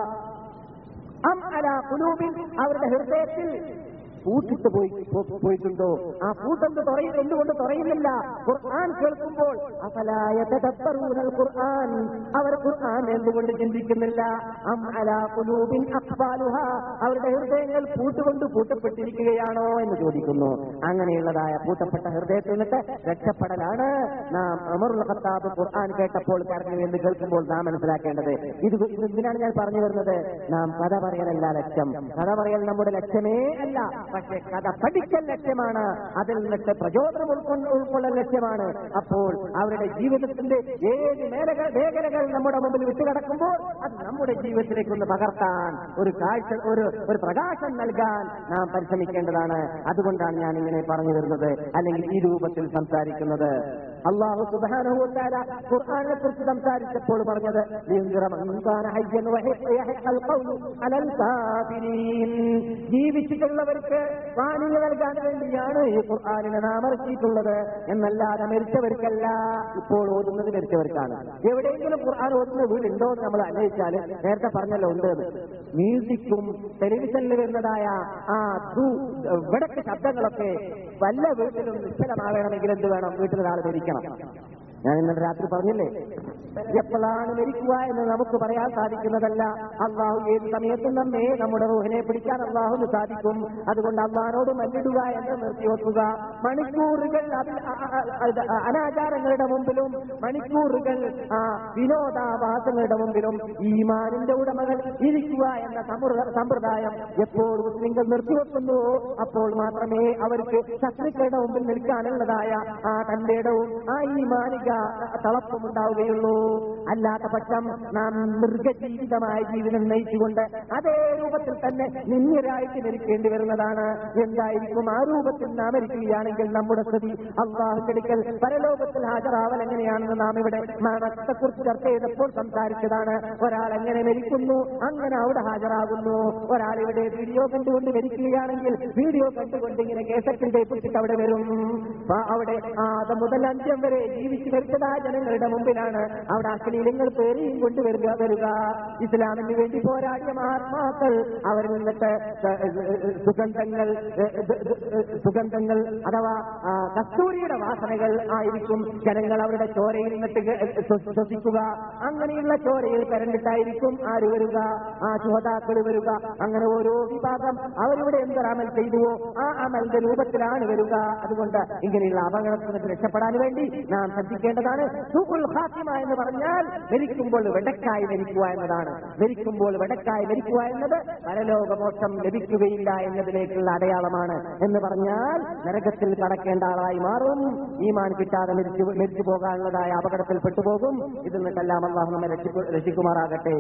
അം അലാ ഖുലൂബിൻ അവരുടെ ഹൃദയത്തിൽ പൂട്ടിട്ട് പോയി പോ- പോയിട്ടുണ്ടോ ആ പൂട്ടെന്ത് തുറയും എന്തുകൊണ്ട് തുറയുന്നില്ല ഖുർആൻ കേൾക്കുമ്പോൾ അഫലായ തദബ്ബറൂനൽ ഖുർആൻ അവർ ഖുർആൻ എന്തുകൊണ്ട് ചിന്തിക്കുന്നില്ല അം അലാ ഖുലൂബിൻ അഖ്ബാലുഹ അവരുടെ ഹൃദയങ്ങൾ പൂട്ടുകൊണ്ട് പൂട്ടപ്പെട്ടിരിക്കുകയാണോ എന്ന് ചോദിക്കുന്നു അങ്ങനെയുള്ളതായ പൂട്ടപ്പെട്ട ഹൃദയത്തിൽ നിന്നിട്ട് രക്ഷപ്പെടലാണ് നാം അമറുൽ ഖത്താബ് ഖുർആൻ കേട്ടപ്പോൾ കരഞ്ഞു എന്ന് കേൾക്കുമ്പോൾ നാം മനസ്സിലാക്കേണ്ടത് ഇത് ഇതെന്തിനാണ് ഞാൻ പറഞ്ഞു വരുന്നത് നാം കഥ പറയലല്ല ലക്ഷ്യം കഥ പറയൽ നമ്മുടെ ലക്ഷ്യമേ അല്ല പക്ഷെ കഥ പഠിക്കൽ ലക്ഷ്യമാണ് അതിൽ നിന്നിട്ട് പ്രചോദനം ഉൾക്കൊണ്ട് ഉൾക്കൊള്ളൽ ലക്ഷ്യമാണ് അപ്പോൾ അവരുടെ ജീവിതത്തിന്റെ ഏത് മേഖല മേഖലകൾ നമ്മുടെ മുമ്പിൽ വിട്ടുകിടക്കുമ്പോൾ അത് നമ്മുടെ ജീവിതത്തിലേക്ക് ഒന്ന് പകർത്താൻ ഒരു കാഴ്ച ഒരു ഒരു പ്രകാശം നൽകാൻ നാം പരിശ്രമിക്കേണ്ടതാണ് അതുകൊണ്ടാണ് ഞാൻ ഇങ്ങനെ പറഞ്ഞു വരുന്നത് അല്ലെങ്കിൽ ഈ രൂപത്തിൽ സംസാരിക്കുന്നത് അള്ളാഹു സുബാനുഭൂത്താല ഖുർആാനെ കുറിച്ച് സംസാരിച്ചപ്പോൾ പറഞ്ഞത് "ലിയുൻദിറ മൻ കാന ഹയ്യൻ വയഹ്യൽ ഖൗലു അലൽ കാഫിരീൻ." ജീവിച്ചിട്ടുള്ളവർക്ക് വാണിംഗ് നൽകാൻ വേണ്ടിയാണ് ഈ ഖുർആാനിനെ നാം ഇറക്കിയിട്ടുള്ളത് എന്നല്ലാതെ മരിച്ചവർക്കല്ല ഇപ്പോൾ ഓതുന്നത് മരിച്ചവർക്കാണ് എവിടെയെങ്കിലും ഖുർആൻ ഓതുന്ന വീടുണ്ടോ എന്ന് നമ്മൾ അന്വേഷിച്ചാൽ നേരത്തെ പറഞ്ഞല്ലോ ഉണ്ട് എന്ന്. മ്യൂസിക്കും ടെലിവിഷനിൽ വരുന്നതായ ആ ദു വിടക്ക് ശബ്ദങ്ങളൊക്കെ വല്ല വീട്ടിലും നിശ്ചലമാകണമെങ്കിൽ എന്ത് വേണം വീട്ടിൽ ഒരാൾ മരിക്കണം ഞാൻ ഇന്നലെ രാത്രി പറഞ്ഞില്ലേ എപ്പോഴാണ് മരിക്കുക എന്ന് നമുക്ക് പറയാൻ സാധിക്കുന്നതല്ല അള്ളാഹു ഏത് സമയത്തും നമ്മെ നമ്മുടെ റൂഹിനെ പിടിക്കാൻ അള്ളാഹുന് സാധിക്കും അതുകൊണ്ട് അള്ളഹാനോട് മല്ലിടുക എന്ന് നിർത്തിവെക്കുക മണിക്കൂറുകൾ അതിൽ അ- അ- അ- അ- അനാചാരങ്ങളുടെ മുമ്പിലും മണിക്കൂറുകൾ ആ വിനോദാഭാസങ്ങളുടെ മുമ്പിലും ഈമാനിന്റെ ഉടമകൾ ഇരിക്കുക എന്ന സമ്പ്രദ- സമ്പ്രദായം എപ്പോൾ മുസ്ലിങ്ങൾ നിർത്തിവെക്കുന്നുവോ അപ്പോൾ മാത്രമേ അവർക്ക് ശത്രുക്കളുടെ മുമ്പിൽ നിൽക്കാനുള്ളതായ ആ തന്റെ ഇടവും ആ ഈമാനിക തളപ്പമുണ്ടാവുകയുള്ളൂ അല്ലാത്ത പക്ഷം നാം മൃഗജീവിതമായ ജീവിതം നയിച്ചുകൊണ്ട് അതേ രൂപത്തിൽ തന്നെ നിന്യരായിട്ട് മരിക്കേണ്ടി വരുന്നതാണ് എന്തായിരിക്കും ആ രൂപത്തിൽ നാം മരിക്കുകയാണെങ്കിൽ നമ്മുടെ സ്ഥിതി അള്ളാഹുക്കടിക്കൽ പരലോകത്തിൽ ഹാജരാവൽ എങ്ങനെയാണെന്ന് നാം ഇവിടെ മരണത്തെക്കുറിച്ച് ചർച്ച ചെയ്തപ്പോൾ സംസാരിച്ചതാണ് ഒരാൾ എങ്ങനെ മരിക്കുന്നു അങ്ങനെ അവിടെ ഹാജരാകുന്നു ഒരാൾ ഇവിടെ വീഡിയോ കണ്ടുകൊണ്ട് മരിക്കുകയാണെങ്കിൽ വീഡിയോ കണ്ടുകൊണ്ട് ഇങ്ങനെ കേസറ്റിൽ ടേപ്പിച്ചിട്ട് അവിടെ വരും അപ്പൊ അവിടെ ആദ്യം മുതൽ അന്ത്യം വരെ ജീവിച്ചു മരിച്ചതായ ജനങ്ങളുടെ മുമ്പിലാണ് അവിടെ അശ്ലീലങ്ങൾ പേരെയും കൊണ്ടുവരിക വരിക ഇസ്ലാമിന് വേണ്ടി പോരാടിയ മഹാത്മാക്കൾ അവരിൽ നിന്നിട്ട് സുഗന്ധങ്ങൾ സുഗന്ധങ്ങൾ അഥവാ ആ, കസ്തൂരിയുടെ വാസനകൾ ആയിരിക്കും ജനങ്ങൾ അവരുടെ ചോരയിൽ നിന്നിട്ട് ശ്വ- ശ്വസിക്കുക അങ്ങനെയുള്ള ചോരയിൽ കരണ്ടിട്ടായിരിക്കും ആര് വരിക ആ ശോതാക്കൾ വരിക അങ്ങനെ ഓരോ വിഭാഗം അവരിവിടെ എന്തൊരു അമൽ ചെയ്തുവോ ആ അമലിന്റെ രൂപത്തിലാണ് വരിക അതുകൊണ്ട് ഇങ്ങനെയുള്ള അപകടത്തിൽ നിന്ന് രക്ഷപ്പെടാൻ വേണ്ടി നാം ശ്രദ്ധിക്കേണ്ടതാണ് സൂഖുൽ ഖാത്തിമ എന്ന് പറഞ്ഞാൽ മരിക്കുമ്പോൾ വെടക്കായി മരിക്കുക എന്നതാണ് മരിക്കുമ്പോൾ വെടക്കായി മരിക്കുക എന്നത് പരലോകമോക്ഷം ലഭിക്കുകയില്ല എന്നതിലേക്കുള്ള അടയാളമാണ് എന്ന് പറഞ്ഞാൽ നരകത്തിൽ കടക്കേണ്ട ആളായി മാറും ഈമാൻ കിട്ടാതെ മരിച്ചു മരിച്ചു പോകാനുള്ളതായ അപകടത്തിൽ പെട്ടുപോകും ഇതിൽ നിന്നെല്ലാം അള്ളാഹു നമ്മെ രക്ഷിക്കു- രക്ഷിക്കുമാറാകട്ടെ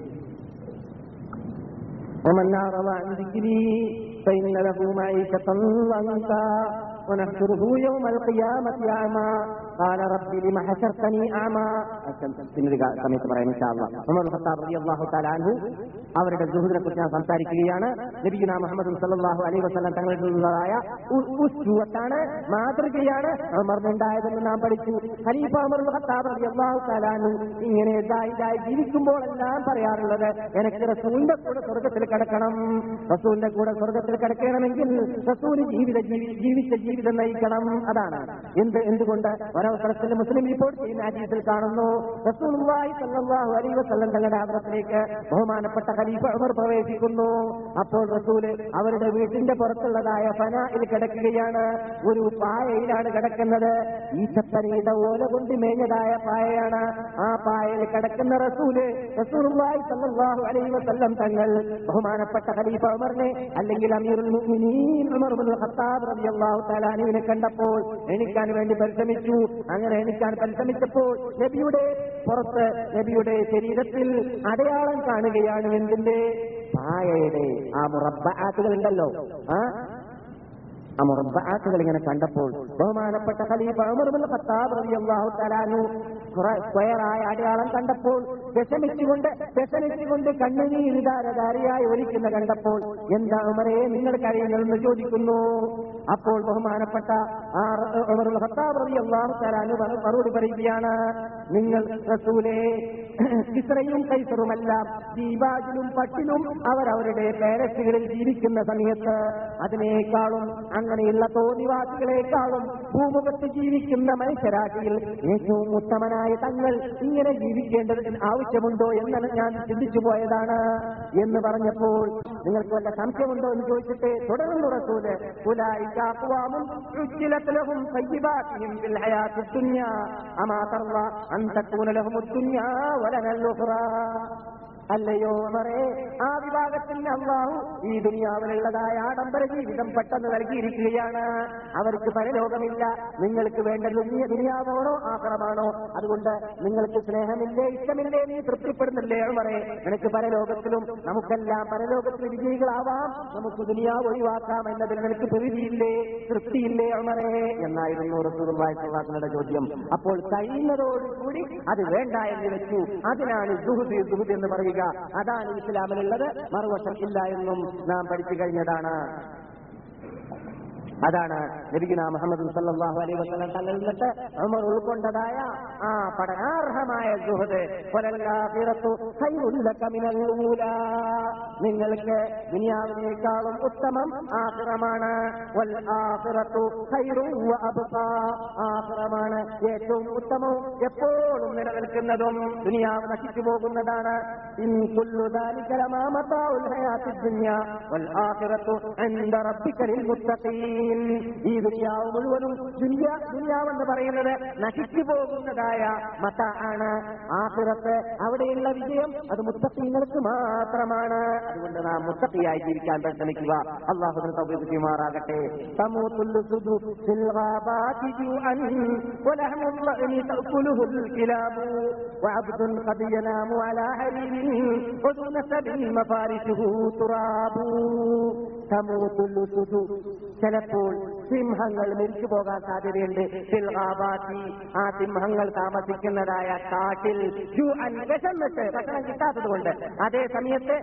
ومن أعرض عن ذكري فإن له معيشة ضنكا ونحشره يوم القيامة أعمى قال رب لم حشرتني أعمى പിന്നീട് കാ- സമയത്ത് പറയാം ഇൻഷാല്ലാ ഉമർ ഖത്താബ് റളിയല്ലാഹു തആല അൻഹു അവരുടെ സുഹൃത്തിനെ കുറിച്ച് ഞാൻ സംസാരിക്കുകയാണ് നബിഗുന മുഹമ്മദ് സല്ലല്ലാഹു അലൈഹി വസല്ലം തങ്ങളുടേതായ ഉ- ഉസ്വത്താണ് മാതൃകയാണ് ഉമറിനുണ്ടായതെന്ന് നാം പഠിച്ചു ഖലീഫ ഉമർ ഖത്താബ് റളിയല്ലാഹു തആല അൻഹു ഇങ്ങനെ ഇതായി ഇതായി ജീവിക്കുമ്പോഴെല്ലാം പറയാറുള്ളത് എനിക്ക് റസൂലിന്റെ കൂടെ സ്വർഗത്തിൽ കിടക്കണം റസൂലിന്റെ കൂടെ സ്വർഗത്തിൽ കിടക്കണമെങ്കിൽ റസൂൽ ജീവിത ജീവി- ജീവിച്ച ജീവിതം നയിക്കണം അതാണ് എന്ത് എന്തുകൊണ്ട് ഒരവസരത്തിൽ മുസ്ലിം റിപ്പോർട്ട് ചെയ്യുന്ന ഹദീസിൽ കാണുന്നു റസൂലുള്ളാഹി സ്വല്ലല്ലാഹു അലൈഹി വസല്ലം തങ്ങളുടെ ആദരത്തിലേക്ക് ബഹുമാനപ്പെട്ട ഖലീഫ ഉമർ പ്രവേശിക്കുന്നു അപ്പോൾ റസൂല് അവരുടെ വീട്ടിന്റെ പുറത്തുള്ളതായ ഫനായിൽ കിടക്കുകയാണ് ഒരു പായയിലാണ് കിടക്കുന്നത് ഈച്ചപ്പനയുടെ ഓല കൊണ്ട് മേഞ്ഞതായ പായയാണ് ആ പായയിൽ കിടക്കുന്ന റസൂല് റസൂലുള്ളാഹി സ്വല്ലല്ലാഹു അലൈഹി വസല്ലം തങ്ങൾ ബഹുമാനപ്പെട്ട ഖലീഫ ഉമറിനെ അല്ലെങ്കിൽ അമീറുൽ മുഅ്മിനീൻ ഉമർ ഇബ്നുൽ ഖത്താബ് റളിയല്ലാഹു തആല അൻഹുവിനെ കണ്ടപ്പോൾ എണിക്കാൻ വേണ്ടി പരിശ്രമിച്ചു അങ്ങനെ എണിക്കാൻ പരിശ്രമിച്ചപ്പോൾ നബിയുടെ പുറത്ത് നബിയുടെ ശരീരത്തിൽ അടയാളം കാണുകയാണ് എന്തിന്റെ പായയുടെ ആ മുറബ്ബാത്തുകൾ ഉണ്ടല്ലോ ആ ആ മുറബ്ബാത്തുകൾ ഇങ്ങനെ കണ്ടപ്പോൾ ബഹുമാനപ്പെട്ട ഖലീഫ ഉമർ ഇബ്നുൽ ഖത്താബ് റളിയല്ലാഹു തആല അൻഹു കുറെ- സ്ക്വയറായ അടയാളം കണ്ടപ്പോൾ വിഷമിച്ചുകൊണ്ട് വിഷമിച്ചുകൊണ്ട് കണ്ണുനീരിതാരധാരിയായി ഒലിക്കുന്ന കണ്ടപ്പോൾ എന്താ ഉമരെ നിങ്ങൾ കഴിയുന്നതെന്ന് ചോദിക്കുന്നു അപ്പോൾ ബഹുമാനപ്പെട്ട ആ റ- ഉമർ ഇബ്നുൽ ഖത്താബ് റളിയല്ലാഹു തആല അൻഹു മറു- മറുപടി പറയുകയാണ് നിങ്ങൾ റസൂലേ ഇസ്രയും കൈസറുമെല്ലാം ദീപാജിലും പട്ടിലും അവരവരുടെ പാലസുകളിൽ ജീവിക്കുന്ന സമയത്ത് അതിനേക്കാളും അങ്ങനെയുള്ള തോന്നിവാസികളെക്കാളും ഭൂമുഖത്ത് ജീവിക്കുന്ന മനുഷ്യരാശിയിൽ ഏറ്റവും ഉത്തമനായ തങ്ങൾ ഇങ്ങനെ ജീവിക്കേണ്ടത് ആവശ്യമുണ്ടോ എന്ന് ഞാൻ ചിന്തിച്ചു പോയതാണ് എന്ന് പറഞ്ഞപ്പോൾ നിങ്ങൾക്ക് വല്ല സംശയമുണ്ടോ എന്ന് ചോദിച്ചിട്ട് തുടർന്നു റസൂല് ഉലായിക അഖ്വാമുൻ ഉജ്ജിലത് ലഹും തയ്യിബാത്തിഹിം ഫിൽ ഹയാത്തിദ് ദുനിയാ അമാ തർള അൻ തകൂന ലഹും ദുനിയാ വലനൽ ഉഖ്റാ അല്ലയോ മറേ ആ വിഭാഗത്തിന് അള്ളാഹു ഈ ദുനിയാവിലുള്ളതായ ആഡംബര ജീവിതം പെട്ടെന്ന് നൽകിയിരിക്കുകയാണ് അവർക്ക് പരലോകമില്ല നിങ്ങൾക്ക് വേണ്ട ദുനിയ ദുനിയാവാണോ ആക്രമാണോ അതുകൊണ്ട് നിങ്ങൾക്ക് സ്നേഹമില്ലേ ഇഷ്ടമില്ലേ നീ തൃപ്തിപ്പെടുന്നില്ലേ മറേ നിനക്ക് പരലോകത്തിലും നമുക്കെല്ലാം പരലോകത്തിൽ വിജയികളാവാം നമുക്ക് ദുനിയാവ് ഒഴിവാക്കാം എന്നതിൽ നിനക്ക് പ്രീതിയില്ലേ തൃപ്തിയില്ലേ മറേ എന്നായിരുന്നു റസൂലുള്ളാഹിയുടെ ചോദ്യം അപ്പോൾ കഴിയുന്നതോടുകൂടി അത് വേണ്ട എന്ന് വെച്ചു അതിനാണ് ദുഹുദ് ദുഹുദ് എന്ന് പറയുക അതാണ് ഇസ്ലാമിലുള്ളത് മറുവശം ഇല്ല എന്നും നാം പഠിച്ചു കഴിഞ്ഞതാണ് അതാണ് നബിഗുന മുഹമ്മദ് സല്ലല്ലാഹു അലൈഹി വസല്ലം തങ്ങളിൽ നിന്നിട്ട് ഉമർ ഉൾക്കൊണ്ടതായ ആ പഠനാർഹമായ സുഹൃത് വലല്ലാഖിറത്തു ഖൈറുൽ ലക മിനൽ ഊലാ നിങ്ങൾക്ക് ദുനിയാവിനേക്കാളും ഉത്തമം ആഖിറമാണ് വൽ ആഖിറത്തു ഖൈറു വ അബ്ഖാ ആഖിറമാണ് ഏറ്റവും ഉത്തമവും എപ്പോഴും നിലനിൽക്കുന്നതും ദുനിയാവ് നശിച്ചു പോകുന്നതാണ് ഇൻ കുല്ലു ദാലിക ലമാ മതാഉൽ ഹയാത്തിദ് ദുനിയ വൽ ആഖിറത്തു ഇൻദ റബ്ബിക ലിൽ മുത്തഖീൻ മുഹ്തിഈൻ. ഈ ദുനിയാവ് മുഴുവനും ദുനിയ ദുനിയാവെന്ന് പറയുന്നത് നശിച്ചു പോകുന്നതായ മത ആണ് ആഖിറത്ത് അവിടെയുള്ള വിജയം അത് മുത്തഖീങ്ങൾക്ക് മാത്രമാണ് അതുകൊണ്ട് നാം മുത്തഖിയായി ജീവിക്കാൻ പരിശ്രമിക്കുക അള്ളാഹു തൗഫീഖ് ചെയ്യുമാറാകട്ടെ തമൂത്തുൽ സുദു ഫിൽ ഗാബാതി ജൂഅൻ ولحم الضأن تأكله الكلاب وعبد قد ينام على حرير وذو نسب مفارشه تراب تموت الأسد ചിലപ്പോൾ സിംഹങ്ങൾ മരിച്ചു പോകാൻ സാധ്യതയുണ്ട് സിൽഹാബാത്തി ആ സിംഹങ്ങൾ താമസിക്കുന്നതായ കാട്ടിൽ ജൂഅൻ വിശന്നിട്ട് ഭക്ഷണം കിട്ടാത്തത് കൊണ്ട് അതേ സമയത്ത്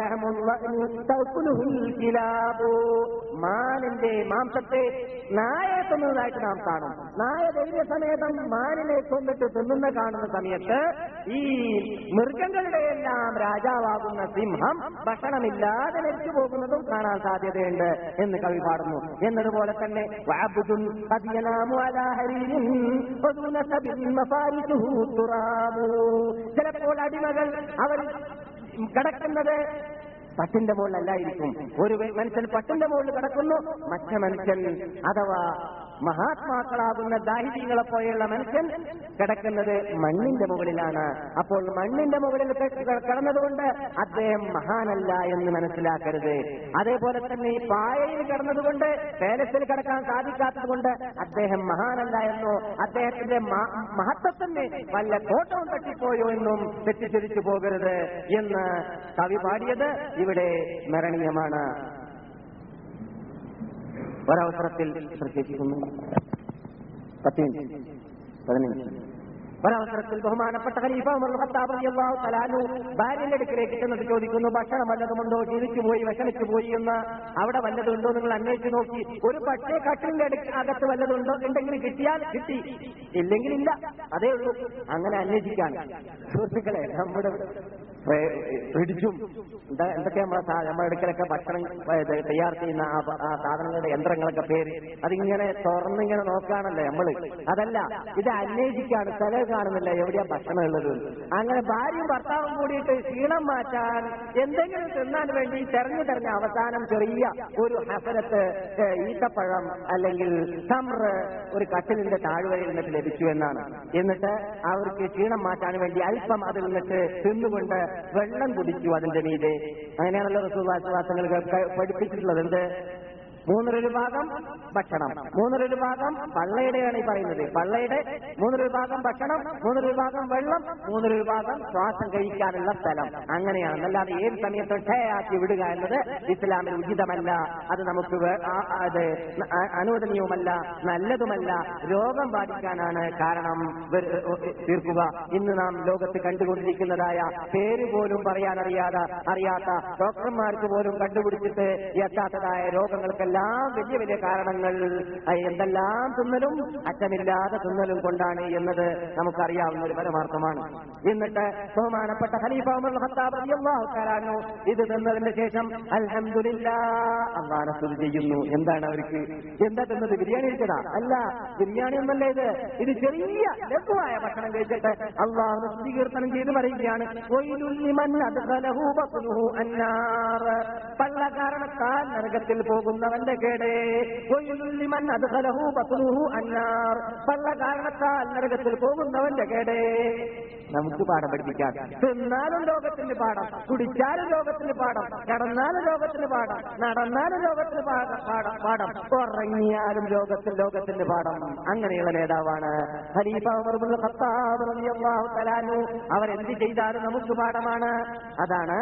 മാനിന്റെ മാംസത്തെ നായെ തിന്നുന്നതായിട്ട് നാം കാണും നായ ധൈര്യസമേതം മാനിനെ കൊണ്ടിട്ട് തിന്നുന്ന കാണുന്ന സമയത്ത് ഈ മൃഗങ്ങളുടെ എല്ലാം രാജാവാകുന്ന സിംഹം ഭക്ഷണമില്ലാതെ മരിച്ചു പോകുന്നതും കാണാൻ സാധ്യതയുണ്ട് എന്ന് കവി പാടുന്നു എന്നതുപോലെ തന്നെ വഅബ്ദുൻ ഖദ് യനാമു അലാ ഹരീരിൻ വദൂന സബിൻ മഫാരിസുഹു തുറാബു. ചിലപ്പോൾ അടിമകൾ അവർ കിടക്കുന്നത് പട്ടിന്റെ മുകളിലല്ലായിരിക്കും ഒരു വെ- മനുഷ്യൻ പട്ടിന്റെ മുകളിൽ കിടക്കുന്നു മറ്റേ മനുഷ്യൻ അഥവാ മഹാത്മാക്കളാകുന്ന ദാഹിതീകളെ പോലെയുള്ള മനുഷ്യൻ കിടക്കുന്നത് മണ്ണിന്റെ മുകളിലാണ് അപ്പോൾ മണ്ണിന്റെ മുകളിൽ ക- ക- കിടന്നതുകൊണ്ട് അദ്ദേഹം മഹാനല്ല എന്ന് മനസ്സിലാക്കരുത് അതേപോലെ തന്നെ ഈ പായയിൽ കിടന്നതുകൊണ്ട് പേലസിൽ കിടക്കാൻ സാധിക്കാത്തത് കൊണ്ട് അദ്ദേഹം മഹാനല്ല എന്നോ അദ്ദേഹത്തിന്റെ മ- മഹത്വത്തിന് വല്ല കോട്ടവും തട്ടിപ്പോയോ എന്നും തെറ്റിദ്ധരിച്ചു പോകരുത് എന്ന് കവി പാടിയത് ഇവിടെ സ്മരണീയമാണ് ഒരവസരത്തിൽ ശ്രദ്ധിക്കുന്നു പത്ത് മിനിറ്റ് പതിനഞ്ച് ഒരവസരത്തിൽ ബഹുമാനപ്പെട്ട ഖലീഫ ഉമർ ഖത്താബ് റളിയല്ലാഹു തആല അൻഹു ഭാര്യയുടെ അടുക്കിലേക്ക് ചെന്നിട്ട് ചോദിക്കുന്നു ഭക്ഷണം വല്ലതുമുണ്ടോ ക്ഷീണിച്ചു പോയി വിഷമിച്ചു പോയി എന്ന് അവിടെ വല്ലതുണ്ടോ നിങ്ങൾ അന്വേഷിച്ച് നോക്കി ഒരു പക്ഷേ കട്ടിലിന്റെ അടുക്ക് അകത്ത് വല്ലതുണ്ടോ ഉണ്ടെങ്കിൽ കിട്ടിയാൽ കിട്ടി ഇല്ലെങ്കിൽ ഇല്ല അതേ ഉള്ളൂ അങ്ങനെ അന്വേഷിക്കാൻ സുഹൃത്തുക്കളെ നമ്മുടെ പിടിച്ചും എന്താ എന്തൊക്കെ നമ്മളെ സാ- നമ്മുടെ അടുക്കലൊക്കെ ഭക്ഷണം ഏ, ഇത് തയ്യാർ ചെയ്യുന്ന ആ പ- ആ സാധനങ്ങളുടെ യന്ത്രങ്ങളൊക്കെ പേര് അതിങ്ങനെ തുറന്നിങ്ങനെ നോക്കാണല്ലോ നമ്മള് അതല്ല ഇത് അന്വേഷിക്കാണ് സ്ഥലം കാണുന്നില്ല എവിടെയാ ഭക്ഷണം ഉള്ളത് അങ്ങനെ ഭാര്യയും ഭർത്താവും കൂടിയിട്ട് ക്ഷീണം മാറ്റാൻ എന്തെങ്കിലും തിന്നാൻ വേണ്ടി തെരഞ്ഞു തെരഞ്ഞ അവസാനം ചെറിയ ഒരു ഹസരത്ത് ഏ, ഈത്തപ്പഴം അല്ലെങ്കിൽ തമ്ര ഒരു കട്ടിലിന്റെ താഴ്വരയിൽ നിന്നിട്ട് ലഭിച്ചു എന്നാണ് എന്നിട്ട് അവർക്ക് ക്ഷീണം മാറ്റാൻ വേണ്ടി അല്പം അതിൽ നിന്നിട്ട് തിന്നുകൊണ്ട് വെള്ളം കുടിച്ചു അതിന്റെ മീതെ അങ്ങനെയാണല്ലോ റസൂവാസങ്ങൾ പഠിപ്പിച്ചിട്ടുള്ളത് എന്ത് മൂന്നൊരു ഭാഗം ഭക്ഷണം മൂന്നൊരു ഭാഗം പള്ളയുടെയാണ് ഈ പറയുന്നത് പള്ളയുടെ മൂന്നൊരു ഭാഗം ഭക്ഷണം മൂന്നൊരു ഭാഗം വെള്ളം മൂന്നൊരു ഭാഗം ശ്വാസം കഴിക്കാനുള്ള സ്ഥലം അങ്ങനെയാണ് അല്ലാതെ ഏത് സമയത്തും ക്ഷയാക്കി വിടുക എന്നത് ഇസ്ലാമിൽ ഉചിതമല്ല അത് നമുക്ക് വേ- ആ- അത് അ- അനുവദനീയവുമല്ല നല്ലതുമല്ല രോഗം ബാധിക്കാനാണ് കാരണം വെ- തീർക്കുക ഇന്ന് നാം ലോകത്ത് കണ്ടുകൊണ്ടിരിക്കുന്നതായ പേര് പോലും പറയാൻ അറിയാതെ അറിയാത്ത ഡോക്ടർമാർക്ക് പോലും കണ്ടുപിടിച്ചിട്ട് എത്താത്തതായ രോഗങ്ങൾക്കെല്ലാം വലിയ വലിയ കാരണങ്ങൾ അഹ് എന്തെല്ലാം തിന്നലും അറ്റമില്ലാതെ തിന്നലും കൊണ്ടാണ് എന്നത് നമുക്കറിയാവുന്ന ഒരു പരമാർത്ഥമാണ് എന്നിട്ട് ബഹുമാനപ്പെട്ട ഖലീഫ ഉമർ ഖത്താബ് റളിയല്ലാഹു തആല അൻഹു ഇത് തിന്നതിന് ശേഷം അൽഹംദുലില്ലാ അള്ളാഹ് സ്തുതി ചെയ്യുന്നു എന്താണ് അവർക്ക് എന്താ തിന്നത് ബിരിയാണി കഴിച്ചതാ അല്ല ബിരിയാണി ഒന്നല്ല ഇത് ഇത് ചെറിയ ലഘുവായ ഭക്ഷണം കഴിച്ചിട്ട് അള്ളാഹു സ്തുതികീർത്തനം ചെയ്ത് പറയുകയാണ് "വൈലുൽ ലിമൻ അദ്ഖലഹു ബത്നുഹു അന്നാർ." പള്ള കാരണത്താൽ നരകത്തിൽ പോകുന്നവന്റെ കേടേ വൈലുൽ ലിമൻ അദ്ഖലഹു ബത്നുഹു അന്നാർ. പള്ള കാരണത്താൽ നരകത്തിൽ പോകുന്നവന്റെ കേടേ നമുക്ക് പാഠം പഠിപ്പിക്കാം തിന്നാലും ലോകത്തിന്റെ പാഠം കുടിച്ചാലും ലോകത്തിന്റെ പാഠം കിടന്നാലും ലോകത്തിന്റെ പാഠം നടന്നാലും ലോകത്തിന്റെ പാഠം പാഠം പാഠം ഉറങ്ങിയാലും ലോകത്തിൽ ലോകത്തിന്റെ പാഠം അങ്ങനെയുള്ള നേതാവാണ് ഖലീഫ ഉമർ ഇബ്നുൽ ഖത്താബ് റളിയല്ലാഹു തആല അൻഹു അവർ എന്ത് ചെയ്താലും നമുക്ക് പാഠമാണ് അതാണ്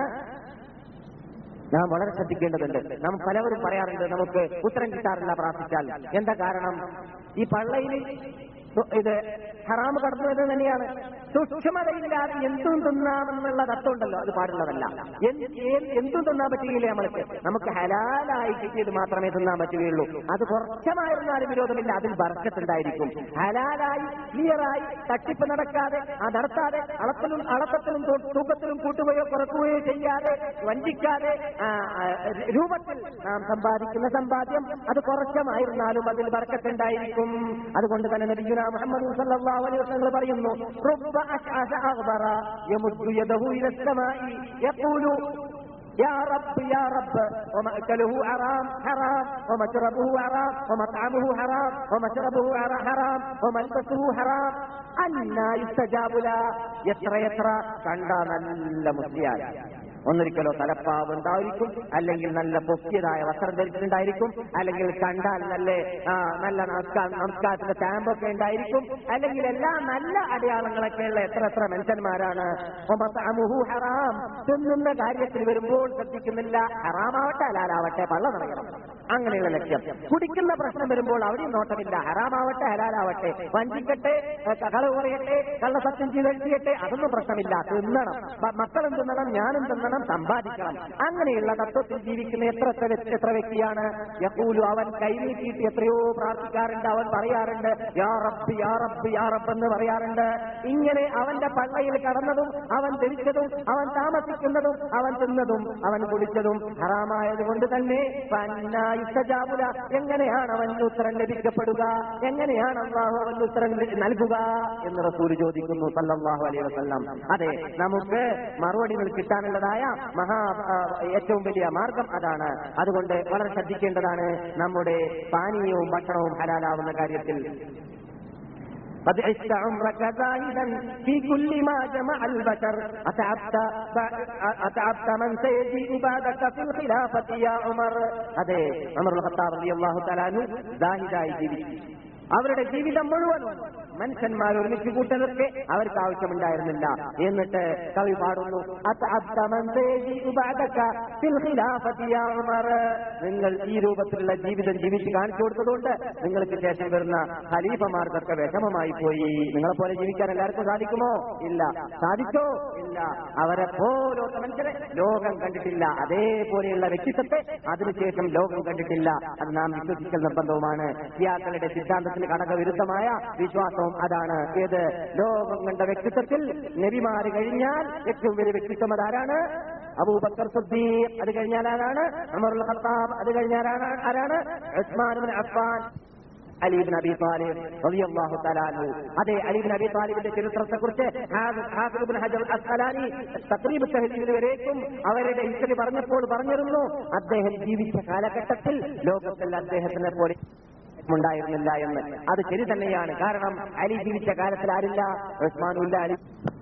നാം വളരെ ശ്രദ്ധിക്കേണ്ടതുണ്ട് നാം പലവരും പറയാറുണ്ട് നമുക്ക് ഉത്തരം കിട്ടാറില്ല പ്രാർത്ഥിച്ചാൽ എന്താ കാരണം ഈ പള്ളയിൽ ഇത് ഹറാമ് കടന്നു വരുന്നത് തന്നെയാണ് സൂക്ഷ്മതയില്ലാതെ എന്തും തിന്നാമെന്നുള്ള തത്വമുണ്ടല്ലോ അത് പാടുള്ളതല്ല എന്ത് ഏത് എന്തും തിന്നാൻ പറ്റുകയില്ല നമ്മൾക്ക് നമുക്ക് ഹലാലായി കിട്ടിയത് മാത്രമേ തിന്നാൻ പറ്റുകയുള്ളൂ അത് കുറച്ചമായിരുന്നാലും വിരോധമില്ല അതിൽ ബർക്കത്തുണ്ടായിരിക്കും ഹലാലായി ക്ലിയറായി തട്ടിപ്പ് നടക്കാതെ ആ നടത്താതെ അളത്തിലും അളക്കത്തിലും തൂ- തൂക്കത്തിലും കൂട്ടുകയോ കുറക്കുകയോ ചെയ്യാതെ വഞ്ചിക്കാതെ ആ, ആ, രൂപത്തിൽ നാം സമ്പാദിക്കുന്ന സമ്പാദ്യം അത് കുറച്ചമായിരുന്നാലും അതിൽ ബർക്കത്തുണ്ടായിരിക്കും അതുകൊണ്ട് തന്നെ നബിയുന മുഹമ്മദ് സല്ലല്ലാഹു അലൈഹി വസല്ലം പറയുന്നു റുബ്ബ അശ്അസ അഗ്ബറ യമുദ്ദു യദഹു ഇല السماء يقول يا رب يا رب ومأكله حرام حرام ومشربه حرام ومطعمه حرام ومشربه حرام وملبسه حرام أنا يستجاب له എത്ര എത്ര കണ്ട നല്ല മുസ്ലിയായി ഒന്നൊരിക്കലോ തലപ്പാവ് ഉണ്ടായിരിക്കും അല്ലെങ്കിൽ നല്ല പൊക്കിയതായ വസ്ത്രം ധരിച്ചിട്ടുണ്ടായിരിക്കും അല്ലെങ്കിൽ കണ്ടാൽ നല്ല ആ, നല്ല നമസ്കാര നമസ്കാരത്തിന്റെ സ്റ്റാമ്പൊക്കെ ഉണ്ടായിരിക്കും അല്ലെങ്കിൽ എല്ലാ നല്ല അടയാളങ്ങളൊക്കെയുള്ള എത്ര എത്ര മനുഷ്യന്മാരാണ് വമത്അമുഹു ഹറാം തിന്നുന്ന കാര്യത്തിൽ വരുമ്പോൾ ശ്രദ്ധിക്കുന്നില്ല ഹറാമാവട്ടെ ഹലാലാവട്ടെ പള്ള നിറയണം അങ്ങനെയുള്ള ലക്ഷ്യം കുടിക്കുന്ന പ്രശ്നം വരുമ്പോൾ അവിടെയും നോട്ടമില്ല ഹറാമാവട്ടെ ഹലാലാവട്ടെ വഞ്ചിക്കട്ടെ ഏ, കളവ് കുറയട്ടെ കള്ളസത്യം ചെയ്തെഴുതിയട്ടെ അതൊന്നും പ്രശ്നമില്ല തിന്നണം മ- മക്കളും തിന്നണം ഞാനും തിന്നണം സമ്പാദിക്കണം അങ്ങനെയുള്ള തത്വത്തിൽ ജീവിക്കുന്ന എത്ര എത്ര വ്യ- എത്ര വ്യക്തിയാണ് യക്കൂലു അവൻ കൈനീട്ടിയിട്ട് എത്രയോ പ്രാർത്ഥിക്കാറുണ്ട് അവൻ പറയാറുണ്ട് യാ റബ്ബ് യാ റബ്ബ് യാ റബ്ബ് എന്ന് പറയാറുണ്ട് ഇങ്ങനെ അവന്റെ പള്ളയിൽ കടന്നതും അവൻ ധരിച്ചതും അവൻ താമസിക്കുന്നതും അവൻ തിന്നതും അവൻ കുടിച്ചതും ഹറാമായതുകൊണ്ട് തന്നെ ഫന്നായിസ്തജാബുല. എങ്ങനെയാണ് അവന് ഉത്തരം ലഭിക്കപ്പെടുക എങ്ങനെയാണ് അള്ളാഹു അവന് ഉത്തരം നൽകുക എന്ന് റസൂൽ ചോദിക്കുന്നു സല്ലല്ലാഹു അലൈഹി വസല്ലം അതെ നമുക്ക് മറുപടികൾ കിട്ടാനുള്ളതായ മഹാ ആ, ഏറ്റവും വലിയ മാർഗം അതാണ് അതുകൊണ്ട് വളരെ ശ്രദ്ധിക്കേണ്ടതാണ് നമ്മുടെ പാനീയവും ഭക്ഷണവും ഹലാലാവുന്ന കാര്യത്തിൽ قد عشت عمرك زاهدا في كل ما جمع البشر أتعبت أتعبت من سيجيء بعدك في الخلافة يا عمر അതെ عمر الخطاب رضي الله تعالى عنه ദാഹിദായി ജീവിച്ചു അവരുടെ ജീവിതം മുഴുവനും മനുഷ്യന്മാർ ഒരുമിച്ച് കൂട്ടതൊക്കെ അവർക്ക് ആവശ്യമുണ്ടായിരുന്നില്ല എന്നിട്ട് കവി പാടുന്നു "അത്അബ്ത മൻ സയജീഉ ബഅദക ഫിൽ ഖിലാഫത്തി യാ ഉമർ." നിങ്ങൾ ഈ രൂപത്തിലുള്ള ജീവിതം ജീവിച്ച് കാണിച്ചു കൊടുത്തതുകൊണ്ട് നിങ്ങൾക്ക് ശേഷം വരുന്ന ഖലീഫമാർക്കൊക്കെ വിഷമമായി പോയി നിങ്ങളെ പോലെ ജീവിക്കാൻ എല്ലാവർക്കും സാധിക്കുമോ ഇല്ല സാധിച്ചോ ഇല്ല അവരെ പോലോത്ത മനുഷ്യരെ ലോകം കണ്ടിട്ടില്ല അതേപോലെയുള്ള വ്യക്തിത്വത്തെ അതിനുശേഷം ലോകം കണ്ടിട്ടില്ല അത് നാം വിശ്വസിക്കൽ നിർബന്ധവുമാണ് ഷിയാക്കളുടെ സിദ്ധാന്തത്തിന് കടകവിരുദ്ധമായ വിശ്വാസവും അതാണ് ഏത് ലോകം കണ്ട വ്യക്തിത്വത്തിൽ നബിമാര് കഴിഞ്ഞാൽ ഏറ്റവും വലിയ വ്യക്തിത്വം അതാരാണ് അബൂബക്കർ സുദ്ദീഖ് അത് കഴിഞ്ഞാൽ ആരാണ് ഉമറുൽ ഖത്താബ് അത് കഴിഞ്ഞാൽ ആരാണ് ആരാണ് ഉസ്മാൻ ഇബ്നു അഫ്ഫാൻ അലീബിൻ അബി താലിബ് റളിയല്ലാഹു തആല അൻഹു അതെ അലീബിൻ അബി താലിബിന്റെ ചരിത്രത്തെക്കുറിച്ച് ഹാഫിദ് ഹാഫിദ് ഇബ്നു ഹജർ അസ്ഖലാനി തഖ്രീബ് തഹ്ദീബിൽ വരേക്കും അവരുടെ ഹിസ്റ്ററി പറഞ്ഞപ്പോൾ പറഞ്ഞിരുന്നു അദ്ദേഹം ജീവിച്ച കാലഘട്ടത്തിൽ ലോകത്തിൽ അദ്ദേഹത്തിനെ പോലെ ഉണ്ടായിരുന്നില്ല എന്ന് അത് ശരി തന്നെയാണ് കാരണം അലി ജീവിച്ച കാലത്തിൽ ആരില്ല ഉസ്മാനുല്ല അലി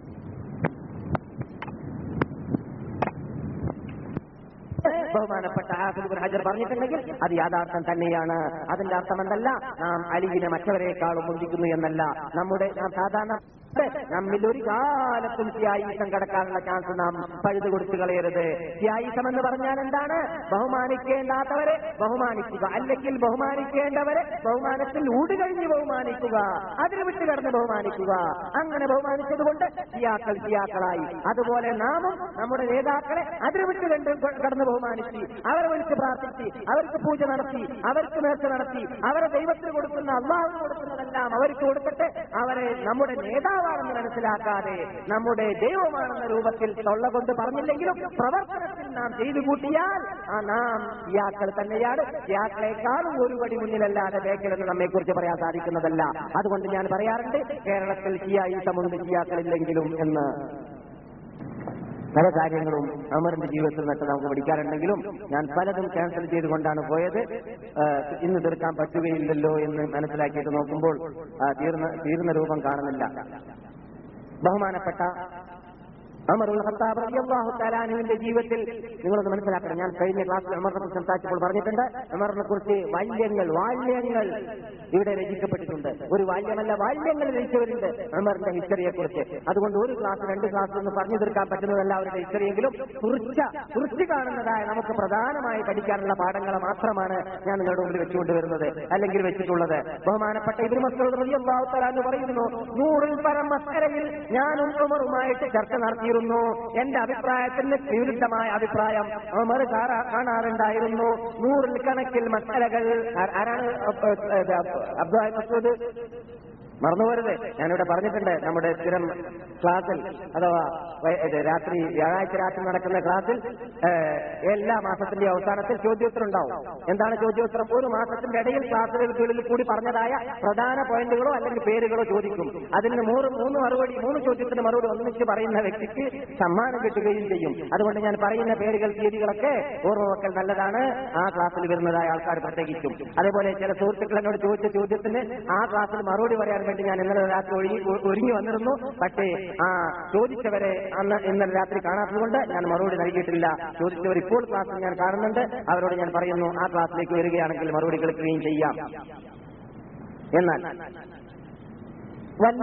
ബഹുമാനപ്പെട്ട ഹാഫിദ് ഇബ്നു ഹജർ പറഞ്ഞിട്ടുണ്ടെങ്കിൽ അത് യാഥാർത്ഥ്യം തന്നെയാണ് അതിന്റെ അർത്ഥം എന്തല്ല നാം അലിവിനെ മറ്റവരെക്കാളും മുന്തിക്കുന്നു എന്നല്ല നമ്മുടെ നാം സാധാരണ നമ്മിൽ ഒരു കാലത്തും ത്യായിസം കടക്കാനുള്ള ചാൻസ് നാം പഴുതു കൊടുത്തു കളയരുത് ത്യായിസം എന്ന് പറഞ്ഞാൽ എന്താണ് ബഹുമാനിക്കേണ്ടാത്തവരെ ബഹുമാനിക്കുക അല്ലെങ്കിൽ ബഹുമാനിക്കേണ്ടവരെ ബഹുമാനത്തിൽ ഊടുകഴിഞ്ഞ് ബഹുമാനിക്കുക അതിന് വിട്ട് കടന്ന് ബഹുമാനിക്കുക അങ്ങനെ ബഹുമാനിച്ചതുകൊണ്ട് സിയാക്കൾ സിയാക്കളായി അതുപോലെ നാമും നമ്മുടെ നേതാക്കളെ അതിന് വിട്ട് കണ്ട് കടന്ന് ബഹുമാനിച്ച് അവരെ വിളിച്ച് പ്രാർത്ഥിച്ച് അവർക്ക് പൂജ നടത്തി അവർക്ക് നേർച്ച നടത്തി അവരെ ദൈവത്തിന് കൊടുക്കുന്ന അള്ളാഹുവിന് കൊടുക്കുന്നതെല്ലാം അവർക്ക് കൊടുത്തിട്ട് അവരെ നമ്മുടെ നേതാവാണെന്ന് മനസ്സിലാക്കാതെ നമ്മുടെ ദൈവമാണെന്ന രൂപത്തിൽ തൊള്ള കൊണ്ട് പറഞ്ഞില്ലെങ്കിലും പ്രവർത്തനത്തിൽ നാം ചെയ്തു കൂട്ടിയാൽ ആ നാം ഇയാക്കൾ തന്നെയാണ് ഇയാക്കളെക്കാളും ഒരു പടി മുന്നിലല്ലാതെ ബേക്കിലെന്ന് നമ്മെ കുറിച്ച് പറയാൻ സാധിക്കുന്നതല്ല അതുകൊണ്ട് ഞാൻ പറയാറുണ്ട് കേരളത്തിൽ ഷിയായിസമുണ്ട് ഷിയാക്കളില്ലെങ്കിലും എന്ന് പല കാര്യങ്ങളും അമറിന്റെ ജീവിതത്തിൽ നിന്നൊക്കെ നമുക്ക് പഠിക്കാറുണ്ടെങ്കിലും ഞാൻ പലതും ക്യാൻസൽ ചെയ്തുകൊണ്ടാണ് പോയത് ആ, ഇന്ന് തീർക്കാൻ പറ്റുകയില്ലല്ലോ എന്ന് മനസ്സിലാക്കിയിട്ട് നോക്കുമ്പോൾ ആ, തീർന്ന തീർന്ന രൂപം കാണുന്നില്ല ബഹുമാനപ്പെട്ട അമറുൽ ഖത്താബ് റളിയല്ലാഹു തആല അൻഹുവിന്റെ ജീവിതത്തിൽ നിങ്ങളൊന്ന് മനസ്സിലാക്കണം ഞാൻ കഴിഞ്ഞ ക്ലാസ്സിൽ ഉമറിനെ കുറിച്ച് സംസാരിച്ചപ്പോൾ പറഞ്ഞിട്ടുണ്ട് ഉമറിനെ കുറിച്ച് വാല്യങ്ങൾ വാല്യങ്ങൾ ഇവിടെ രചിക്കപ്പെട്ടിട്ടുണ്ട് ഒരു വാല്യമല്ല വാല്യങ്ങൾ രചിച്ചവരുണ്ട് ഉമറിന്റെ ഹിസ്റ്ററിയെ കുറിച്ച് അതുകൊണ്ട് ഒരു ക്ലാസ് രണ്ട് ക്ലാസ് ഒന്ന് പറഞ്ഞു തീർക്കാൻ പറ്റുന്നതല്ല അവരുടെ ഹിസ്റ്ററിയെങ്കിലും കുറിച്ച കുറിച്ച് കാണുന്നതായ നമുക്ക് പ്രധാനമായി പഠിക്കാനുള്ള പാഠങ്ങൾ മാത്രമാണ് ഞാൻ നിങ്ങളുടെ മുമ്പിൽ വെച്ചുകൊണ്ടുവരുന്നത് അല്ലെങ്കിൽ വെച്ചിട്ടുള്ളത് ബഹുമാനപ്പെട്ട ഇബ്നു മസ്ഊദ് റളിയല്ലാഹു തആല എന്ന് പറയുന്നു നൂറിൽ പരം മസ്കരയിൽ ഞാനും ഉമറുമായിട്ട് ചർച്ച നടത്തിയിരുന്നു എന്റെ അഭിപ്രായത്തിന് വിരുദ്ധമായ അഭിപ്രായം ഉമർ കാണാ- കാണാറുണ്ടായിരുന്നു നൂറിൽ കണക്കിൽ മസ്കലകൾ ആ- ആരാണ് അബ്ദുൽ മസൂദ് മറന്നുപോരുത് ഞാനിവിടെ പറഞ്ഞിട്ടുണ്ട് നമ്മുടെ സ്ഥിരം ക്ലാസ്സിൽ അഥവാ വൈ- ഇത് രാത്രി വ്യാഴാഴ്ച രാത്രി നടക്കുന്ന ക്ലാസ്സിൽ ഏഹ്, എല്ലാ മാസത്തിന്റെ അവസാനത്തിൽ ചോദ്യോത്തരം ഉണ്ടാവും എന്താണ് ചോദ്യോത്തരം ഒരു മാസത്തിന്റെ ഇടയിൽ ക്ലാസ്സുകൾക്കുള്ളിൽ കൂടി പറഞ്ഞതായ പ്രധാന പോയിന്റുകളോ അല്ലെങ്കിൽ പേരുകളോ ചോദിക്കും അതിന് മൂന്ന് മൂന്ന് മറുപടി മൂന്ന് ചോദ്യത്തിന് മറുപടി ഒന്നിച്ച് പറയുന്ന വ്യക്തിക്ക് സമ്മാനം കിട്ടുകയും ചെയ്യും അതുകൊണ്ട് ഞാൻ പറയുന്ന പേരുകൾ തീയതികളൊക്കെ ഓർമ്മവെക്കൽ നല്ലതാണ് ആ ക്ലാസ്സിൽ വരുന്നതായ ആൾക്കാർ പ്രത്യേകിച്ചും അതേപോലെ ചില സുഹൃത്തുക്കൾ എന്നോട് ചോദിച്ച ചോദ്യത്തിന് ആ ക്ലാസ്സിൽ മറുപടി പറയാൻ വേണ്ടി ഞാൻ ഇന്നലെ രാത്രി ഒഴുകി ഒരുങ്ങി വന്നിരുന്നു പക്ഷേ ആ ചോദിച്ചവരെ അന്ന് ഇന്നലെ രാത്രി കാണാത്തതുകൊണ്ട് ഞാൻ മറുപടി നൽകിയിട്ടില്ല ചോദിച്ചവർ ഇപ്പോൾ ക്ലാസ്സിൽ ഞാൻ കാണുന്നുണ്ട് അവരോട് ഞാൻ പറയുന്നു ആ ക്ലാസ്സിലേക്ക് വരികയാണെങ്കിൽ മറുപടി കേൾക്കുകയും ചെയ്യാം എന്നാൽ വല്ല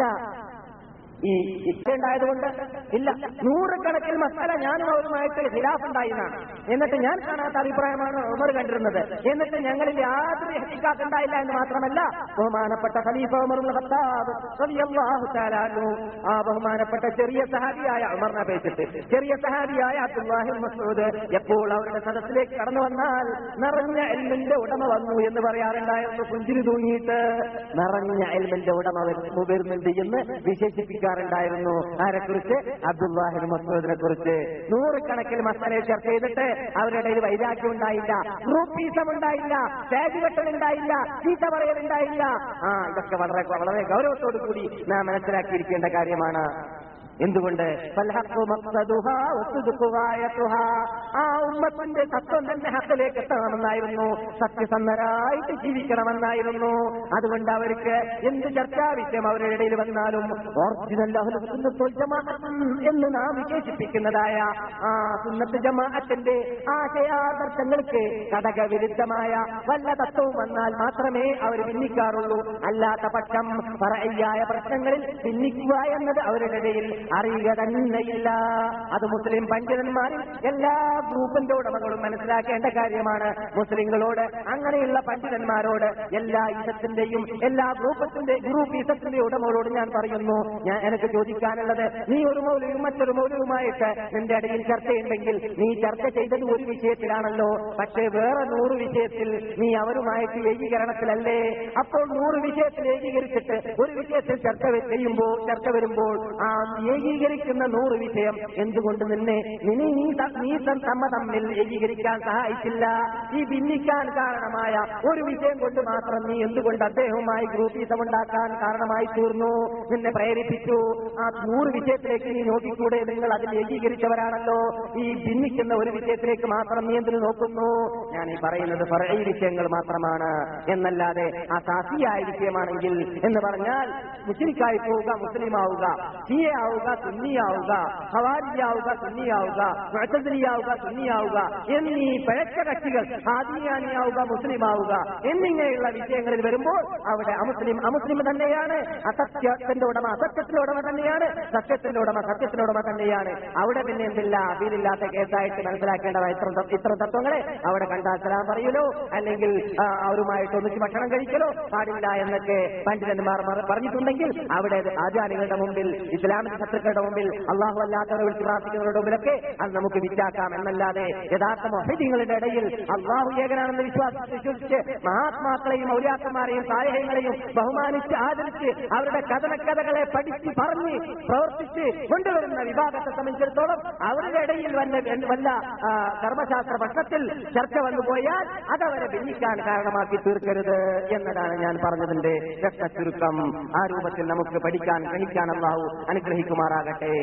ഈ ഇച്ഛയുണ്ടായതുകൊണ്ട് ഇല്ല നൂറുകണക്കിൽ മസാല ഞാനും അവരുമായിട്ട് ഖിലാഫ് ഉണ്ടായിരുന്നാണ് എന്നിട്ട് ഞാൻ കാണാത്ത അഭിപ്രായമാണ് ഉമർ കണ്ടിരുന്നത് എന്നിട്ട് ഞങ്ങളിൽ യാതൊരു ഹത്തിക്കാത്ത് ഉണ്ടായില്ല എന്ന് മാത്രമല്ല ബഹുമാനപ്പെട്ട ഖലീഫ ഉമർ ഇബ്നുൽ ഖത്താബ് റളിയല്ലാഹു തആല അൻഹു ആ ബഹുമാനപ്പെട്ട ചെറിയ സഹാബിയായ ഉമറിനെ അപേക്ഷിച്ച് ചെറിയ സഹാബിയായ അബ്ദുല്ലാഹി മസൂദ് എപ്പോൾ അവരുടെ സദസ്സിലേക്ക് കടന്നു വന്നാൽ നിറഞ്ഞ എൽമിന്റെ ഉടമ വന്നു എന്ന് പറയാറുണ്ടായിരുന്നു പുഞ്ചിരി തൂങ്ങിയിട്ട് നിറഞ്ഞ എൽമിന്റെ ഉടമ വരു- വരുന്നുണ്ട് എന്ന് വിശേഷിപ്പിക്കാറുണ്ടായിരുന്നു ആരെക്കുറിച്ച് അബ്ദുല്ലാഹിബ് മസൂദിനെ കുറിച്ച് നൂറുകണക്കിൽ മസാലയെ ചർച്ച ചെയ്തിട്ട് അവരുടെ ഇടയിൽ വൈരാഗ്യം ഉണ്ടായില്ല ഗ്രൂപ്പീസം ഉണ്ടായില്ല സ്റ്റേജ് ഉണ്ടായില്ല ചീത്ത പറയലുണ്ടായില്ല ആ ഇതൊക്കെ വളരെ വളരെ ഗൗരവത്തോടു കൂടി നാം മനസ്സിലാക്കിയിരിക്കേണ്ട കാര്യമാണ് എന്തുകൊണ്ട് ഫൽഹഖു മഖ്സദുഹാ വസ്സുദ്ഖു ഗായതുഹാ. ആ ഉമ്മത്തിന്റെ തത്വം തന്നെ ഹക്കിലേക്ക് എത്തണമെന്നായിരുന്നു സത്യസന്ധരായിട്ട് ജീവിക്കണമെന്നായിരുന്നു അതുകൊണ്ട് അവർക്ക് എന്ത് ചർച്ചാ വിഷയം അവരുടെ ഇടയിൽ വന്നാലും ഒറിജിനൽ അഹ്ലുസുന്നത്തുൽ ജമാഅത്ത് എന്ന് നാം വിശേഷിപ്പിക്കുന്നതായ ആ സുന്നത്ത് ജമാഅത്തിന്റെ ആശയാദർശങ്ങൾക്ക് ഘടകവിരുദ്ധമായ വല്ല തത്വവും വന്നാൽ മാത്രമേ അവർ ഭിന്നിക്കാറുള്ളൂ അല്ലാത്ത പക്ഷം പറയ്യായ പ്രശ്നങ്ങളിൽ ഭിന്നിക്കുക എന്നത് അവരുടെ ഇടയിൽ അറിയുക തന്നെയില്ല അത് മുസ്ലിം പണ്ഡിതന്മാരിൽ എല്ലാ ഗ്രൂപ്പിന്റെ ഉടമകളും മനസ്സിലാക്കേണ്ട കാര്യമാണ് മുസ്ലിങ്ങളോട് അങ്ങനെയുള്ള പണ്ഡിതന്മാരോട് എല്ലാ ഈസത്തിന്റെയും എല്ലാ ഗ്രൂപ്പത്തിന്റെ ഗ്രൂപ്പ് ഈസത്തിന്റെ ഉടമകളോട് ഞാൻ പറയുന്നു ഞാൻ എനിക്ക് ചോദിക്കാനുള്ളത് നീ ഒരു മൗലവും മറ്റൊരു മൗലവുമായിട്ട് നിന്റെ ഇടയിൽ ചർച്ചയുണ്ടെങ്കിൽ നീ ചർച്ച ചെയ്തത് ഒരു വിഷയത്തിലാണല്ലോ പക്ഷേ വേറെ നൂറ് വിഷയത്തിൽ നീ അവരുമായിട്ട് ഏകീകരണത്തിലല്ലേ അപ്പോൾ നൂറ് വിഷയത്തിൽ ഏകീകരിച്ചിട്ട് ഒരു വിഷയത്തിൽ ചർച്ച വെ- ചെയ്യുമ്പോൾ ചർച്ച വരുമ്പോൾ ആ ഏകീകരിക്കുന്ന നൂറ് വിഷയം എന്തുകൊണ്ട് നിന്നെ നിന്നെ നീ ത- നീ ത- തമ്മ തമ്മിൽ ഏകീകരിക്കാൻ സഹായിച്ചില്ല ഈ ഭിന്നിക്കാൻ കാരണമായ ഒരു വിഷയം കൊണ്ട് മാത്രം നീ എന്തുകൊണ്ട് അദ്ദേഹവുമായി ഗ്രൂപ്പീസം ഉണ്ടാക്കാൻ കാരണമായി തീർന്നു നിന്നെ പ്രേരിപ്പിച്ചു ആ നൂറ് വിഷയത്തിലേക്ക് നീ നോക്കിക്കൂടെ നിങ്ങൾ അതിൽ ഏകീകരിച്ചവരാണല്ലോ ഈ ഭിന്നിക്കുന്ന ഒരു വിഷയത്തിലേക്ക് മാത്രം നീ എന്തിനു നോക്കുന്നു ഞാൻ ഈ പറയുന്നത് പറയ വിഷയങ്ങൾ മാത്രമാണ് എന്നല്ലാതെ ആ സാസിയായ വിഷയമാണെങ്കിൽ എന്ന് പറഞ്ഞാൽ മുസ്ലിക്കായി പോവുക മുസ്ലിം ആവുക ഷിയ ആവുക സുന്നിയാവുക ഹവാരിയാവുക സുന്നിയാവുക മുഴത്തതിരിയാവുക സുന്നിയാവുക എന്നീ പിഴച്ച കക്ഷികൾ ഹാദിയാനിയാവുക മുസ്ലിം ആവുക എന്നിങ്ങനെയുള്ള വിഷയങ്ങളിൽ വരുമ്പോൾ അവിടെ അമുസ്ലിം അമുസ്ലിം തന്നെയാണ് അസത്യത്തിന്റെ ഉടമ അസത്യത്തിന്റെ ഉടമ തന്നെയാണ് സത്യത്തിന്റെ ഉടമ സത്യത്തിന്റെ ഉടമ തന്നെയാണ് അവിടെ പിന്നെ എന്തില്ല അബീലില്ലാത്ത കേസായിട്ട് മനസ്സിലാക്കേണ്ടത് ഇത്ര ഇത്ര തത്വങ്ങളെ അവിടെ കണ്ടാൽ സലാം പറയലോ അല്ലെങ്കിൽ ആ, അവരുമായിട്ട് ഒന്നിച്ച് ഭക്ഷണം കഴിക്കലോ പാടില്ല എന്നൊക്കെ പണ്ഡിതന്മാർ മറ- പറഞ്ഞിട്ടുണ്ടെങ്കിൽ അവിടെ അത് ആചാര്യങ്ങളുടെ മുമ്പിൽ ഇസ്ലാമിക ശത്രുക്കളുടെ മുമ്പിൽ അള്ളാഹു അല്ലാത്തവരെ വിളിച്ച് പ്രാർത്ഥിക്കുന്നവരുടെ മുമ്പിലൊക്കെ അത് നമുക്ക് വിറ്റാക്കാം എന്നല്ലാതെ യഥാർത്ഥ മൊഹീദിങ്ങളുടെ ഇടയിൽ അള്ളാഹു ഏകനാണെന്ന് വിശ്വാസം വിശ്വസിച്ച് മഹാത്മാക്കളെയും ഔര്യാക്കന്മാരെയും സായഹങ്ങളെയും ബഹുമാനിച്ച് ആദരിച്ച് അവരുടെ കഥനക്കഥകളെ പഠിച്ച് പറഞ്ഞ് പ്രവർത്തിച്ച് കൊണ്ടുവരുന്ന വിഭാഗത്തെ സംബന്ധിച്ചിടത്തോളം അവരുടെ ഇടയിൽ വല്ല വല്ല ആ, കർമ്മശാസ്ത്ര പ്രശ്നത്തിൽ ചർച്ച വന്നു പോയാൽ അതവരെ ഭിന്നിക്കാൻ കാരണമാക്കി തീർക്കരുത് എന്നതാണ് ഞാൻ പറഞ്ഞതിന്റെ രക്ത ചുരുക്കം ആ രൂപത്തിൽ നമുക്ക് പഠിക്കാൻ ഗ്രഹിക്കാൻ അള്ളാഹു അനുഗ്രഹിക്കുമാറാകട്ടെ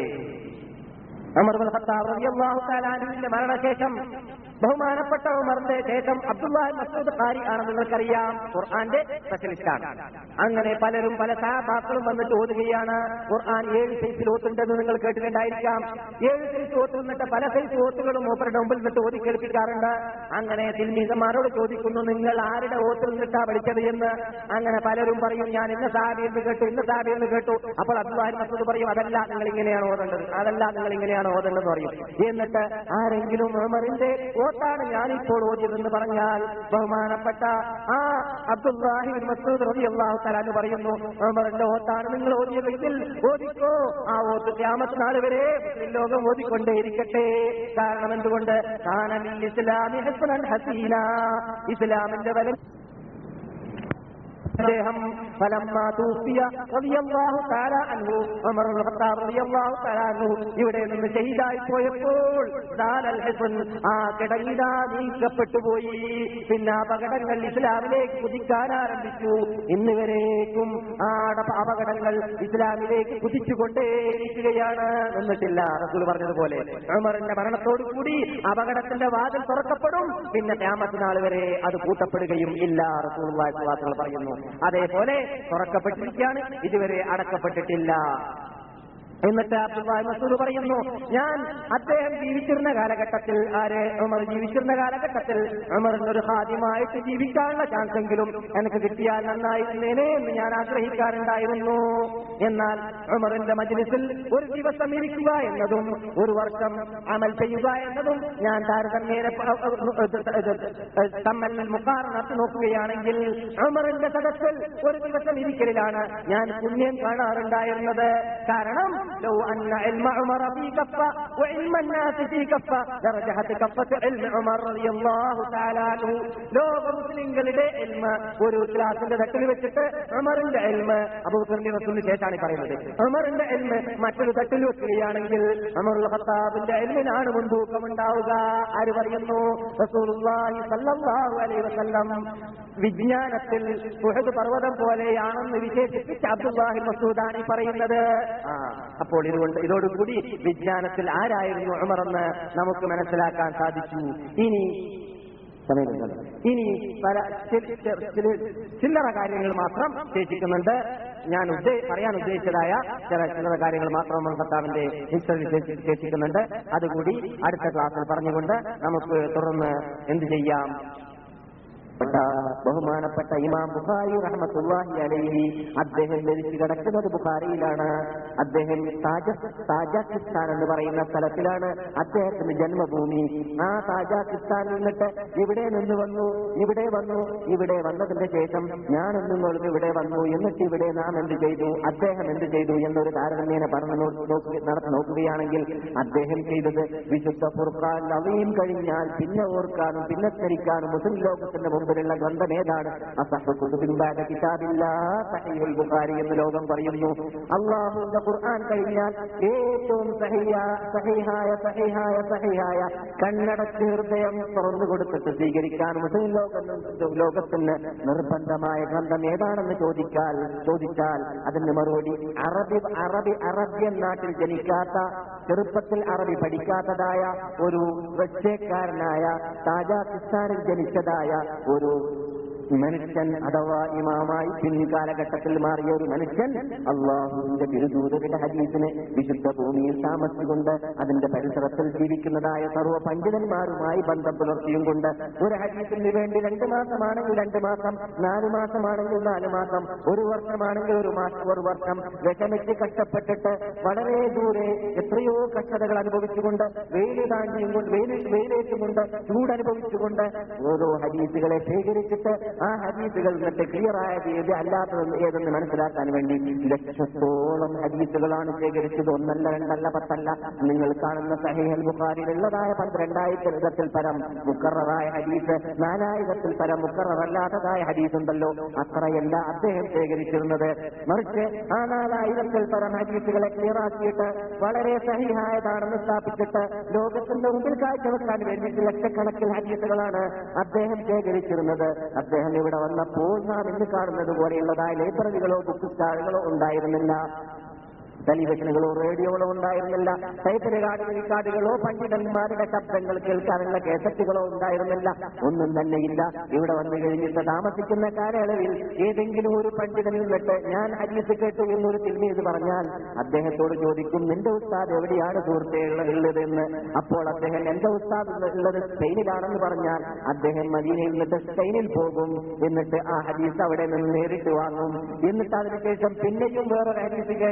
ഉമർ ഇബ്നുൽ ഖത്താബ് റളിയല്ലാഹു തആല അൻഹുവിന്റെ മരണശേഷം ബഹുമാനപ്പെട്ട ഉമറിന്റെ ശേഷം അബ്ദുല്ലാഹി മസൂദ് ഖാരി ആണെന്ന് നിങ്ങൾക്കറിയാം ഖുർആന്റെ സ്പെഷ്യലിസ്റ്റാണ് അങ്ങനെ പലരും പല സഹാബാക്കളും വന്നിട്ട് ഓതുകയാണ് ഖുർആൻ ഏഴ് സൈസിൽ ഓത്തുണ്ടെന്ന് നിങ്ങൾ കേട്ടിട്ടുണ്ടായിരിക്കാം ഏഴ് സൈസ് ഓത്ത് നിന്നിട്ട് പല സൈസ് ഓത്തുകളും മൂപ്പരുടെ മുമ്പിൽ നിന്നിട്ട് ഓതി കേൾപ്പിക്കാറുണ്ട് അങ്ങനെ തിന്മീതന്മാരോട് ചോദിക്കുന്നു നിങ്ങൾ ആരുടെ ഓത്തിൽ നിന്നിട്ടാ പഠിച്ചത് എന്ന് അങ്ങനെ പലരും പറയും ഞാൻ ഇന്ന സാബി എന്ന് കേട്ടു ഇന്ന സാബി എന്ന് കേട്ടു അപ്പോൾ അബ്ദുല്ലാഹി മസൂദ് പറയും അതല്ല നിങ്ങൾ ഇങ്ങനെയാണ് ഓതേണ്ടത് അതല്ല നിങ്ങൾ ഇങ്ങനെയാണ് ഓതേണ്ടത് പറയും എന്നിട്ട് ആരെങ്കിലും ഉമറിന്റെ ഓത്താണ് ഞാനിപ്പോൾ ഓതിയതെന്ന് പറഞ്ഞാൽ ബഹുമാനപ്പെട്ട ആ അബ്ദുല്ലാഹി ബിൻ മസൂദ് റളിയല്ലാഹു തആല എന്ന് പറയുന്നു ഉമറിന്റെ ഓത്താണ് നിങ്ങൾ ഓതിയതെങ്കിൽ ഓതിക്കോ ആ ഓത്ത് ക്യാമത്ത് നാൾ വരെ മുസ്ലിം ലോകം ഓതിക്കൊണ്ടേയിരിക്കട്ടെ കാരണം എന്തുകൊണ്ട് കാനലിൽ ഇസ്ലാമി ഹസനൻ ഹസീന ഇസ്ലാമിന്റെ വലം അദ്ദേഹം ഫലമ്മാ തൂഫിയ റളിയല്ലാഹു തആല അൻഹു ഉമർ ഇബ്നുൽ ഖത്താബ് റളിയല്ലാഹു തആല അൻഹു ഇവിടെ നിന്ന് ഷഹീദായി പോയപ്പോൾ ദാലൽ ഹിസ്ൻ ആ കിടങ്ങിത നീക്കപ്പെട്ടു പോയി പിന്നെ അപകടങ്ങൾ ഇസ്ലാമിലേക്ക് കുതിക്കാൻ ആരംഭിച്ചു ഇന്ന് വരേക്കും ആ അട- അപകടങ്ങൾ ഇസ്ലാമിലേക്ക് കുതിച്ചുകൊണ്ടേയിരിക്കുകയാണ് എന്നിട്ടില്ല റസൂൽ പറഞ്ഞതുപോലെ ഉമറിന്റെ മരണത്തോടു കൂടി അപകടത്തിന്റെ വാതിൽ തുറക്കപ്പെടും പിന്നെ ക്യാമത്ത് നാൾ വരെ അത് പൂട്ടപ്പെടുകയും ഇല്ല റസൂൽ പറയുന്നു അതേപോലെ തുറക്കപ്പെട്ടിരിക്കുകയാണ് ഇതുവരെ അടക്കപ്പെട്ടിട്ടില്ല എന്നിട്ട് അബ്ദുല്ലാഹി മസൂദ് പറയുന്നു ഞാൻ അദ്ദേഹം ജീവിച്ചിരുന്ന കാലഘട്ടത്തിൽ ആര് ഉമർ ജീവിച്ചിരുന്ന കാലഘട്ടത്തിൽ ഉമറിന് ഒരു ഹാദ്യമായിട്ട് ജീവിക്കാനുള്ള ചാൻസ് എങ്കിലും എനിക്ക് കിട്ടിയാൽ നന്നായിരുന്നേനെ എന്ന് ഞാൻ ആഗ്രഹിക്കാറുണ്ടായിരുന്നു എന്നാൽ ഉമറിന്റെ മജ്ലിസിൽ ഒരു ദിവസം ഇരിക്കുക എന്നതും ഒരു വർഷം അമൽ ചെയ്യുക എന്നതും ഞാൻ താരതമ്യേന പ- തമ്മിൽ മുക്കാർ നടത്തി നോക്കുകയാണെങ്കിൽ ഉമറിന്റെ സദസ്സിൽ ഒരു ദിവസം ഇരിക്കലിലാണ് ഞാൻ പുണ്യം കാണാറുണ്ടായിരുന്നത് കാരണം لو أن علم عمر في كفة وعلم الناس في كفة لرجحت كفة علم عمر رضي الله تعالى عنه ലോക മുസ്ലിങ്ങളുടെ എൽമ ഒരു ക്ലാസിന്റെ തട്ടിൽ വെച്ചിട്ട് ഉമറിന്റെ എൽമ അബൂബക്കറിന്റെ റസൂലിന് ശേഷമാണ് ഈ പറയുന്നത് ഉമറിന്റെ എൽമ മറ്റൊരു തട്ടിൽ വെക്കുകയാണെങ്കിൽ ഉമറുൽ ഖത്താബിന്റെ എൽമിനാണ് മുൻതൂക്കം ഉണ്ടാവുക ആര് പറയുന്നു റസൂലുള്ളാഹി സല്ലല്ലാഹു അലൈഹി വസല്ലം വിജ്ഞാനത്തിൽ ഉഹദ് പർവ്വതം പോലെയാണെന്ന് വിശേഷിപ്പിച്ച് അബ്ദുല്ലാഹി മസൂദാണ് ഈ പറയുന്നത് ആ അപ്പോൾ ഇതുകൊണ്ട് ഇതോടുകൂടി വിജ്ഞാനത്തിൽ ആരായിരുന്നു ഉമറെന്ന് നമുക്ക് മനസ്സിലാക്കാൻ സാധിച്ചു ഇനി സമയമില്ല. ഇനി പല ചി- ചി- ചി- ചില്ലറ കാര്യങ്ങൾ മാത്രം ശേഷിക്കുന്നുണ്ട് ഞാൻ ഉദ്ദേ പറയാൻ ഉദ്ദേശിച്ചതായ ചില ചില്ലറ കാര്യങ്ങൾ മാത്രം ഭർത്താവിന്റെ ഹിസ്റ്ററി ശേഷിക്കുന്നുണ്ട് അതുകൂടി അടുത്ത ക്ലാസ്സിൽ പറഞ്ഞുകൊണ്ട് നമുക്ക് തുടർന്ന് എന്ത് ചെയ്യാം പ്പെട്ട ബഹുമാനപ്പെട്ട ഇമാം ബുഖാരി റഹ്മത്തുള്ളാഹി അലൈഹി അദ്ദേഹം ധരിച്ചു കിടക്കുന്നത് ബുഖാരിയിലാണ് അദ്ദേഹം താജ താജാക്കിസ്ഥാൻ എന്ന് പറയുന്ന സ്ഥലത്തിലാണ് അദ്ദേഹത്തിന്റെ ജന്മഭൂമി ആ താജാക്കിസ്ഥാനിൽ നിന്നിട്ട് ഇവിടെ നിന്ന് വന്നു ഇവിടെ വന്നു ഇവിടെ വന്നതിന്റെ ശേഷം ഞാൻ നിങ്ങളും ഇവിടെ വന്നു എന്നിട്ട് ഇവിടെ നാം എന്ത് ചെയ്തു അദ്ദേഹം എന്ത് ചെയ്തു എന്നൊരു താരതമ്യേന പറഞ്ഞു നോ- നോക്കി- നടത്തി നോക്കുകയാണെങ്കിൽ അദ്ദേഹം ചെയ്തത് വിശുദ്ധ ഫുർഖാൻ നവീൻ കഴിഞ്ഞാൽ പിന്നെ ഓർക്കാനും പിന്നെ സ്മരിക്കാനും മുസ്ലിം ലോകത്തിന്റെ മുമ്പിലുള്ള ഗ്രന്ഥം ഏതാണ് അസഹ്ഹു കുതുബിൻ ബഅദ കിതാബില്ലാ സഹീഹുൽ ബുഖാരി എന്ന് ലോകം പറയുന്നു അള്ളാഹുവിന്റെ ഖുർആൻ കഴിഞ്ഞാൽ ഏറ്റവും സഹിയ സഹിഹായ സഹിഹായ സഹിഹായ കണ്ണടച്ച് ഹൃദയം തുറന്നു കൊടുത്തിട്ട് സ്വീകരിക്കാൻ മുസ്ലിം ലോകം ലോകത്തിന് നിർബന്ധമായ ഗ്രന്ഥം ഏതാണെന്ന് ചോദിച്ചാൽ ചോദിച്ചാൽ അതിന് മറുപടി അറബി അറബി അറബ്യൻ നാട്ടിൽ ജനിക്കാത്ത ചെറുപ്പത്തിൽ അറബി പഠിക്കാത്തതായ ഒരു റഷ്യക്കാരനായ താജാക്കിസ്ഥാനിൽ ജനിച്ചതായ ഒരു മനുഷ്യൻ അഥവാ ഇമാമായി പിൻകാലഘട്ടത്തിൽ മാറിയ ഒരു മനുഷ്യൻ അള്ളാഹുവിന്റെ തിരുദൂതരുടെ ഹദീസിന് വിശുദ്ധ ഭൂമിയിൽ താമസിച്ചുകൊണ്ട് അതിന്റെ പരിസരത്തിൽ ജീവിക്കുന്നതായ സർവ്വ പണ്ഡിതന്മാരുമായി ബന്ധം പുലർത്തിയും കൊണ്ട് ഒരു ഹദീസിന് വേണ്ടി രണ്ട് മാസമാണെങ്കിൽ രണ്ട് മാസം നാല് മാസമാണെങ്കിൽ നാല് മാസം ഒരു വർഷമാണെങ്കിൽ ഒരു മാസം ഒരു വർഷം വിഷമിച്ച് കഷ്ടപ്പെട്ടിട്ട് വളരെ ദൂരെ എത്രയോ കഷ്ടതകൾ അനുഭവിച്ചുകൊണ്ട് വെയിൽ താണ്ടിയും കൊണ്ട് വെയിൽ വെയിലേറ്റുകൊണ്ട് ചൂടനുഭവിച്ചുകൊണ്ട് ഓരോ ഹദീസുകളെ ശേഖരിച്ചിട്ട് ആ ഹദീസുകൾ എന്നിട്ട് ക്ലിയർ ആയത് ഏത് അല്ലാത്തത് ഏതെന്ന് മനസ്സിലാക്കാൻ വേണ്ടി ലക്ഷത്തോളം ഹദീസുകളാണ് ശേഖരിച്ചത് ഒന്നല്ല രണ്ടല്ല പത്തല്ല നിങ്ങൾ കാണുന്ന സഹീഹൽ ബുഖാരിയിലുള്ളതായ പന്ത്രണ്ടായിരത്തിൽ പരം മുക്കററായ ഹദീസ് നാലായിരത്തിൽ പരം മുക്കററല്ലാത്തതായ ഹദീസ് ഉണ്ടല്ലോ അത്രയല്ല അദ്ദേഹം ശേഖരിച്ചിരുന്നത് മറിച്ച് ആ നാലായിരത്തിൽ പരം ഹദീസുകളെ ക്ലിയർ ആക്കിയിട്ട് വളരെ സഹിഹായതാണെന്ന് സ്ഥാപിച്ചിട്ട് ലോകത്തിന്റെ മുമ്പിൽ കാഴ്ചവെക്കാൻ വേണ്ടിയിട്ട് ലക്ഷക്കണക്കിന് ഹദീസുകളാണ് അദ്ദേഹം ശേഖരിച്ചിരുന്നത് അദ്ദേഹം ഇവിടെ വന്നപ്പോൾ നാം ഇന്ന് കാണുന്നത് പോലെയുള്ളതായ ലൈബ്രറികളോ ബുക്ക് സ്റ്റാളുകളോ ഉണ്ടായിരുന്നില്ല ടെലിവിഷനുകളോ റേഡിയോകളോ ഉണ്ടായിരുന്നില്ല ടൈപ്പ് റെക്കാർഡ് റെക്കാർഡുകളോ പണ്ഡിതന്മാരുടെ ശബ്ദങ്ങൾ കേൾക്കാനുള്ള കേസറ്റുകളോ ഉണ്ടായിരുന്നില്ല ഒന്നും തന്നെയില്ല ഇവിടെ വന്നു കഴിഞ്ഞിട്ട് താമസിക്കുന്ന കാലയളവിൽ ഏതെങ്കിലും ഒരു പണ്ഡിതൻ നിന്നിട്ട് ഞാൻ ഹരീസ് കേട്ടു എന്നൊരു തിരുമീത് പറഞ്ഞാൽ അദ്ദേഹത്തോട് ചോദിക്കും നിന്റെ ഉസ്താദ് എവിടെയാണ് സുഹൃത്തെ ഉള്ള- ഉള്ളതെന്ന് അപ്പോൾ അദ്ദേഹം എന്റെ ഉസ്താദ് ഉള്ളത് സ്പെയിനിലാണെന്ന് പറഞ്ഞാൽ അദ്ദേഹം മദീനയിൽ നിന്നിട്ട് സ്പെയിനിൽ പോകും എന്നിട്ട് ആ ഹദീസ് അവിടെ നിന്ന് നേരിട്ട് വാങ്ങും എന്നിട്ട് അതിനുശേഷം പിന്നെയും വേറൊരു ഹദീസ് കേട്ടാൽ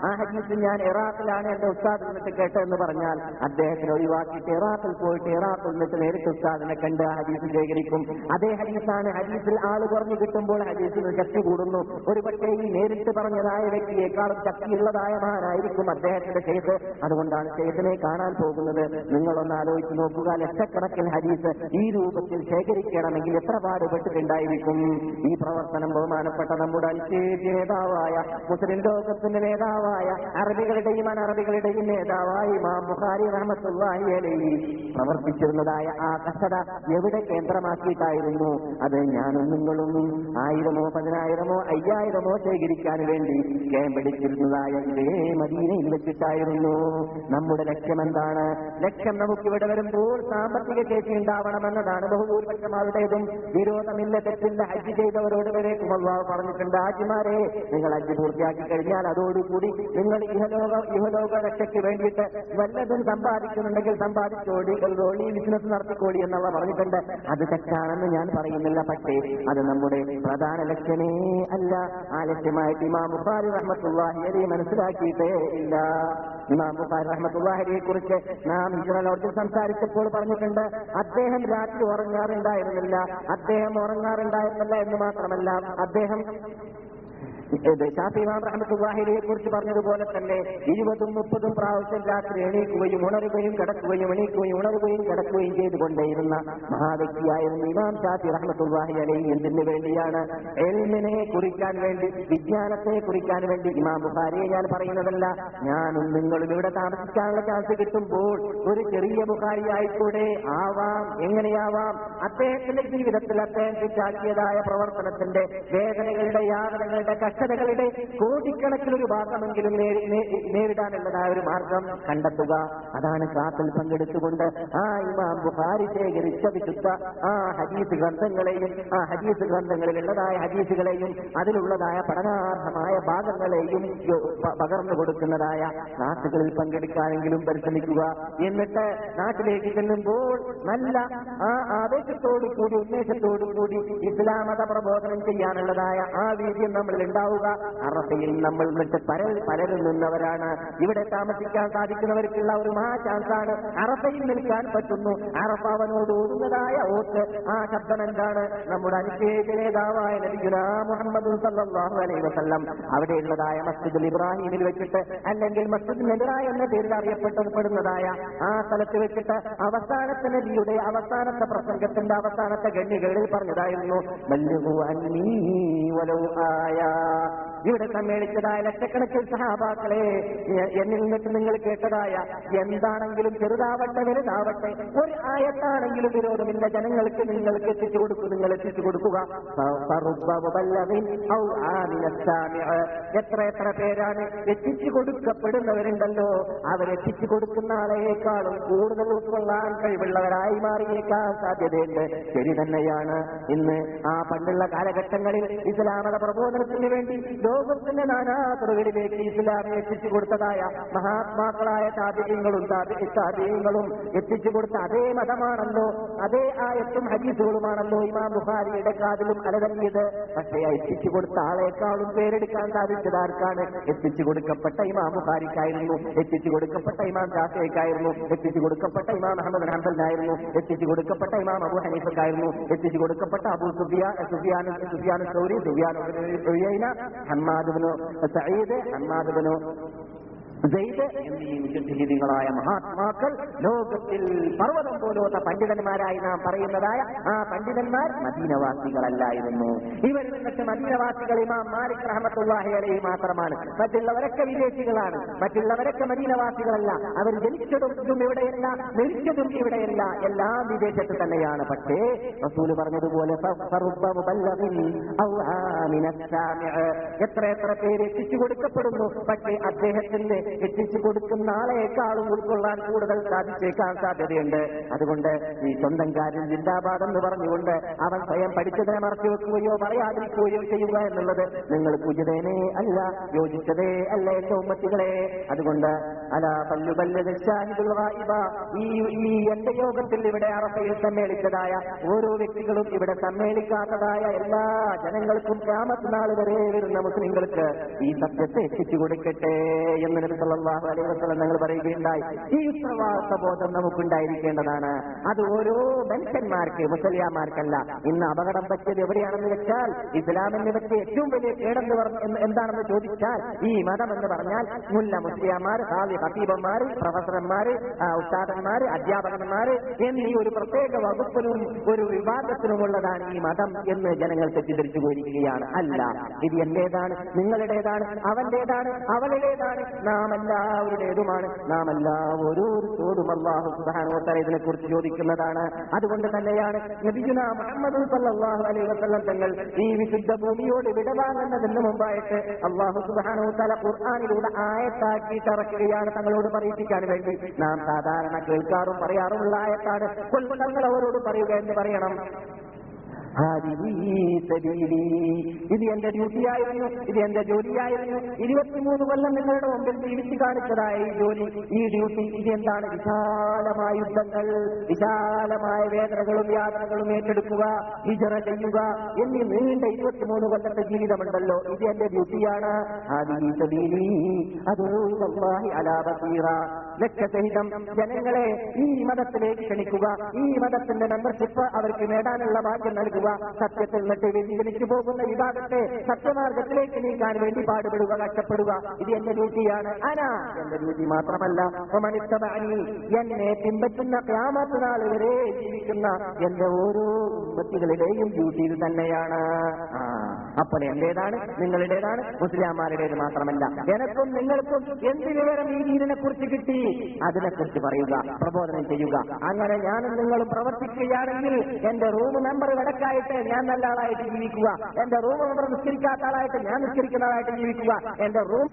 ആ ഹദീസ് ഞാൻ ഇറാഖിലാണ് എന്റെ ഉസ്താദിൽ നിന്നിട്ട് കേട്ടതെന്ന് പറഞ്ഞാൽ അദ്ദേഹത്തിന് ഒഴിവാക്കിയിട്ട് ഇറാഖിൽ പോയിട്ട് ഇറാഖിൽ നിന്നിട്ട് നേരിട്ട് ഉസ്താദിനെ കണ്ട് ആ ഹദീസ് ശേഖരിക്കും അതേ ഹദീസാണ് ഹദീസിൽ ആള് കുറഞ്ഞു കിട്ടുമ്പോൾ ഹദീസിന് ശക്തി കൂടുന്നു ഒരു പക്ഷേ ഈ നേരിട്ട് പറഞ്ഞതായ വ്യക്തിയെക്കാളും ശക്തിയുള്ളതായ മഹാനായിരിക്കും അദ്ദേഹത്തിന്റെ ഷെയ്ഖ് അതുകൊണ്ടാണ് ഷെയ്ഖിനെ കാണാൻ പോകുന്നത് നിങ്ങളൊന്ന് ആലോചിച്ച് നോക്കുക ലക്ഷക്കണക്കിന് ഹദീസ് ഈ രൂപത്തിൽ ശേഖരിക്കണമെങ്കിൽ എത്ര പാടുപെട്ടിട്ടുണ്ടായിരിക്കും ഈ പ്രവർത്തനം ബഹുമാനപ്പെട്ട നമ്മുടെ അൽശേരി നേതാവായ മുസ്ലിം ലോകത്തിന്റെ നേതാവായ അറബികളുടെയും അനറബികളുടെയും നേതാവായ ഇമാം ബുഖാരി റഹ്മത്തുള്ളാഹി അലൈഹി പ്രവർത്തിച്ചിരുന്നതായ ആ കഷ്ടത എവിടെ കേന്ദ്രമാക്കിയിട്ടായിരുന്നു അത് ഞാനും നിങ്ങളും ആയിരമോ പതിനായിരമോ അയ്യായിരമോ ശേഖരിക്കാൻ വേണ്ടി കേമ്പടിച്ചിരുന്നതായ ഇതേ മദീനയിൽ വെച്ചിട്ടായിരുന്നു നമ്മുടെ ലക്ഷ്യം എന്താണ് ലക്ഷ്യം നമുക്ക് ഇവിടെ വരുമ്പോൾ സാമ്പത്തിക ശേഷി ഉണ്ടാവണമെന്നതാണ് ബഹുഭൂരിപക്ഷം ആളുടേതും വിരോധമില്ല തെറ്റില്ല ഹജ്ജ് ചെയ്തവരോട് വരെ കുമൽവാവ് പറഞ്ഞിട്ടുണ്ട് ഹാജിമാരെ നിങ്ങൾ ഹജ്ജ് പൂർത്തിയാക്കി കഴിഞ്ഞാൽ അതോടുകൂടി നിങ്ങൾ ഇഹലോക ഇഹലോക രക്ഷയ്ക്ക് വേണ്ടിയിട്ട് വല്ലതും സമ്പാദിക്കുന്നുണ്ടെങ്കിൽ സമ്പാദിച്ചോടി ഓടി ബിസിനസ് നടത്തിക്കോടി എന്നുള്ള പറഞ്ഞിട്ടുണ്ട് അത് തെറ്റാണെന്ന് ഞാൻ പറയുന്നില്ല പക്ഷേ അത് നമ്മുടെ പ്രധാന ലക്ഷ്യമേ അല്ല ആ ലക്ഷ്യമായിട്ട് ഇമാം ബുഖാരി റഹ്മത്തുള്ളാഹി അലി മനസ്സിലാക്കിയിട്ടേ ഇല്ല ഇമാം ബുഖാരി റഹ്മത്തുള്ളാഹിയെ കുറിച്ച് നാം ഇസ്രാലോട്ടിൽ സംസാരിച്ചപ്പോൾ പറഞ്ഞിട്ടുണ്ട് അദ്ദേഹം രാത്രി ഉറങ്ങാറുണ്ടായിരുന്നില്ല അദ്ദേഹം ഉറങ്ങാറുണ്ടായിരുന്നില്ല എന്ന് മാത്രമല്ല അദ്ദേഹം ഇത് ഷാഫി ഇമാം റഹ്മത്തുള്ളാഹിയെ കുറിച്ച് പറഞ്ഞതുപോലെ തന്നെ ഇരുപതും മുപ്പതും പ്രാവശ്യം രാത്രി എണീക്കുകയും ഉണരുകയും കിടക്കുകയും എണീക്കുകയും ഉണരുകയും കിടക്കുകയും ചെയ്തുകൊണ്ടേയിരുന്ന മഹാവ്യക്തിയായിരുന്നു ഇമാം ഷാഫി റഹ്മത്തുള്ളാഹി അലൈഹി എന്തിനു വേണ്ടിയാണ് എൽമിനെ കുറിക്കാൻ വേണ്ടി വിജ്ഞാനത്തെ കുറിക്കാൻ വേണ്ടി ഇമാം ബുഖാരിയെ ഞാൻ പറയുന്നതല്ല ഞാനും നിങ്ങളും ഇവിടെ താമസിക്കാനുള്ള ചാൻസ് കിട്ടുമ്പോൾ ഒരു ചെറിയ ബുഖാരി ആയിക്കൂടെ ആവാം എങ്ങനെയാവാം അദ്ദേഹത്തിന്റെ ജീവിതത്തിൽ അദ്ദേഹം ചുറ്റാക്കിയതായ പ്രവർത്തനത്തിന്റെ വേദനകളുടെ യാതനകളുടെ കഷ്ടതകളുടെ കോടിക്കണക്കിനൊരു ഭാഗമെങ്കിലും നേരി- നേ- നേരിടാനുള്ളതായ ഒരു മാർഗം കണ്ടെത്തുക അതാണ് ക്ലാസ്സിൽ പങ്കെടുത്തുകൊണ്ട് ആ ഇമാം ബുഖാരി ശേഖരിച്ച വിശുദ്ധ ആ ഹദീസ് ഗ്രന്ഥങ്ങളെയും ആ ഹദീസ് ഗ്രന്ഥങ്ങളിലുള്ളതായ ഹദീസുകളെയും അതിലുള്ളതായ പഠനാർഹമായ ഭാഗങ്ങളെയും യോ- പ- പകർന്നു കൊടുക്കുന്നതായ ക്ലാസുകളിൽ പങ്കെടുക്കാനെങ്കിലും പരിശ്രമിക്കുക എന്നിട്ട് നാട്ടിലേക്ക് ചെല്ലുമ്പോൾ നല്ല ആ ആവേശത്തോടു കൂടി ഉന്മേഷത്തോടു കൂടി ഇസ്ലാം മത പ്രബോധനം ചെയ്യാനുള്ളതായ ആ വീര്യം നമ്മളിൽ ഉണ്ടാവുക അറഫയിൽ നമ്മൾ എന്നിട്ട് പലർ പലരും നിന്നവരാണ് ഇവിടെ താമസിക്കാൻ സാധിക്കുന്നവർക്കുള്ള ഒരു മഹാ ചാൻസാണ് അറഫയിൽ നിൽക്കാൻ പറ്റുന്നു അറഫ അവനോട് ഓടുന്നതായ ഓത്ത് ആ ശബ്ദം എന്താണ് നമ്മുടെ അനുശേഷ നേതാവായ നബിഗുല മുഹമ്മദ് സല്ലല്ലാഹു അലൈഹി വസല്ലം അവിടെയുള്ളതായ മസ്ജിദുൽ ഇബ്രാഹിമിൽ വെച്ചിട്ട് അല്ലെങ്കിൽ മസ്ജിദ് നെബിറ എന്ന പേരിൽ അറിയപ്പെട്ടപ്പെടുന്നതായ ആ സ്ഥലത്ത് വെച്ചിട്ട് അവസാനത്തെ നബിയുടെ അവസാനത്തെ പ്രസംഗത്തിന്റെ അവസാനത്തെ ഗണ്യകളിൽ പറഞ്ഞതായിരുന്നു ബല്ലുഗു അന്നീ വലൗ ആയ ഇവിടെ സമ്മേളിച്ചതായ ലക്ഷക്കണക്കിന് സഹാബാക്കളെ എ- എന്നിൽ നിന്നിട്ട് നിങ്ങൾ കേട്ടതായ എന്താണെങ്കിലും ചെറുതാവട്ടെ വലുതാവട്ടെ ഒരു ആയത്താണെങ്കിലും വിരോധമില്ല ജനങ്ങൾക്ക് നിങ്ങൾക്ക് എത്തിച്ചു കൊടുക്കും നിങ്ങൾ എത്തിച്ചു കൊടുക്കുക ഫ- ഫറുബ്ബ മുബല്ലഗിൻ ഔ ആമിന സാമിഅ. എത്ര എത്ര പേരാണ് എത്തിച്ചു കൊടുക്കപ്പെടുന്നവരുണ്ടല്ലോ അവരെത്തിച്ചു കൊടുക്കുന്ന ആളെയേക്കാളും കൂടുതൽ ഉൾക്കൊള്ളാൻ കഴിവുള്ളവരായി മാറിയേക്കാൻ സാധ്യതയുണ്ട് ശരി തന്നെയാണ് ഇന്ന് ആ പണ്ടുള്ള കാലഘട്ടങ്ങളിൽ ഇസ്ലാമത പ്രബോധനത്തിന് വേണ്ടി ലോകത്തിന്റെ നാനാതുറകളിലേക്ക് ഇസ്ലാമിനെ എത്തിച്ചു കൊടുത്തതായ മഹാത്മാക്കളായ താപികങ്ങളും താപികങ്ങളും എത്തിച്ചു കൊടുത്ത അതേ മതമാണല്ലോ അതേ ആയത്തും ഹദീസുകളുമാണല്ലോ ഇമാം ബുഖാരിയുടെ കാതിലും അലതല്ലിയത് പക്ഷേ എത്തിച്ചു കൊടുത്ത ആളെക്കാളും പേരെടുക്കാൻ സാധിച്ചത് ആർക്കാണ് എത്തിച്ചു കൊടുക്കപ്പെട്ട ഇമാം ബുഖാരിക്കായിരുന്നു എത്തിച്ചു കൊടുക്കപ്പെട്ട ഇമാം ജാഫിയക്കായിരുന്നു എത്തിച്ചു കൊടുക്കപ്പെട്ട ഇമാം അഹമ്മദ് ഹംബലിനായിരുന്നു എത്തിച്ചു കൊടുക്കപ്പെട്ട ഇമാം അബു ഹനീഫക്കായിരുന്നു എത്തിച്ചു കൊടുക്കപ്പെട്ട അബു സുഫിയാൻ സുഫിയാൻ സുഫിയാൻ സൗരി സുഫിയാൻ ഉയൈന ഹമ്മാദുബിനു സയ്യിദ് ഹമ്മാദുബിനു സെയ്ദ് എന്നീ വിശുദ്ധീതികളായ മഹാത്മാക്കൾ ലോകത്തിൽ പർവ്വതം പോലോത്ത പണ്ഡിതന്മാരായി നാം പറയുന്നതായ ആ പണ്ഡിതന്മാർ മദീനവാസികളല്ലായിരുന്നു ഇവരിൽ നിന്നിട്ട് മദീനവാസികൾ ഇമാം മാലിക് റഹമത്തുള്ളാഹി അലൈഹി മാത്രമാണ് മറ്റുള്ളവരൊക്കെ വിദേശികളാണ് മറ്റുള്ളവരൊക്കെ മദീനവാസികളല്ല അവർ ജനിച്ചതും ഇവിടെയല്ല മരിച്ചതും ഇവിടെയല്ല എല്ലാം വിദേശത്ത് തന്നെയാണ് പക്ഷേ റസൂല് പറഞ്ഞതുപോലെ ഫ- ഫറുബ്ബ മുബല്ലഗിൻ ഔ ആമിന സാമിഅ. എത്ര എത്ര പേര് എത്തിച്ചു കൊടുക്കപ്പെടുന്നു പക്ഷേ അദ്ദേഹത്തിന്റെ എത്തിച്ചു കൊടുക്കുന്ന ആളെക്കാളും ഉൾക്കൊള്ളാൻ കൂടുതൽ സാധിച്ചേക്കാൻ സാധ്യതയുണ്ട് അതുകൊണ്ട് ഈ സ്വന്തം കാര്യം ജിന്ദാബാദ് എന്ന് പറഞ്ഞുകൊണ്ട് അവൻ സ്വയം പഠിച്ചതിനെ മറച്ചു വെക്കുകയോ പറയാതിരിക്കുകയോ ചെയ്യുക എന്നുള്ളത് നിങ്ങൾ പൂജിതേനെ അല്ല യോജിച്ചതേ അല്ല എന്റെ ഉമ്മത്തികളെ അതുകൊണ്ട് അല പല്ലുപല്ല് ഈ ഈ എന്റെ യോഗത്തിൽ ഇവിടെ അറഫയിൽ സമ്മേളിച്ചതായ ഓരോ വ്യക്തികളും ഇവിടെ സമ്മേളിക്കാത്തതായ എല്ലാ ജനങ്ങൾക്കും ക്യാമത്ത് നാൾ വരെ വരുന്ന മുസ്ലിങ്ങൾക്ക് ഈ സത്യത്തെ എത്തിച്ചു കൊടുക്കട്ടെ എന്ന് നബി സല്ലല്ലാഹു അലൈഹി വസല്ലം ഞങ്ങൾ പറയുകയുണ്ടായി ഈ ഉത്തരവാദിത്ത ബോധം നമുക്കുണ്ടായിരിക്കേണ്ടതാണ് അത് ഓരോ മനുഷ്യന്മാർക്ക് മുസലിയാമാർക്കല്ല ഇന്ന് അപകടം പറ്റിയത് എവിടെയാണെന്ന് വെച്ചാൽ ഇസ്ലാമിന് പറ്റിയ ഏറ്റവും വലിയ കേടെന്ന് പറഞ്ഞ എന്ന് എന്താണെന്ന് ചോദിച്ചാൽ ഈ മതം എന്ന് പറഞ്ഞാൽ മുല്ല മുസ്ലിയാമാർ സാലി ഹത്തീബന്മാർ പ്രൊഫസർമാർ ഉസ്താദന്മാർ അധ്യാപകന്മാർ എന്നീ ഒരു പ്രത്യേക വകുപ്പിനും ഒരു വിഭാഗത്തിനുമുള്ളതാണ് ഈ മതം എന്ന് ജനങ്ങൾ തെറ്റിദ്ധരിച്ചു പോയിരിക്കുകയാണ് അല്ല ഇത് എന്റേതാണ് നിങ്ങളുടേതാണ് അവന്റേതാണ് അവളുടേതാണ് നാം എല്ലാവരുടേതുമാണ് നാം എല്ലാവരോരുത്തോടും അള്ളാഹു സുബാനോത്തര ഇതിനെ കുറിച്ച് ചോദിക്കുന്നതാണ് അതുകൊണ്ട് തന്നെയാണ് നബിയുന മുഹമ്മദ് സല്ലല്ലാഹു അലൈഹി വസല്ലം തങ്ങൾ ഈ വിശുദ്ധ ഭൂമിയോട് വിടവാങ്ങുന്നതിന് മുമ്പായിട്ട് അള്ളാഹു സുബാനോത്തല ഖുർആാനിലൂടെ ആയത്താക്കിയിട്ട് ഇറക്കുകയാണ് തങ്ങളോട് പറയിപ്പിക്കാൻ വേണ്ടി നാം സാധാരണ കേൾക്കാറും പറയാറുമുള്ള ആയത്താണ് കൊൽത്തങ്ങൾ അവരോട് പറയുക എന്ന് പറയണം ഇത് എന്റെ ഡ്യൂട്ടിയായിരുന്നു ഇത് എന്റെ ജോലിയായിരുന്നു ഇരുപത്തിമൂന്ന് കൊല്ലം നിങ്ങളുടെ മുമ്പിൽ ജീവിച്ചു കാണിച്ചതായ ഈ ജോലി ഈ ഡ്യൂട്ടി ഇത് എന്താണ് വിശാലമായ യുദ്ധങ്ങൾ വിശാലമായ വേദനകളും യാത്രകളും ഏറ്റെടുക്കുക ഹിജറ ചെയ്യുക എന്നീ നീണ്ട ഇരുപത്തിമൂന്ന് കൊല്ലത്തെ ജീവിതമുണ്ടല്ലോ ഇത് എന്റെ ഡ്യൂട്ടിയാണ് ലക്ഷസഹിതം ജനങ്ങളെ ഈ മതത്തിലേക്ക് ക്ഷണിക്കുക ഈ മതത്തിന്റെ മെമ്പർഷിപ്പ് അവർക്ക് നേടാനുള്ള ഭാഗ്യം നൽകുക സത്യത്തിൽ നിന്നിട്ട് വ്യതിചലിച്ചു പോകുന്ന വിഭാഗത്തെ സത്യമാർഗത്തിലേക്ക് നീക്കാൻ വേണ്ടി പാടുപെടുക കഷ്ടപ്പെടുക ഇത് എന്റെ ഡ്യൂട്ടിയാണ് അനാ എന്റെ ഡ്യൂട്ടി മാത്രമല്ല മനിത്തബാനി എന്നെ പിൻപറ്റുന്ന ക്യാമത്ത് നാൾ വരെ ജീവിക്കുന്ന എന്റെ ഓരോ ഉമ്മത്തികളുടെയും ഡ്യൂട്ടി ഇത് തന്നെയാണ് ആ, അപ്പോൾ എന്റേതാണ് നിങ്ങളുടേതാണ് മുസ്ലിംമാരുടേത് മാത്രമല്ല എനക്കും നിങ്ങൾക്കും എന്ത് വിവരം ഈ ദീനിനെ കുറിച്ച് കിട്ടി അതിനെക്കുറിച്ച് പറയുക പ്രബോധനം ചെയ്യുക അങ്ങനെ ഞാനും നിങ്ങളും പ്രവർത്തിക്കുകയാണെങ്കിൽ എന്റെ റൂം മെമ്പർ വിടക്കായിട്ട് ഞാൻ നല്ല ആളായിട്ട് ജീവിക്കുക എന്റെ റൂം മെമ്പർ നിസ്കരിക്കാത്ത ആളായിട്ട് ഞാൻ നിസ്കരിക്കുന്ന ആളായിട്ട് ജീവിക്കുക എന്റെ റൂം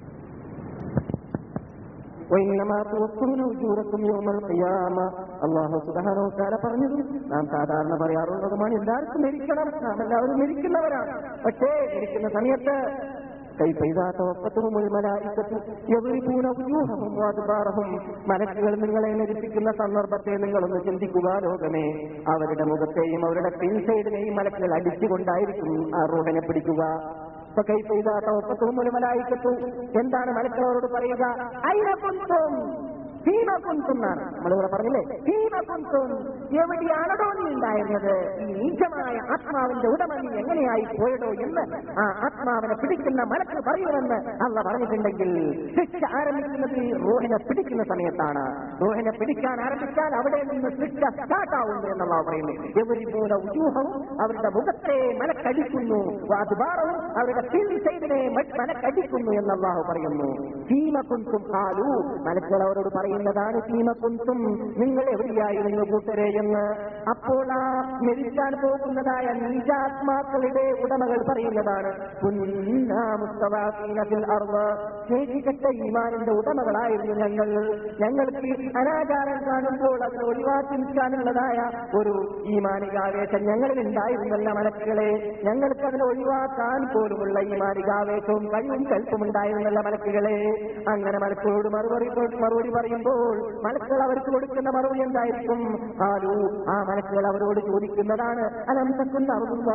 وإنما توفون أجوركم يوم القيامة അള്ളാഹു സുബാനോ കാല പറഞ്ഞത് നാം സാധാരണ പറയാറുള്ളതുമാണ് എല്ലാവർക്കും മരിക്കണം നാം എല്ലാവരും മരിക്കുന്നവരാണ് പക്ഷേ മരിക്കുന്ന സമയത്ത് كيف إذا توفتهم الملائكة يضربون وجوههم وأدبارهم മലക്കുകൾ നിങ്ങളെ നരിപ്പിക്കുന്ന സന്ദർഭത്തെ നിങ്ങളൊന്ന് ചിന്തിക്കുക ലോകമേ അവരുടെ മുഖത്തെയും അവരുടെ പിൻസൈഡിനെയും മലക്കുകൾ അടിച്ചുകൊണ്ടായിരിക്കും ആ റൂഹനെ പിടിക്കുക അപ്പൊ കൈഫ് ഇതാ തവഫത്തുഹും മലായിക്കത്തു എന്താണ് മലക്കുകളോട് പറയുക അയിന കുന്തും ഭീമ കുന്തുന്നാണ് നമ്മളിവിടെ പറഞ്ഞില്ലേ ഭീമ കുന്തും എവിടെയാണോ നീ ഉണ്ടായിരുന്നത് ഈ നീചമായ ആത്മാവിന്റെ ഉടമ നീ എങ്ങനെയായി പോയടോ എന്ന് ആ ആത്മാവിനെ പിടിക്കുന്ന മലക്ക് പറയുമെന്ന് അള്ള പറഞ്ഞിട്ടുണ്ടെങ്കിൽ ശിക്ഷ ആരംഭിക്കുന്നത് ഈ റോഹിനെ പിടിക്കുന്ന സമയത്താണ് റോഹിനെ പിടിക്കാൻ ആരംഭിച്ചാൽ അവിടെ നിന്ന് ശിക്ഷ സ്റ്റാർട്ടാവുന്നു എന്നുള്ള പറയുന്നു എവരി പോലെ ഉജൂഹവും അവരുടെ മുഖത്തെ മലക്കടിക്കുന്നു വാതുബാറവും അവരുടെ പിൻ സൈഡിനെ മലക്കടിക്കുന്നു എന്നല്ലാഹു പറയുന്നു ഭീമകുന്തും ഹാലു മലക്കുകൾ അവരോട് പറയുന്നതാണ് ഭീമകുന്തും നിങ്ങൾ എവിടെയായിരുന്നു കൂട്ടരെ എന്ന് അപ്പോൾ ആ മരിക്കാൻ പോകുന്നതായ നീചാത്മാക്കളുടെ ഉടമകൾ പറയുന്നതാണ് കുന്നാ മുസ്തവാഫീന ഫിൽ അർള്. ശേഷിക്കട്ട ഈമാനിന്റെ ഉടമകളായിരുന്നു ഞങ്ങൾ ഞങ്ങൾക്ക് അനാചാരം കാണുമ്പോൾ അതിനെ ഒഴിവാക്കി നിൽക്കാനുള്ളതായ ഒരു ഈമാനികാവേശം ഞങ്ങളിൽ ഉണ്ടായിരുന്നല്ല മലക്കുകളെ ഞങ്ങൾക്ക് അതിനെ ഒഴിവാക്കാൻ പോലുമുള്ള ഈമാനികാവേശവും കഴിവും കൽപ്പും ഉണ്ടായിരുന്നല്ല മലക്കുകളെ അങ്ങനെ മലക്കുകളോട് മറുപടി മറുപടി പറയുമ്പോൾ മലക്കുകൾ അവർക്ക് കൊടുക്കുന്ന മറുപടി എന്തായിരിക്കും ആലു ആ മലക്കുകൾ അവരോട് ചോദിക്കുന്നതാണ് അനന്തക്കുന്ന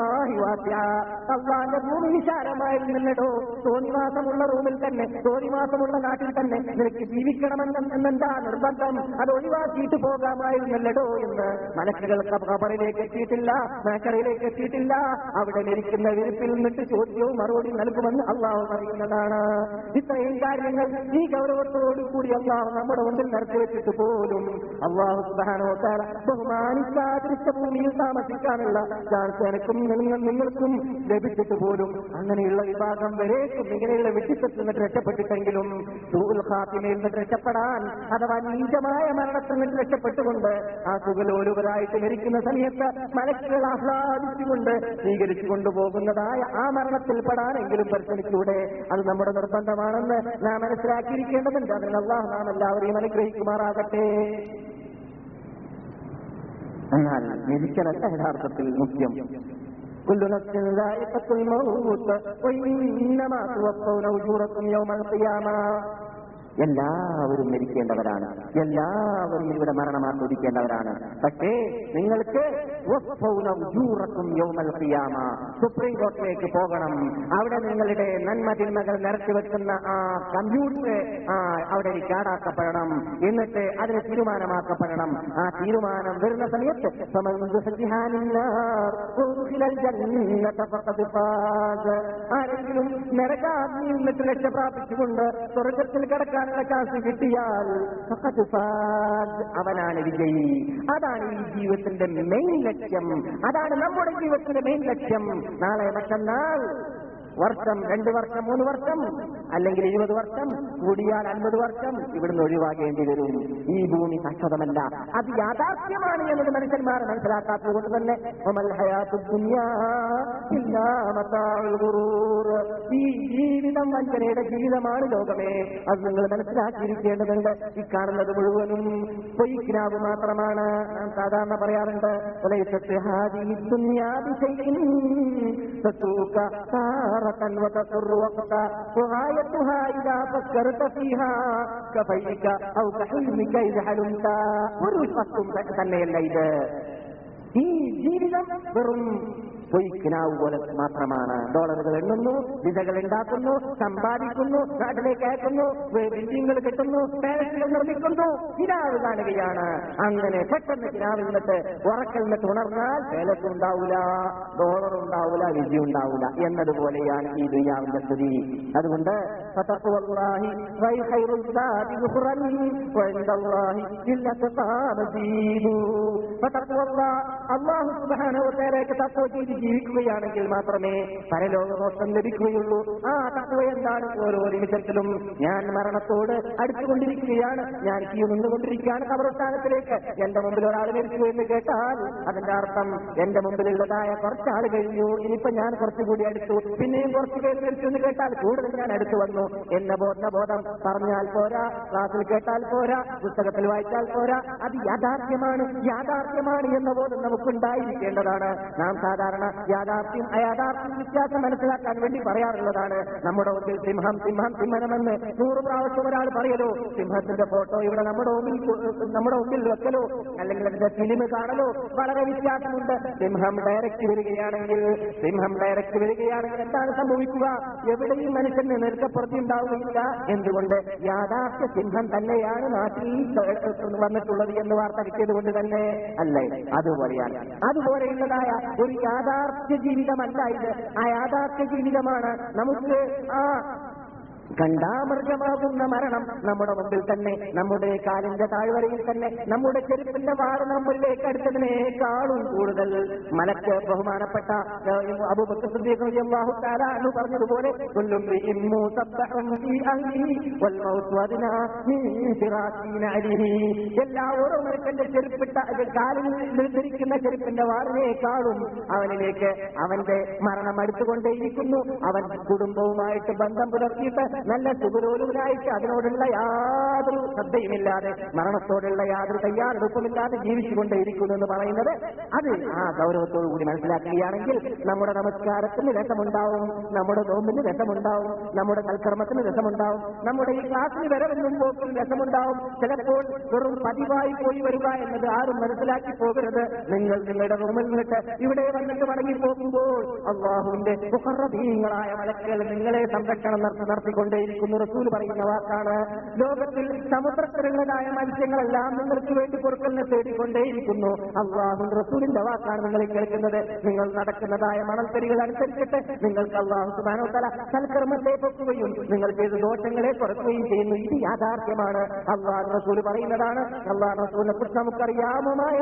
അള്ളാന്റെ ഭൂമി വിശാലമായിരുന്നല്ലോ തോന്നിവാസമുള്ള റൂമിൽ തന്നെ തോന്നിവാസമുള്ള നാട്ടിൽ തന്നെ നിനക്ക് ജീവിക്കണമെന്ന് എന്നെന്താ നിർബന്ധം അത് ഒഴിവാക്കിയിട്ട് പോകാമായിരുന്നല്ലോ എന്ന് മലക്കുകൾ കബറിലേക്ക് എത്തിയിട്ടില്ല മേക്കറയിലേക്ക് എത്തിയിട്ടില്ല അവിടെ മരിക്കുന്ന വിരിപ്പിൽ നിന്നിട്ട് ചോദ്യവും മറുപടി നൽകുമെന്ന് അള്ളാഹു പറയുന്നതാണ് ഇത്രയും കാര്യങ്ങൾ ഈ ഗൗരവത്തോടു കൂടി അള്ളാഹു നമ്മുടെ മുമ്പിൽ നിറച്ചു വെച്ചിട്ട് പോലും അള്ളാഹു സുബാനോത്താര ബഹുമാനിക്കാതിരിച്ച ഭൂമിയിൽ താമസിക്കാനുള്ള ചാൻസ് എനക്കും നിങ്ങൾ- നിങ്ങൾക്കും ലഭിച്ചിട്ട് പോലും അങ്ങനെയുള്ള വിഭാഗം ഭാഗം വരേക്കും ഇങ്ങനെയുള്ള വെട്ടിത്തെറ്റിൽ നിന്നിട്ട് രക്ഷപ്പെട്ടിട്ടെങ്കിലും സൂൽ ഖാത്തിമയിൽ നിന്ന് രക്ഷപ്പെടാൻ അഥവാ നീചമായ മരണത്തിൽ നിന്ന് രക്ഷപ്പെട്ടുകൊണ്ട് ആ സുഖലോലുപരായിട്ട് മരിക്കുന്ന സമയത്ത് മലക്കുകൾ ആഹ്ലാദിച്ചുകൊണ്ട് സ്വീകരിച്ചു കൊണ്ടുപോകുന്നതായ ആ മരണത്തിൽ പെടാനെങ്കിലും പരിശ്രമിച്ചൂടെ അത് നമ്മുടെ നിർബന്ധമാണെന്ന് നാം മനസ്സിലാക്കിയിരിക്കേണ്ടതുണ്ട് അതിന് അള്ളാഹ് നാം എല്ലാവരെയും അനുഗ്രഹിക്കുമാറാകട്ടെ എന്നാൽ മരിക്കലല്ല യഥാർത്ഥത്തിൽ മുഖ്യം كل نفس ذائقة الموت وإنما توفون أجوركم يوم القيامة എല്ലാവരും മരിക്കേണ്ടവരാണ് എല്ലാവരും ഇവിടെ മരണം ആസ്വദിക്കേണ്ടവരാണ് പക്ഷേ നിങ്ങൾക്ക് സുപ്രീം കോർട്ടിലേക്ക് പോകണം അവിടെ നിങ്ങളുടെ നന്മ തിന്മകൾ നിറച്ചു വെക്കുന്ന ആ കമ്പ്യൂട്ടർ ആ അവിടെ കാടാക്കപ്പെടണം എന്നിട്ട് അതിന് തീരുമാനമാക്കപ്പെടണം ആ തീരുമാനം വരുന്ന സമയത്ത് ആരെങ്കിലും നരകാഗ്നിയിൽ നിന്നിട്ട് രക്ഷ പ്രാപിച്ചുകൊണ്ട് സ്വർഗത്തിൽ കിടക്കാനുള്ള ചാൻസ് കിട്ടിയാൽ ഫഖദ് ഫാസ്. അവനാണ് വിജയി അതാണ് ഈ ജീവിതത്തിന്റെ മെയിൻ ലക്ഷ്യം അതാണ് നമ്മുടെ ജീവിതത്തിന്റെ മെയിൻ ലക്ഷ്യം നാളെ മറ്റന്നാൾ വർഷം രണ്ട് വർഷം മൂന്ന് വർഷം അല്ലെങ്കിൽ ഇരുപത് വർഷം കൂടിയാൽ അൻപത് വർഷം ഇവിടുന്ന് ഒഴിവാകേണ്ടി വരും ഈ ഭൂമി ശാശ്വതമല്ല അത് യാഥാർത്ഥ്യമാണ് എന്നത് മനുഷ്യന്മാർ മനസ്സിലാക്കാത്തത് കൊണ്ട് തന്നെ വമൽ ഹയാത്തു ദുനിയാ ഇല്ലാ മതാഉൽ ഗുറൂർ. ഈ ജീവിതം വഞ്ചനയുടെ ജീവിതമാണ് ലോകമേ അത് നിങ്ങൾ മനസ്സിലാക്കിയിരിക്കേണ്ടതുണ്ട് ഈ കാണുന്നത് മുഴുവനും പൊയ്ക്കിനാവ് മാത്രമാണ് നാം സാധാരണ പറയാറുണ്ട് "വലൈസത്ത് ഹാദിഹി ദുനിയാ ബിശൈഇൻ തസൂക താറത്തൻ വതസുറു വഖത വഗായത്തുഹാ ഇദാ ഫക്കർത ഫീഹാ കഫൈക ഔ കഹിൽമിക ഇദ ഹലുംത ഒരു വസ്തും തന്നെയല്ല ഇത് ഈ ജീവിതം വെറും പൊയ്ക്കിനാവ് പോലെ മാത്രമാണ് ഡോളറുകൾ എണ്ണുന്നു വിസകൾ ഉണ്ടാക്കുന്നു സമ്പാദിക്കുന്നു നാട്ടിലേക്ക് അയക്കുന്നു ബിൽഡിങ്ങുകൾ കെട്ടുന്നു പാലസുകൾ നിർമ്മിക്കുന്നു കിനാവ് കാണുകയാണ് അങ്ങനെ പെട്ടെന്ന് കിനാവിൽ നിന്നിട്ട് ഉറക്കൽ നിന്നിട്ട് ഉണർന്നാൽ പാലസ് ഉണ്ടാവില്ല ഡോളർ ഉണ്ടാവില്ല വിധി ഉണ്ടാവില്ല എന്നതുപോലെയാണ് ഈ ദുനിയാവിന്റെ സ്ഥിതി അതുകൊണ്ട് فتقوى الله وخير الزاد ذخرا وعند الله للأتقى مزيد فتقوى الله الله سبحانه وتعالى തത്വ ചെയ്ത് ജീവിക്കുകയാണെങ്കിൽ മാത്രമേ പരലോകമോക്ഷം ലഭിക്കുകയുള്ളൂ ആ തത്വ എന്താണ് ഓരോ നിമിഷത്തിലും ഞാൻ മരണത്തോട് അടുത്തുകൊണ്ടിരിക്കുകയാണ് ഞാൻ ക്യൂ നിന്നുകൊണ്ടിരിക്കുകയാണ് കബറസ്ഥാനത്തിലേക്ക് എന്റെ മുമ്പിൽ ഒരാൾ മരിച്ചു എന്ന് കേട്ടാൽ അതിന്റെ അർത്ഥം എന്റെ മുമ്പിലുള്ളതായ കുറച്ചാൾ കഴിഞ്ഞു ഇനിയിപ്പോ ഞാൻ കുറച്ചുകൂടി അടുത്തു പിന്നെയും കുറച്ച് പേര് മരിച്ചു എന്ന് കേട്ടാൽ കൂടുതൽ ഞാൻ അടുത്തു വന്നു എന്ന ബോധ ബോധം പറഞ്ഞാൽ പോരാ ക്ലാസ്സിൽ കേട്ടാൽ പോരാ പുസ്തകത്തിൽ വായിച്ചാൽ പോരാ അത് യാഥാർത്ഥ്യമാണ് യാഥാർത്ഥ്യമാണ് എന്ന ബോധം നമുക്കുണ്ടായിരിക്കേണ്ടതാണ് നാം സാധാരണ യാഥാർത്ഥ്യം അയാഥാർത്ഥ്യം വ്യത്യാസം മനസ്സിലാക്കാൻ വേണ്ടി പറയാറുള്ളതാണ് നമ്മുടെ മുമ്പിൽ സിംഹം സിംഹം സിംഹനമെന്ന് നൂറ് പ്രാവശ്യം ഒരാൾ പറയലോ സിംഹത്തിന്റെ ഫോട്ടോ ഇവിടെ നമ്മുടെ മുമ്പിൽ കൊ- നമ്മുടെ മുമ്പിൽ വെക്കലോ അല്ലെങ്കിൽ അതിന്റെ ഫിലിം കാണലോ വളരെ വ്യത്യാസമുണ്ട് സിംഹം ഡയറക്റ്റ് വരികയാണെങ്കിൽ സിംഹം ഡയറക്റ്റ് വരികയാണെങ്കിൽ എന്താണ് സംഭവിക്കുക എവിടെയും മനുഷ്യന് നിൽക്കപ്പുറത്തി ഉണ്ടാവുകയില്ല എന്തുകൊണ്ട് യാഥാർത്ഥ്യ സിംഹം തന്നെയാണ് നാട്ടിൽ വന്നിട്ടുള്ളത് എന്ന് വാർത്ത കിട്ടിയത് കൊണ്ട് തന്നെ അല്ലേ അതുപോലെയാണ് അതുപോലെയുള്ളതായ ഒരു യാഥാർത്ഥ്യ ജീവിതമല്ല ഇത് ആ യാഥാർത്ഥ്യ ജീവിതമാണ് നമുക്ക് ആ കണ്ടാമൃഗമാകുന്ന മരണം നമ്മുടെ മുമ്പിൽ തന്നെ നമ്മുടെ കാലിന്റെ താഴ്വരയിൽ തന്നെ നമ്മുടെ ചെരുപ്പിന്റെ വാട് നമ്മളിലേക്ക് അടുത്തതിനേക്കാളും കൂടുതൽ മലക്ക് ബഹുമാനപ്പെട്ട അബുബക്കു താരാണ് പറഞ്ഞതുപോലെ കൊല്ലും എല്ലാ ഓരോ മനുഷ്യന്റെ ചെരുപ്പിട്ട കാലിൽ ധരിക്കുന്ന ചെരുപ്പിന്റെ വാറിനേക്കാളും അവനിലേക്ക് അവന്റെ മരണം അടുത്തുകൊണ്ടേയിരിക്കുന്നു അവൻ കുടുംബവുമായിട്ട് ബന്ധം പുലർത്തിയിട്ട് നല്ല സുഖരോലുവിനായിട്ട് അതിനോടുള്ള യാതൊരു ശ്രദ്ധയുമില്ലാതെ മരണത്തോടുള്ള യാതൊരു തയ്യാറെടുപ്പുമില്ലാതെ ജീവിച്ചുകൊണ്ടേയിരിക്കുന്നു എന്ന് പറയുന്നത് അത് ആ ഗൗരവത്തോടു കൂടി മനസ്സിലാക്കുകയാണെങ്കിൽ നമ്മുടെ നമസ്കാരത്തിന് രസമുണ്ടാവും നമ്മുടെ നോമ്പിന് രസമുണ്ടാവും നമ്മുടെ കൽക്കർമ്മത്തിന് രസമുണ്ടാവും നമ്മുടെ ഈ ക്ലാസ്സിന് വരവെന്നും പോക്കിൽ രസമുണ്ടാവും ചിലപ്പോൾ വെറും പതിവായി പോയി വരിക എന്നത് ആരും മനസ്സിലാക്കി പോകരുത് നിങ്ങൾ നിങ്ങളുടെ റൂമിൽ നിന്നിട്ട് ഇവിടെ വന്നിട്ട് മടങ്ങി പോകുമ്പോൾ അള്ളാഹുവിന്റെ മുഖറബീങ്ങളായ മലക്കുകൾ നിങ്ങളെ സംരക്ഷണം നടത്തി നടത്തിക്കൊണ്ട് കൊടുത്തുകൊണ്ടേയിരിക്കുന്നു റസൂൽ പറയുന്ന വാക്കാണ് ലോകത്തിൽ സമുദ്രത്തിലുള്ളതായ മത്സ്യങ്ങളെല്ലാം നിങ്ങൾക്ക് വേണ്ടി പൊറുക്കലിനെ തേടിക്കൊണ്ടേയിരിക്കുന്നു അള്ളാഹു റസൂലിന്റെ വാക്കാണ് നിങ്ങൾ കേൾക്കുന്നത് നിങ്ങൾ നടക്കുന്നതായ മണൽത്തരികൾ അനുസരിച്ചിട്ട് നിങ്ങൾക്ക് അള്ളാഹു സുബാനോത്തല സൽക്കർമ്മത്തെ പൊക്കുകയും നിങ്ങൾ ചെയ്ത ദോഷങ്ങളെ കുറക്കുകയും ചെയ്യുന്നു ഇത് യാഥാർത്ഥ്യമാണ് അള്ളാഹു റസൂൽ പറയുന്നതാണ് അള്ളാഹു റസൂലിനെ കുറിച്ച് നമുക്കറിയാമുമായ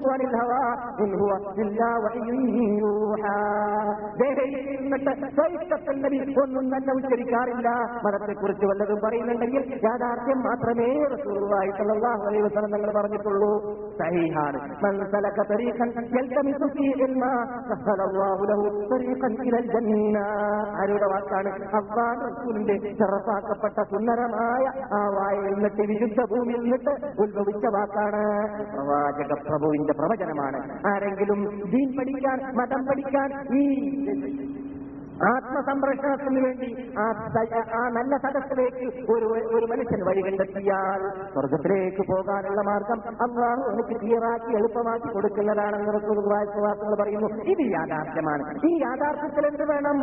ഒന്നും തന്നെ ഉച്ചരിക്കാറില്ല മതത്തെക്കുറിച്ച് വല്ലതും പറയുന്നുണ്ടെങ്കിൽ യാഥാർത്ഥ്യം മാത്രമേ റസൂലുള്ളാഹി സ്വല്ലല്ലാഹു അലൈഹി വസല്ലം തങ്ങൾ പറഞ്ഞിട്ടുള്ളൂ സഹീഹാണ് മൻ സലക തരീഖൻ യൽതമിസു ഫീഹി ഇൽമ സഹലല്ലാഹു ലഹു തരീഖൻ ഇലൽ ജന്ന ആരുടെ വാക്കാണ് അള്ളാഹു റസൂലിന്റെ ചെറുപ്പാക്കപ്പെട്ട സുന്ദരമായ ആ വായിൽ നിന്നിട്ട് വിശുദ്ധ ഭൂമിയിൽ നിന്നിട്ട് ഉത്ഭവിച്ച വാക്കാണ് പ്രവാചക പ്രഭുവിന്റെ പ്രവചനമാണ് ആരെങ്കിലും ദീൻ പഠിക്കാൻ മതം പഠിക്കാൻ ഈ ആത്മസംരക്ഷണത്തിന് വേണ്ടി ആ സ- ആ നല്ല സദസ്സിലേക്ക് ഒരു ഒരു മനുഷ്യൻ വഴി കണ്ടെത്തിയാൽ സ്വർഗത്തിലേക്ക് പോകാനുള്ള മാർഗം അള്ളാഹു എനിക്ക് ക്ലിയറാക്കി എളുപ്പമാക്കി കൊടുക്കുന്നതാണെന്ന് റസൂലുള്ളാഹിസ്വാസങ്ങൾ പറയുന്നു ഇത് യാഥാർത്ഥ്യമാണ് ഈ യാഥാർത്ഥ്യത്തിൽ എന്ത് വേണം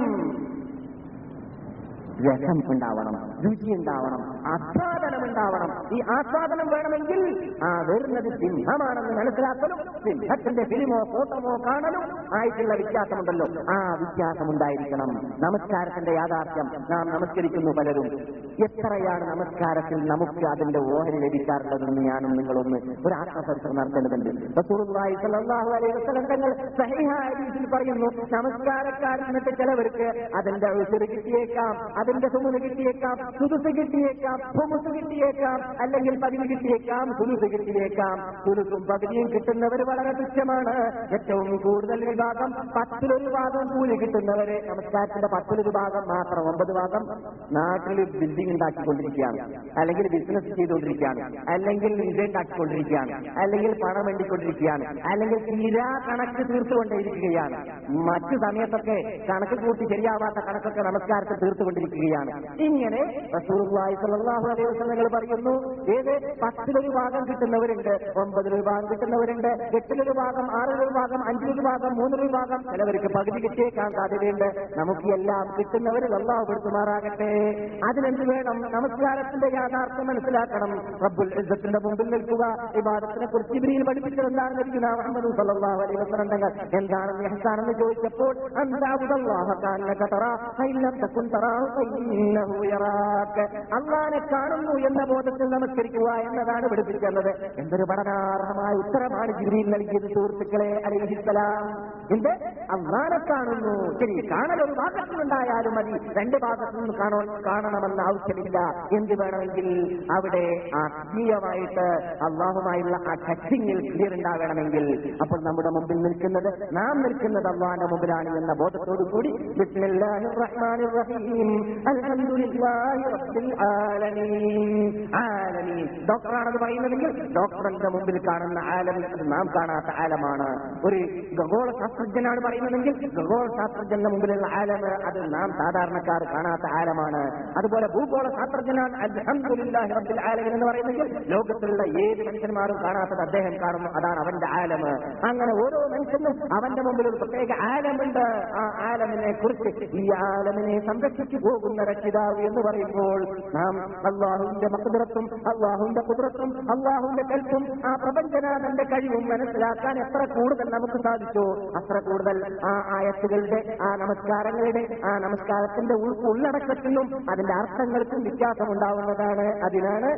രസം ഉണ്ടാവണം രുചി ഉണ്ടാവണം ആസ്വാദനം ഉണ്ടാവണം ഈ ആസ്വാദനം വേണമെങ്കിൽ ആ വരുന്നത് സിംഹമാണെന്ന് മനസ്സിലാക്കലും സിംഹത്തിന്റെ ഫിലിമോ ഫോട്ടോമോ കാണലും ആയിട്ടുള്ള വ്യത്യാസമുണ്ടല്ലോ ആ വ്യത്യാസം ഉണ്ടായിരിക്കണം നമസ്കാരത്തിന്റെ യാഥാർത്ഥ്യം നാം നമസ്കരിക്കുന്നു പലരും എത്രയാണ് നമസ്കാരത്തിൽ നമുക്ക് അതിന്റെ ഓഹരി ലഭിക്കാറുള്ളതെന്ന് ഞാനും നിങ്ങളൊന്ന് ഒരു ആത്മപരിശ്രമം നടത്തേണ്ടതുണ്ട് റസൂലുള്ളാഹി സ്വല്ലല്ലാഹു അലൈഹി വസല്ലം തങ്ങൾ സഹീഹായ ഹദീസിൽ പറയുന്നു നമസ്കാരക്കാരിൽ നിന്നിട്ട് ചിലവർക്ക് അതിന്റെ ഉസുര് കിട്ടിയേക്കാം അതിന്റെ സുമുന് കിട്ടിയേക്കാം സുതുസ് കിട്ടിയേക്കാം ഹുമുസ് കിട്ടിയേക്കാം അല്ലെങ്കിൽ പതിവ് കിട്ടിയേക്കാം സുലുസ് കിട്ടിയേക്കാം സുലുസും പതിവിയും കിട്ടുന്നവർ വളരെ തുച്ഛമാണ് ഏറ്റവും കൂടുതൽ വിഭാഗം പത്തിലൊരു ഭാഗം കൂലി കിട്ടുന്നവര് നമസ്കാരത്തിന്റെ പത്തിലൊരു ഭാഗം മാത്രം ഒമ്പത് ഭാഗം നാട്ടിൽ ബിൽഡിംഗ് ഉണ്ടാക്കിക്കൊണ്ടിരിക്കുകയാണ് അല്ലെങ്കിൽ ബിസിനസ് ചെയ്തുകൊണ്ടിരിക്കുകയാണ് അല്ലെങ്കിൽ വിജയം ഉണ്ടാക്കിക്കൊണ്ടിരിക്കുകയാണ് അല്ലെങ്കിൽ പണം വേണ്ടിക്കൊണ്ടിരിക്കുകയാണ് അല്ലെങ്കിൽ തീരാ കണക്ക് തീർത്തുകൊണ്ടേയിരിക്കുകയാണ് മറ്റു സമയത്തൊക്കെ കണക്ക് കൂട്ടി ശരിയാവാത്ത കണക്കൊക്കെ നമസ്കാരത്തിൽ തീർത്തുകൊണ്ടിരിക്കുകയാണ് ഇങ്ങനെ റസൂലുള്ളാഹി സ്വല്ലല്ലാഹു അലൈഹി വസല്ലം പറയുന്നു ഏത് പത്തിലൊരു ഭാഗം കിട്ടുന്നവരുണ്ട് ഒമ്പതിലൊരു ഭാഗം കിട്ടുന്നവരുണ്ട് എട്ടിലൊരു ഭാഗം ആറിലൊരു ഭാഗം അഞ്ചിലൊരു ഭാഗം മൂന്നിലൊരു ഭാഗം ചിലവർക്ക് പകുതി കിട്ടിയേക്കാൻ സാധ്യതയുണ്ട് നമുക്ക് എല്ലാം കിട്ടുന്നവരിൽ അള്ളാഹു പെടുത്തുമാറാകട്ടെ അതിനെന്ത് വേണം നമസ്കാരത്തിന്റെ യാഥാർത്ഥ്യം മനസ്സിലാക്കണം റബ്ബുൽ ഇസ്സത്തിന്റെ മുമ്പിൽ നിൽക്കുക ഇബാദത്തിനെ കുറിച്ച് ഇവരിൽ പഠിപ്പിച്ചത് എന്താണ് നബിയുനാ മുഹമ്മദ് സല്ലല്ലാഹു അലൈഹി വസല്ലം തങ്ങൾ എന്താണെന്ന് ഇഹ്സാനെന്ന് ചോദിച്ചപ്പോൾ അൻതാബുദല്ലാഹ കാന്നക തറാ ഫഇല്ലം തകുൻ തറാഹു ഫഇന്നഹു യറാക അള്ളാനെ കാണുന്നു എന്ന ബോധത്തിൽ നമസ്കരിക്കുക എന്നതാണ് പഠിപ്പിക്കുന്നത് എന്തൊരു പഠനാർഹമായ ഉത്തരമാണ് ജിബ്രീൽ നൽകിയത് സുഹൃത്തുക്കളെ അലൈഹിസ്സലാം എന്ത് അള്ളാനെ കാണുന്നു ശരി കാണൽ ഒരു ഭാഗത്തുനിന്നുണ്ടായാലും മതി രണ്ട് ഭാഗത്തു നിന്ന് കാണോ കാണണമെന്ന് ആവശ്യമില്ല എന്ത് വേണമെങ്കിൽ അവിടെ ആത്മീയമായിട്ട് അള്ളാഹുമായുള്ള ആ ടച്ചിങ്ങിൽ ക്ലിയർ ഉണ്ടാകണമെങ്കിൽ അപ്പോൾ നമ്മുടെ മുമ്പിൽ നിൽക്കുന്നത് നാം നിൽക്കുന്നത് അള്ളാഹിന്റെ മുമ്പിലാണ് എന്ന ബോധത്തോടു കൂടി ബിസ്മില്ലാഹിർ റഹ്മാനിർ റഹീം അൽഹംദുലില്ലാഹി റബ്ബിൽ ആലമീൻ ആലമീൻ ഡോക്ടറാണത് പറയുന്നതെങ്കിൽ ഡോക്ടറിന്റെ മുമ്പിൽ കാണുന്ന ആലമിൽ അത് നാം കാണാത്ത ആലമാണ് ഒരു ഖഗോള ശാസ്ത്രജ്ഞനാണ് പറയുന്നതെങ്കിൽ ഖഗോള ശാസ്ത്രജ്ഞന്റെ മുമ്പിലുള്ള ആലമ് അത് നാം സാധാരണക്കാർ കാണാത്ത ആലമാണ് അതുപോലെ ഭൂഗോള ശാസ്ത്രജ്ഞനാണ് അൽഹംദുലില്ലാഹി റബ്ബിൽ ആലമീൻ എന്ന് പറയുന്നെങ്കിൽ ലോകത്തിലുള്ള ഏത് മനുഷ്യന്മാരും കാണാത്തത് അദ്ദേഹം കാണുന്നു അതാണ് അവന്റെ ആലമ് അങ്ങനെ ഓരോ മനുഷ്യനും അവന്റെ മുമ്പിൽ ഒരു പ്രത്യേക ആലമുണ്ട് ആ ആലമിനെ കുറിച്ച് ഈ ആലമിനെ സംരക്ഷിച്ചു പോകുന്ന രക്ഷിതാവ് എന്ന് പറയുമ്പോൾ നാം അള്ളാഹുവിന്റെ മക്കുതിരത്തും അള്ളാഹുവിന്റെ കുതിരത്തും അള്ളാഹുവിന്റെ കൽപ്പും ആ പ്രപഞ്ചനാഥന്റെ കഴിവും മനസ്സിലാക്കാൻ എത്ര കൂടുതൽ നമുക്ക് സാധിച്ചു അത്ര കൂടുതൽ ആ ആയത്തുകളുടെ ആ നമസ്കാരങ്ങളുടെ ആ നമസ്കാരത്തിന്റെ ഉൾ ഉള്ളടക്കത്തിനും അതിന്റെ അർത്ഥങ്ങൾക്കും വ്യത്യാസമുണ്ടാവുന്നതാണ് അതിനാണ്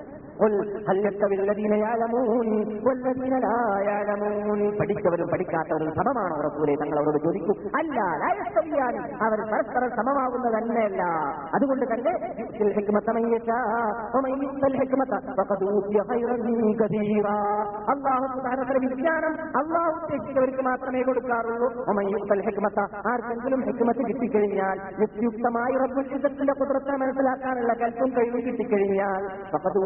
قل هل يستوي الذين يعلمون والذين لا يعلمون പഠിച്ചവരും പഠിക്കാത്തവരും സമമാണോ റസൂലെ തങ്ങൾ അവരോട് ചോദിക്കും അല്ല ലായസ്തവിയാൻ അവർ പരസ്പരം സമമാകുന്ന തന്നെയല്ല അതുകൊണ്ട് തന്നെ യുؤتي الحكمة من يشاء ومن يؤت الحكمة فقد أوتي خيرا كثيرا അള്ളാഹു സുബ്ഹാനഹു വിജ്ഞാനം അള്ളാഹു ഉദ്ദേശിച്ചവർക്ക് മാത്രമേ കൊടുക്കാറുള്ളൂ ومن يؤت الحكمة ആർക്കെങ്കിലും ഹിക്മത്ത് കിട്ടിക്കഴിഞ്ഞാൽ യുക്തിയുക്തമായി റബ്ബുൽ ഇസ്സത്തിന്റെ കുതിരത്തെ മനസ്സിലാക്കാനുള്ള കൽപ്പും കഴിവും കിട്ടിക്കഴിഞ്ഞാൽ فقد أوتي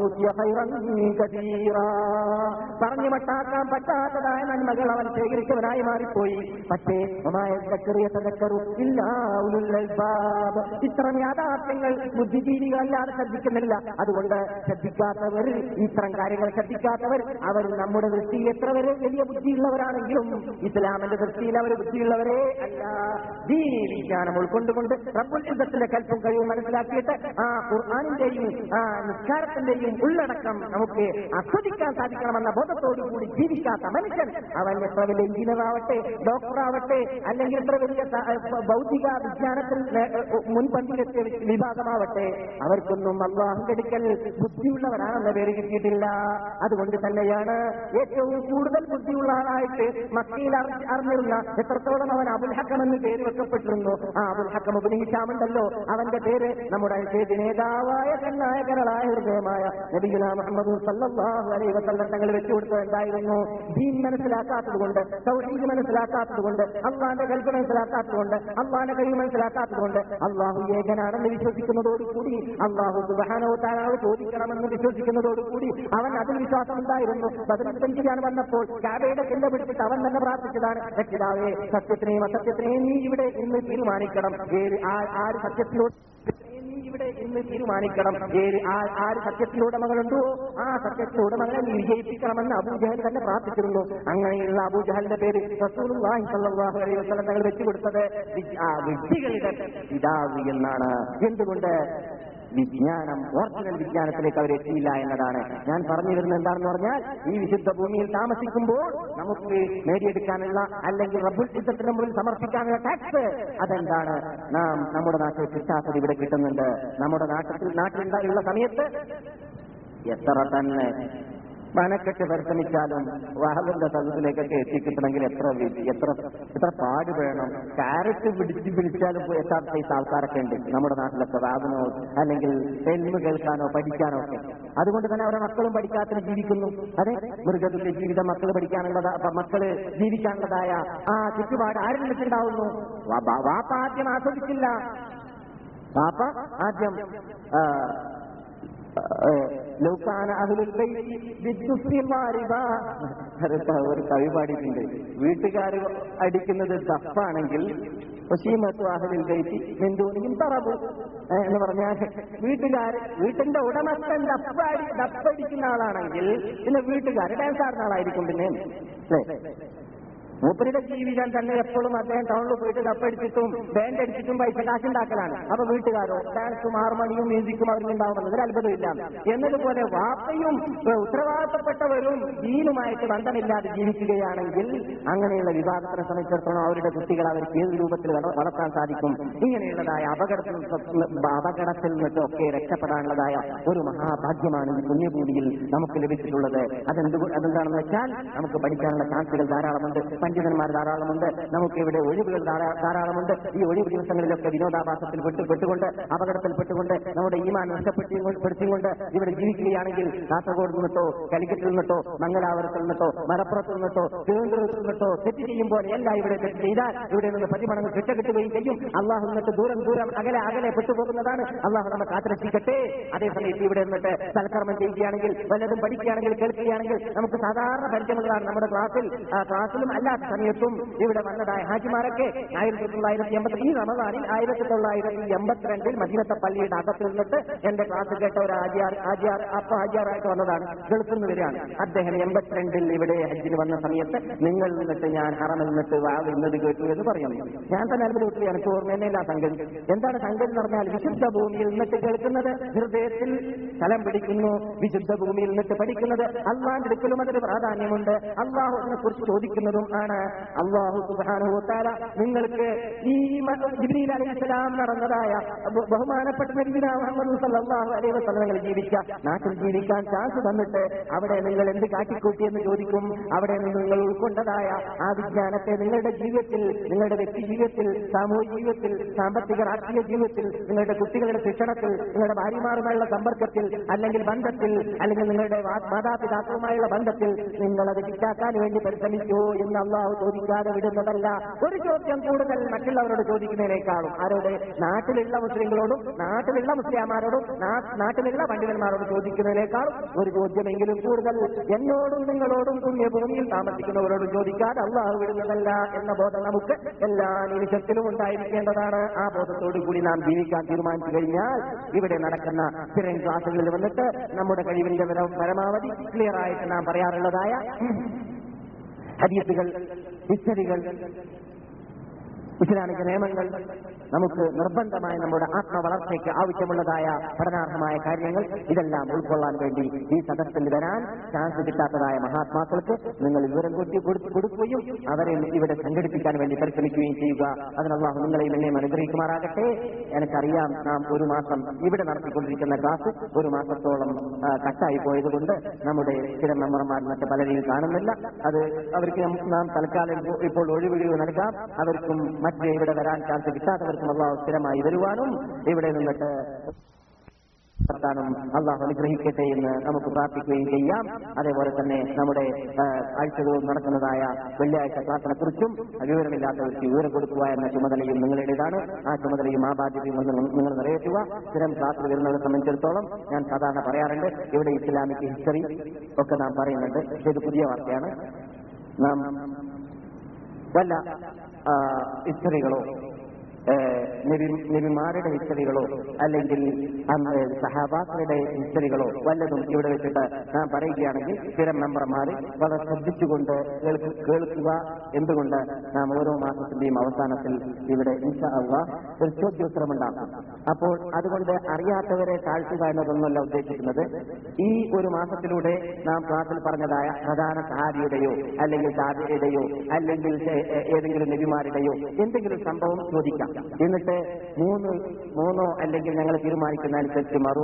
ഖൈറൻ കതീറാ. പറഞ്ഞു മട്ടാക്കാൻ പറ്റാത്തതായ നന്മകൾ അവൻ ശേഖരിച്ചവനായി മാറിപ്പോയി പക്ഷേ വമായ യദ്ദക്കറു യതദക്കറു ഇല്ലാ ഉലുൽ അൽബാബ്. ഇത്തരം യാഥാർത്ഥ്യങ്ങൾ ബുദ്ധിജീവികളല്ലാതെ ശ്രദ്ധിക്കുന്നില്ല അതുകൊണ്ട് ശ്രദ്ധിക്കാത്തവർ ഇത്തരം കാര്യങ്ങൾ ശ്രദ്ധിക്കാത്തവർ അവർ നമ്മുടെ ദൃഷ്ടിയിൽ എത്ര വരെ വലിയ ബുദ്ധിയുള്ളവരാണെങ്കിലും ഇസ്ലാമിന്റെ ദൃഷ്ടിയിൽ അവർ ബുദ്ധിയുള്ളവരെ അല്ല ദീനീ വിജ്ഞാനം ഉൾക്കൊണ്ടുകൊണ്ട് റബ്ബുൽ ഇസ്സത്തിന്റെ കൽപ്പും കഴിവും മനസ്സിലാക്കിയിട്ട് ആ ഖുർആാനിന്റെയും ആ നിസ്കാരത്തിന്റെയും ഉള്ളടക്കം നമുക്ക് ആസ്വദിക്കാൻ സാധിക്കണമെന്ന ബോധത്തോടുകൂടി ജീവിക്കാത്ത മനുഷ്യൻ അവൻ എത്ര വലിയ എഞ്ചിനീയർ ആവട്ടെ ഡോക്ടർ ആവട്ടെ അല്ലെങ്കിൽ എത്ര വലിയ സ- ഏ, ഭൗതിക വിജ്ഞാനത്തിൽ ഏ, ഏ, മുൻപന്തിയിലെത്തിയ വിഭാഗമാവട്ടെ അവർക്കൊന്നും അള്ളാഹുന്റെ അടുക്കൽ ബുദ്ധിയുള്ളവരാണെന്ന പേര് കിട്ടിയിട്ടില്ല അതുകൊണ്ട് തന്നെയാണ് ഏറ്റവും കൂടുതൽ ബുദ്ധിയുള്ള ആളായിട്ട് മക്കയിൽ അറി- അറിഞ്ഞിരുന്ന എത്രത്തോളം അവൻ അബുൽ ഹക്കം എന്ന് പേര് വെക്കപ്പെട്ടിരുന്നു ആ അബുൽ ഹക്കം ഉപനയിച്ചാമുണ്ടല്ലോ അവന്റെ പേര് നമ്മുടെ ഐശ്വര്യ നേതാവായ കണ്ണായകരളായ ഹൃദയമായ നബിഗുല മുഹമ്മദ് സല്ലല്ലാഹു അലൈഹി വസല്ലം തങ്ങൾ വെച്ചുകൊടുത്തത് എന്തായിരുന്നു ദീൻ മനസ്സിലാക്കാത്തത് കൊണ്ട് തൗഹീദ് മനസ്സിലാക്കാത്തത് കൊണ്ട് അള്ളാന്റെ കൽപ്പ് മനസ്സിലാക്കാത്തത് കൊണ്ട് അള്ളാന്റെ കഴിവ് മനസ്സിലാക്കാത്തത് കൊണ്ട് അള്ളാഹു ഏകനാണെന്ന് വിശ്വസിക്കുന്നതോടുകൂടി അള്ളാഹു സുബാനോത്താനാവ് ചോദിക്കണമെന്ന് വിശ്വസിക്കുന്നതോടുകൂടി അവൻ അതിൽ വിശ്വാസം ഉണ്ടായിരുന്നു ബദലുദ്ധം ചെയ്യാൻ വന്നപ്പോൾ കാബയുടെ ചിന്ത പിടിച്ചിട്ട് അവൻ തന്നെ പ്രാർത്ഥിച്ചതാണ് രക്ഷിതാവേ സത്യത്തിനെയും അസത്യത്തിനെയും നീ ഇവിടെ ഇന്ന് തീരുമാനിക്കണം ഏത് ആ- ആര് സത്യത്തിലൂടെ നീ ഇവിടെ ഇന്ന് തീരുമാനിക്കണം ഏത് ആ- ആര് സത്യത്തിലൂടെ മകളുണ്ടോ ആ സത്യത്തിലൂടെ മകളെ നീ വിജയിപ്പിക്കണമെന്ന് അബൂജഹൽ തന്നെ പ്രാർത്ഥിച്ചിരുന്നു അങ്ങനെയുള്ള അബൂജഹലിന്റെ പേര് റസൂലുള്ളാഹി സ്വല്ലല്ലാഹു അലൈഹി വസല്ലം തങ്ങൾ വെച്ചു കൊടുത്തത് വി- ആ വിഡ്ഢികളുടെ പിതാവ് എന്നാണ് എന്തുകൊണ്ട് വിജ്ഞാനം ഒറിജിനൽ വിജ്ഞാനത്തിലേക്ക് അവർ എത്തിയില്ല എന്നതാണ് ഞാൻ പറഞ്ഞു വരുന്നത് എന്താണെന്ന് പറഞ്ഞാൽ ഈ വിശുദ്ധ ഭൂമിയിൽ താമസിക്കുമ്പോൾ നമുക്ക് നേടിയെടുക്കാനുള്ള അല്ലെങ്കിൽ റബ്ബുൽ യുദ്ധത്തിന് മുമ്പിൽ സമർപ്പിക്കാനുള്ള ടാക്സ് അതെന്താണ് നാം നമ്മുടെ നാട്ടിൽ കിട്ടാത്തത് ഇവിടെ കിട്ടുന്നുണ്ട് നമ്മുടെ നാട്ടിൽ നാട്ടിലുള്ള സമയത്ത് എത്ര തന്നെ മനക്കെട്ട് പരിശ്രമിച്ചാലും വാഹനന്റെ സദസ്സിലേക്കൊക്കെ എത്തിക്കിട്ടണമെങ്കിൽ എത്ര വി- എത്ര എത്ര പാട് വേണം കാരറ്റ് പിടിച്ച് പിടിച്ചാലും പോയി എത്താത്ത സൈസ് ആൾക്കാരൊക്കെ ഉണ്ട് നമ്മുടെ നാട്ടിലൊക്കെ വാഹനോ അല്ലെങ്കിൽ തെളിവ് കേൾക്കാനോ പഠിക്കാനോ ഒക്കെ അതുകൊണ്ട് തന്നെ അവരുടെ മക്കളും പഠിക്കാത്തിന് ജീവിക്കുന്നു അതെ മൃഗത്തിന്റെ ജീവിതം മക്കൾ പഠിക്കാനുള്ളതാ അപ്പൊ മക്കള് ജീവിക്കാനുള്ളതായ ആ ചുറ്റുപാട് ആരിൽ വെച്ചിട്ടുണ്ടാവുന്നു വാ- വാ- വാപ്പ ആദ്യം ആസ്വദിച്ചില്ല പാപ്പ ആദ്യം ആ, ആ, ലൗകാന അഹ്ലുൽ ബൈത്തി ബിദ്ദുഫി മാരിബ. ഒരു ക- ഒരു കവി പാടിയിട്ടുണ്ട് വീട്ടുകാർ അടിക്കുന്നത് ദഫാണെങ്കിൽ വശീമത്തു അഹ്ലുൽ ബൈത്തി മിന്തൂനിയും തറബു ഏ, എന്ന് പറഞ്ഞാൽ വീട്ടുകാർ വീട്ടിന്റെ ഉടമസ്ഥൻ ദപ്പടി ദപ്പടിക്കുന്ന ആളാണെങ്കിൽ പിന്നെ വീട്ടുകാർ ഡാൻസ് ആടുന്ന ആളായിരിക്കും പിന്നെ അല്ലേ മൂപ്പരുടെ ജീവിതം തന്നെ എപ്പോഴും അദ്ദേഹം ടൗണിൽ പോയിട്ട് കപ്പടിച്ചിട്ടും ബാൻഡ് അടിച്ചിട്ടും പൈസ കാശുണ്ടാക്കലാണ് അപ്പൊ വീട്ടുകാരോ ഡാൻസും ഹാർമോണിയും മ്യൂസിക്കും അവർക്ക് ഒരു അത്ഭുതമില്ല എന്നതുപോലെ വാപ്പയും ഏഹ്, ഉത്തരവാദിത്തപ്പെട്ടവരും ദീനുമായിട്ട് ബന്ധമില്ലാതെ ജീവിക്കുകയാണെങ്കിൽ അങ്ങനെയുള്ള വിഭാഗത്തിനെ സംബന്ധിച്ചിടത്തോളം അവരുടെ കുട്ടികൾ അവർക്ക് ഏത് രൂപത്തിൽ വള- വളർത്താൻ സാധിക്കും ഇങ്ങനെയുള്ളതായ അപകടത്തിൽ നിന്ന് അപകടത്തിൽ നിന്നൊക്കെ രക്ഷപ്പെടാനുള്ളതായ ഒരു മഹാഭാഗ്യമാണ് ഈ പുണ്യഭൂമിയിൽ നമുക്ക് ലഭിച്ചിട്ടുള്ളത് അതെന്ത് അതെന്താണെന്ന് വെച്ചാൽ നമുക്ക് പഠിക്കാനുള്ള ചാൻസുകൾ ധാരാളമുണ്ട് പണ്ഡിതന്മാർ ധാരാളമുണ്ട് നമുക്ക് ഇവിടെ ഒഴിവുകൾ ധാരാ- ധാരാളമുണ്ട് ഈ ഒഴിവ് ദിവസങ്ങളിലൊക്കെ വിനോദാഭാസത്തിൽ പെട്ട് പെട്ടുകൊണ്ട് അപകടത്തിൽ പെട്ടുകൊണ്ട് നമ്മുടെ ഈമാൻ നഷ്ടപ്പെടുത്തിക്കൊണ്ട് ഇവിടെ ജീവിക്കുകയാണെങ്കിൽ കാസർഗോഡ് നിന്നിട്ടോ കലിക്കറ്റിൽ നിന്നിട്ടോ മംഗലാപുരത്തിൽ നിന്നിട്ടോ മലപ്പുറത്ത് നിന്നിട്ടോ തിരുവനന്തപുരത്ത് നിന്നിട്ടോ തെറ്റ് ചെയ്യും പോലെ എല്ലാം ഇവിടെ തെറ്റ് ചെയ്താൽ ഇവിടെ നിന്ന് പ്രതിമണങ്ങൾ ശിക്ഷ കിട്ടുകയും ചെയ്യും അള്ളാഹു നിന്നിട്ട് ദൂരം ദൂരം അകലെ അകലെ പെട്ടുപോകുന്നതാണ് അള്ളാഹു നമ്മെ കാത്തിരക്ഷിക്കട്ടെ അതേസമയത്ത് ഇവിടെ നിന്നിട്ട് സൽക്കർമ്മം ചെയ്യുകയാണെങ്കിൽ വല്ലതും പഠിക്കുകയാണെങ്കിൽ കേൾക്കുകയാണെങ്കിൽ നമുക്ക് സാധാരണ പരിചയമുള്ളതാണ് നമ്മുടെ ക്ലാസ്സിൽ ആ ക്ലാസ്സിലും അല്ലാത്ത സമയത്തും ഇവിടെ വന്നതായ ഹാജിമാരൊക്കെ ആയിരത്തി തൊള്ളായിരത്തി എൺപത്തി ഈ റമദാനിൽ ആയിരത്തി തൊള്ളായിരത്തി എൺപത്തിരണ്ടിൽ മദീനത്തെ പള്ളിയുടെ അകത്ത് നിന്നിട്ട് എന്റെ ക്ലാസ് കേട്ട ഒരു ആജിയാർ ആജിയാർ അപ്പ ആജിയാറായിട്ട് വന്നതാണ് ഗൾഫിൽ നിന്ന് വരികയാണ് അദ്ദേഹം എൺപത്തിരണ്ടിൽ ഇവിടെ ഹജ്ജിന് വന്ന സമയത്ത് നിങ്ങൾ നിന്നിട്ട് ഞാൻ ഹറമിൽ നിന്നിട്ട് വാവ് ഇന്നത് കേട്ടു എന്ന് പറയുന്നു ഞാൻ തന്നെ അത്ഭുതപ്പെട്ടു എനിക്ക് ഓർമ്മയില്ല സംഗതി എന്താണ് സംഗതി എന്ന് പറഞ്ഞാൽ വിശുദ്ധ ഭൂമിയിൽ നിന്നിട്ട് കേൾക്കുന്നത് ഹൃദയത്തിൽ സ്ഥലം പിടിക്കുന്നു വിശുദ്ധ ഭൂമിയിൽ നിന്നിട്ട് പഠിക്കുന്നത് അള്ളാന്റെ അടുക്കലും അതിന് പ്രാധാന്യമുണ്ട് അള്ളാഹുവിനെ കുറിച്ച് ചോദിക്കുന്നതും ആണ് അള്ളാഹു സുബാനുത്താല നിങ്ങൾക്ക് ഈ മ- ജിബ്രീൽ അലൈഹിസ്സലാം നടന്നതായ ബഹു- ബഹുമാനപ്പെട്ട നബിന മുഹമ്മദ് സല്ലല്ലാഹു അലൈഹി വസല്ലം നിങ്ങൾ ജീവിച്ച നാട്ടിൽ ജീവിക്കാൻ ചാൻസ് തന്നിട്ട് അവിടെ നിങ്ങൾ എന്ത് കാട്ടിക്കൂട്ടി എന്ന് ചോദിക്കും അവിടെ നിന്ന് നിങ്ങൾ ഉൾക്കൊണ്ടതായ ആ വിജ്ഞാനത്തെ നിങ്ങളുടെ ജീവിതത്തിൽ നിങ്ങളുടെ വ്യക്തി ജീവിതത്തിൽ സാമൂഹിക ജീവിതത്തിൽ സാമ്പത്തിക രാഷ്ട്രീയ ജീവിതത്തിൽ നിങ്ങളുടെ കുട്ടികളുടെ ശിക്ഷണത്തിൽ നിങ്ങളുടെ ഭാര്യമാരുമായുള്ള സമ്പർക്കത്തിൽ അല്ലെങ്കിൽ ബന്ധത്തിൽ അല്ലെങ്കിൽ നിങ്ങളുടെ മാ- മാതാപിതാക്കളുമായുള്ള ബന്ധത്തിൽ നിങ്ങൾ അത് കിട്ടാക്കാൻ വേണ്ടി പരിശ്രമിക്കൂ എന്ന് അള്ളാഹു ചോദിക്കാതെ വിടുന്നതല്ല ഒരു ചോദ്യം കൂടുതൽ മറ്റുള്ളവരോട് ചോദിക്കുന്നതിനേക്കാളും ആരോട് നാട്ടിലുള്ള മുസ്ലിങ്ങളോടും നാട്ടിലുള്ള മുസ്ലിംമാരോടും നാട്ടിലുള്ള പണ്ഡിതന്മാരോട് ചോദിക്കുന്നതിനേക്കാളും ഒരു ചോദ്യമെങ്കിലും കൂടുതൽ എന്നോടും നിങ്ങളോടും പുണ്യഭൂമിയിൽ താമസിക്കുന്നവരോടും ചോദിക്കാതെ അള്ളാഹു വിടുന്നതല്ല എന്ന ബോധം നമുക്ക് എല്ലാ നിമിഷത്തിലും ഉണ്ടായിരിക്കേണ്ടതാണ് ആ ബോധത്തോടു കൂടി നാം ജീവിക്കാൻ തീരുമാനിച്ചു കഴിഞ്ഞാൽ ഇവിടെ നടക്കുന്ന സ്ഥിരം ക്ലാസുകളിൽ വന്നിട്ട് നമ്മുടെ കഴിവിന്റെ പരം- പരമാവധി ക്ലിയർ ആയിട്ട് നാം പറയാറുള്ളതായ ഹദീസുകൾ ഹിസ്റ്ററികൾ ഇസ്ലാമിക നിയമങ്ങൾ നമുക്ക് നിർബന്ധമായി നമ്മുടെ ആത്മവളർച്ചയ്ക്ക് ആവശ്യമുള്ളതായ പഠനാർഹമായ കാര്യങ്ങൾ ഇതെല്ലാം ഉൾക്കൊള്ളാൻ വേണ്ടി ഈ സദസ്സിൽ വരാൻ ചാൻസ് കിട്ടാത്തതായ മഹാത്മാക്കൾക്ക് നിങ്ങൾ വിവരം കൊടുത്തി കൊടു- കൊടുക്കുകയും അവരെ ഇവിടെ സംഘടിപ്പിക്കാൻ വേണ്ടി പരിശ്രമിക്കുകയും ചെയ്യുക അതിനല്ലാഹു നിങ്ങളെയും എന്നെയും അനുഗ്രഹിക്കുമാറാകട്ടെ എനിക്കറിയാം നാം ഒരു മാസം ഇവിടെ നടത്തിക്കൊണ്ടിരിക്കുന്ന ക്ലാസ് ഒരു മാസത്തോളം ആ, കട്ടായി പോയതുകൊണ്ട് നമ്മുടെ സ്ഥിരം മെമ്പർമാർ മറ്റ് പലരെയും കാണുന്നില്ല അത് അവർക്ക് നം- നാം തൽക്കാലം ഇപ്പോൾ- ഇപ്പോൾ ഒഴിവിഴിവ് നൽകാം അവർക്കും മറ്റ് ഇവിടെ വരാൻ ചാൻസ് കിട്ടാത്തവർക്കും അള്ളാഹു സ്ഥിരമായി വരുവാനും ഇവിടെ നിന്നിട്ട് നടത്താനും അള്ളാഹു അനുഗ്രഹിക്കട്ടെ എന്ന് നമുക്ക് പ്രാർത്ഥിക്കുകയും ചെയ്യാം അതേപോലെ തന്നെ നമ്മുടെ ആ, ആഴ്ചകളും നടക്കുന്നതായ വെള്ളിയാഴ്ച ക്ലാസിനെ കുറിച്ചും വിവരമില്ലാത്തവർക്ക് വിവരം കൊടുക്കുക എന്ന ചുമതലയും നിങ്ങളുടേതാണ് ആ ചുമതലയും ആ ബാധ്യതയും നിങ്ങൾ നിങ്ങൾ നിറവേറ്റുക സ്ഥിരം ക്ലാസ്സിൽ വരുന്നവരെ സംബന്ധിച്ചിടത്തോളം ഞാൻ സാധാരണ പറയാറുണ്ട് ഇവിടെ ഇസ്ലാമിക് ഹിസ്റ്ററി ഒക്കെ നാം പറയുന്നുണ്ട് പക്ഷേ ഇത് പുതിയ വാർത്തയാണ് നാം വല്ല ആ, ഹിസ്റ്ററികളോ ഏഹ്, നബി- നബിമാരുടെ ഹിസ്റ്ററികളോ അല്ലെങ്കിൽ അന്ന് സഹാബാക്കളുടെ ഹിസ്റ്ററികളോ വല്ലതും ഇവിടെ വെച്ചിട്ട് നാം പറയുകയാണെങ്കിൽ സ്ഥിരം മെമ്പർമാർ വളരെ ശ്രദ്ധിച്ചുകൊണ്ട് കേൾക്കു- കേൾക്കുക എന്തുകൊണ്ട് നാം ഓരോ മാസത്തിന്റെയും അവസാനത്തിൽ ഇവിടെ ഇൻഷാ അള്ളാഹ് ഒരു ചോദ്യോത്തരമുണ്ടാക്കും അപ്പോൾ അതുകൊണ്ട് അറിയാത്തവരെ താഴ്ത്തുക എന്നതൊന്നുമല്ല ഉദ്ദേശിക്കുന്നത് ഈ ഒരു മാസത്തിലൂടെ നാം ക്ലാസ്സിൽ പറഞ്ഞതായ പ്രധാന സഹാബിയുടെയോ അല്ലെങ്കിൽ താബിയുടെയോ അല്ലെങ്കിൽ ഏ- ഏ- ഏതെങ്കിലും നബിമാരുടെയോ എന്തെങ്കിലും സംഭവം ചോദിക്കാം എന്നിട്ട് മൂന്ന് മൂന്നോ അല്ലെങ്കിൽ ഞങ്ങൾ തീരുമാനിക്കുന്ന അനുസരിച്ച് മറു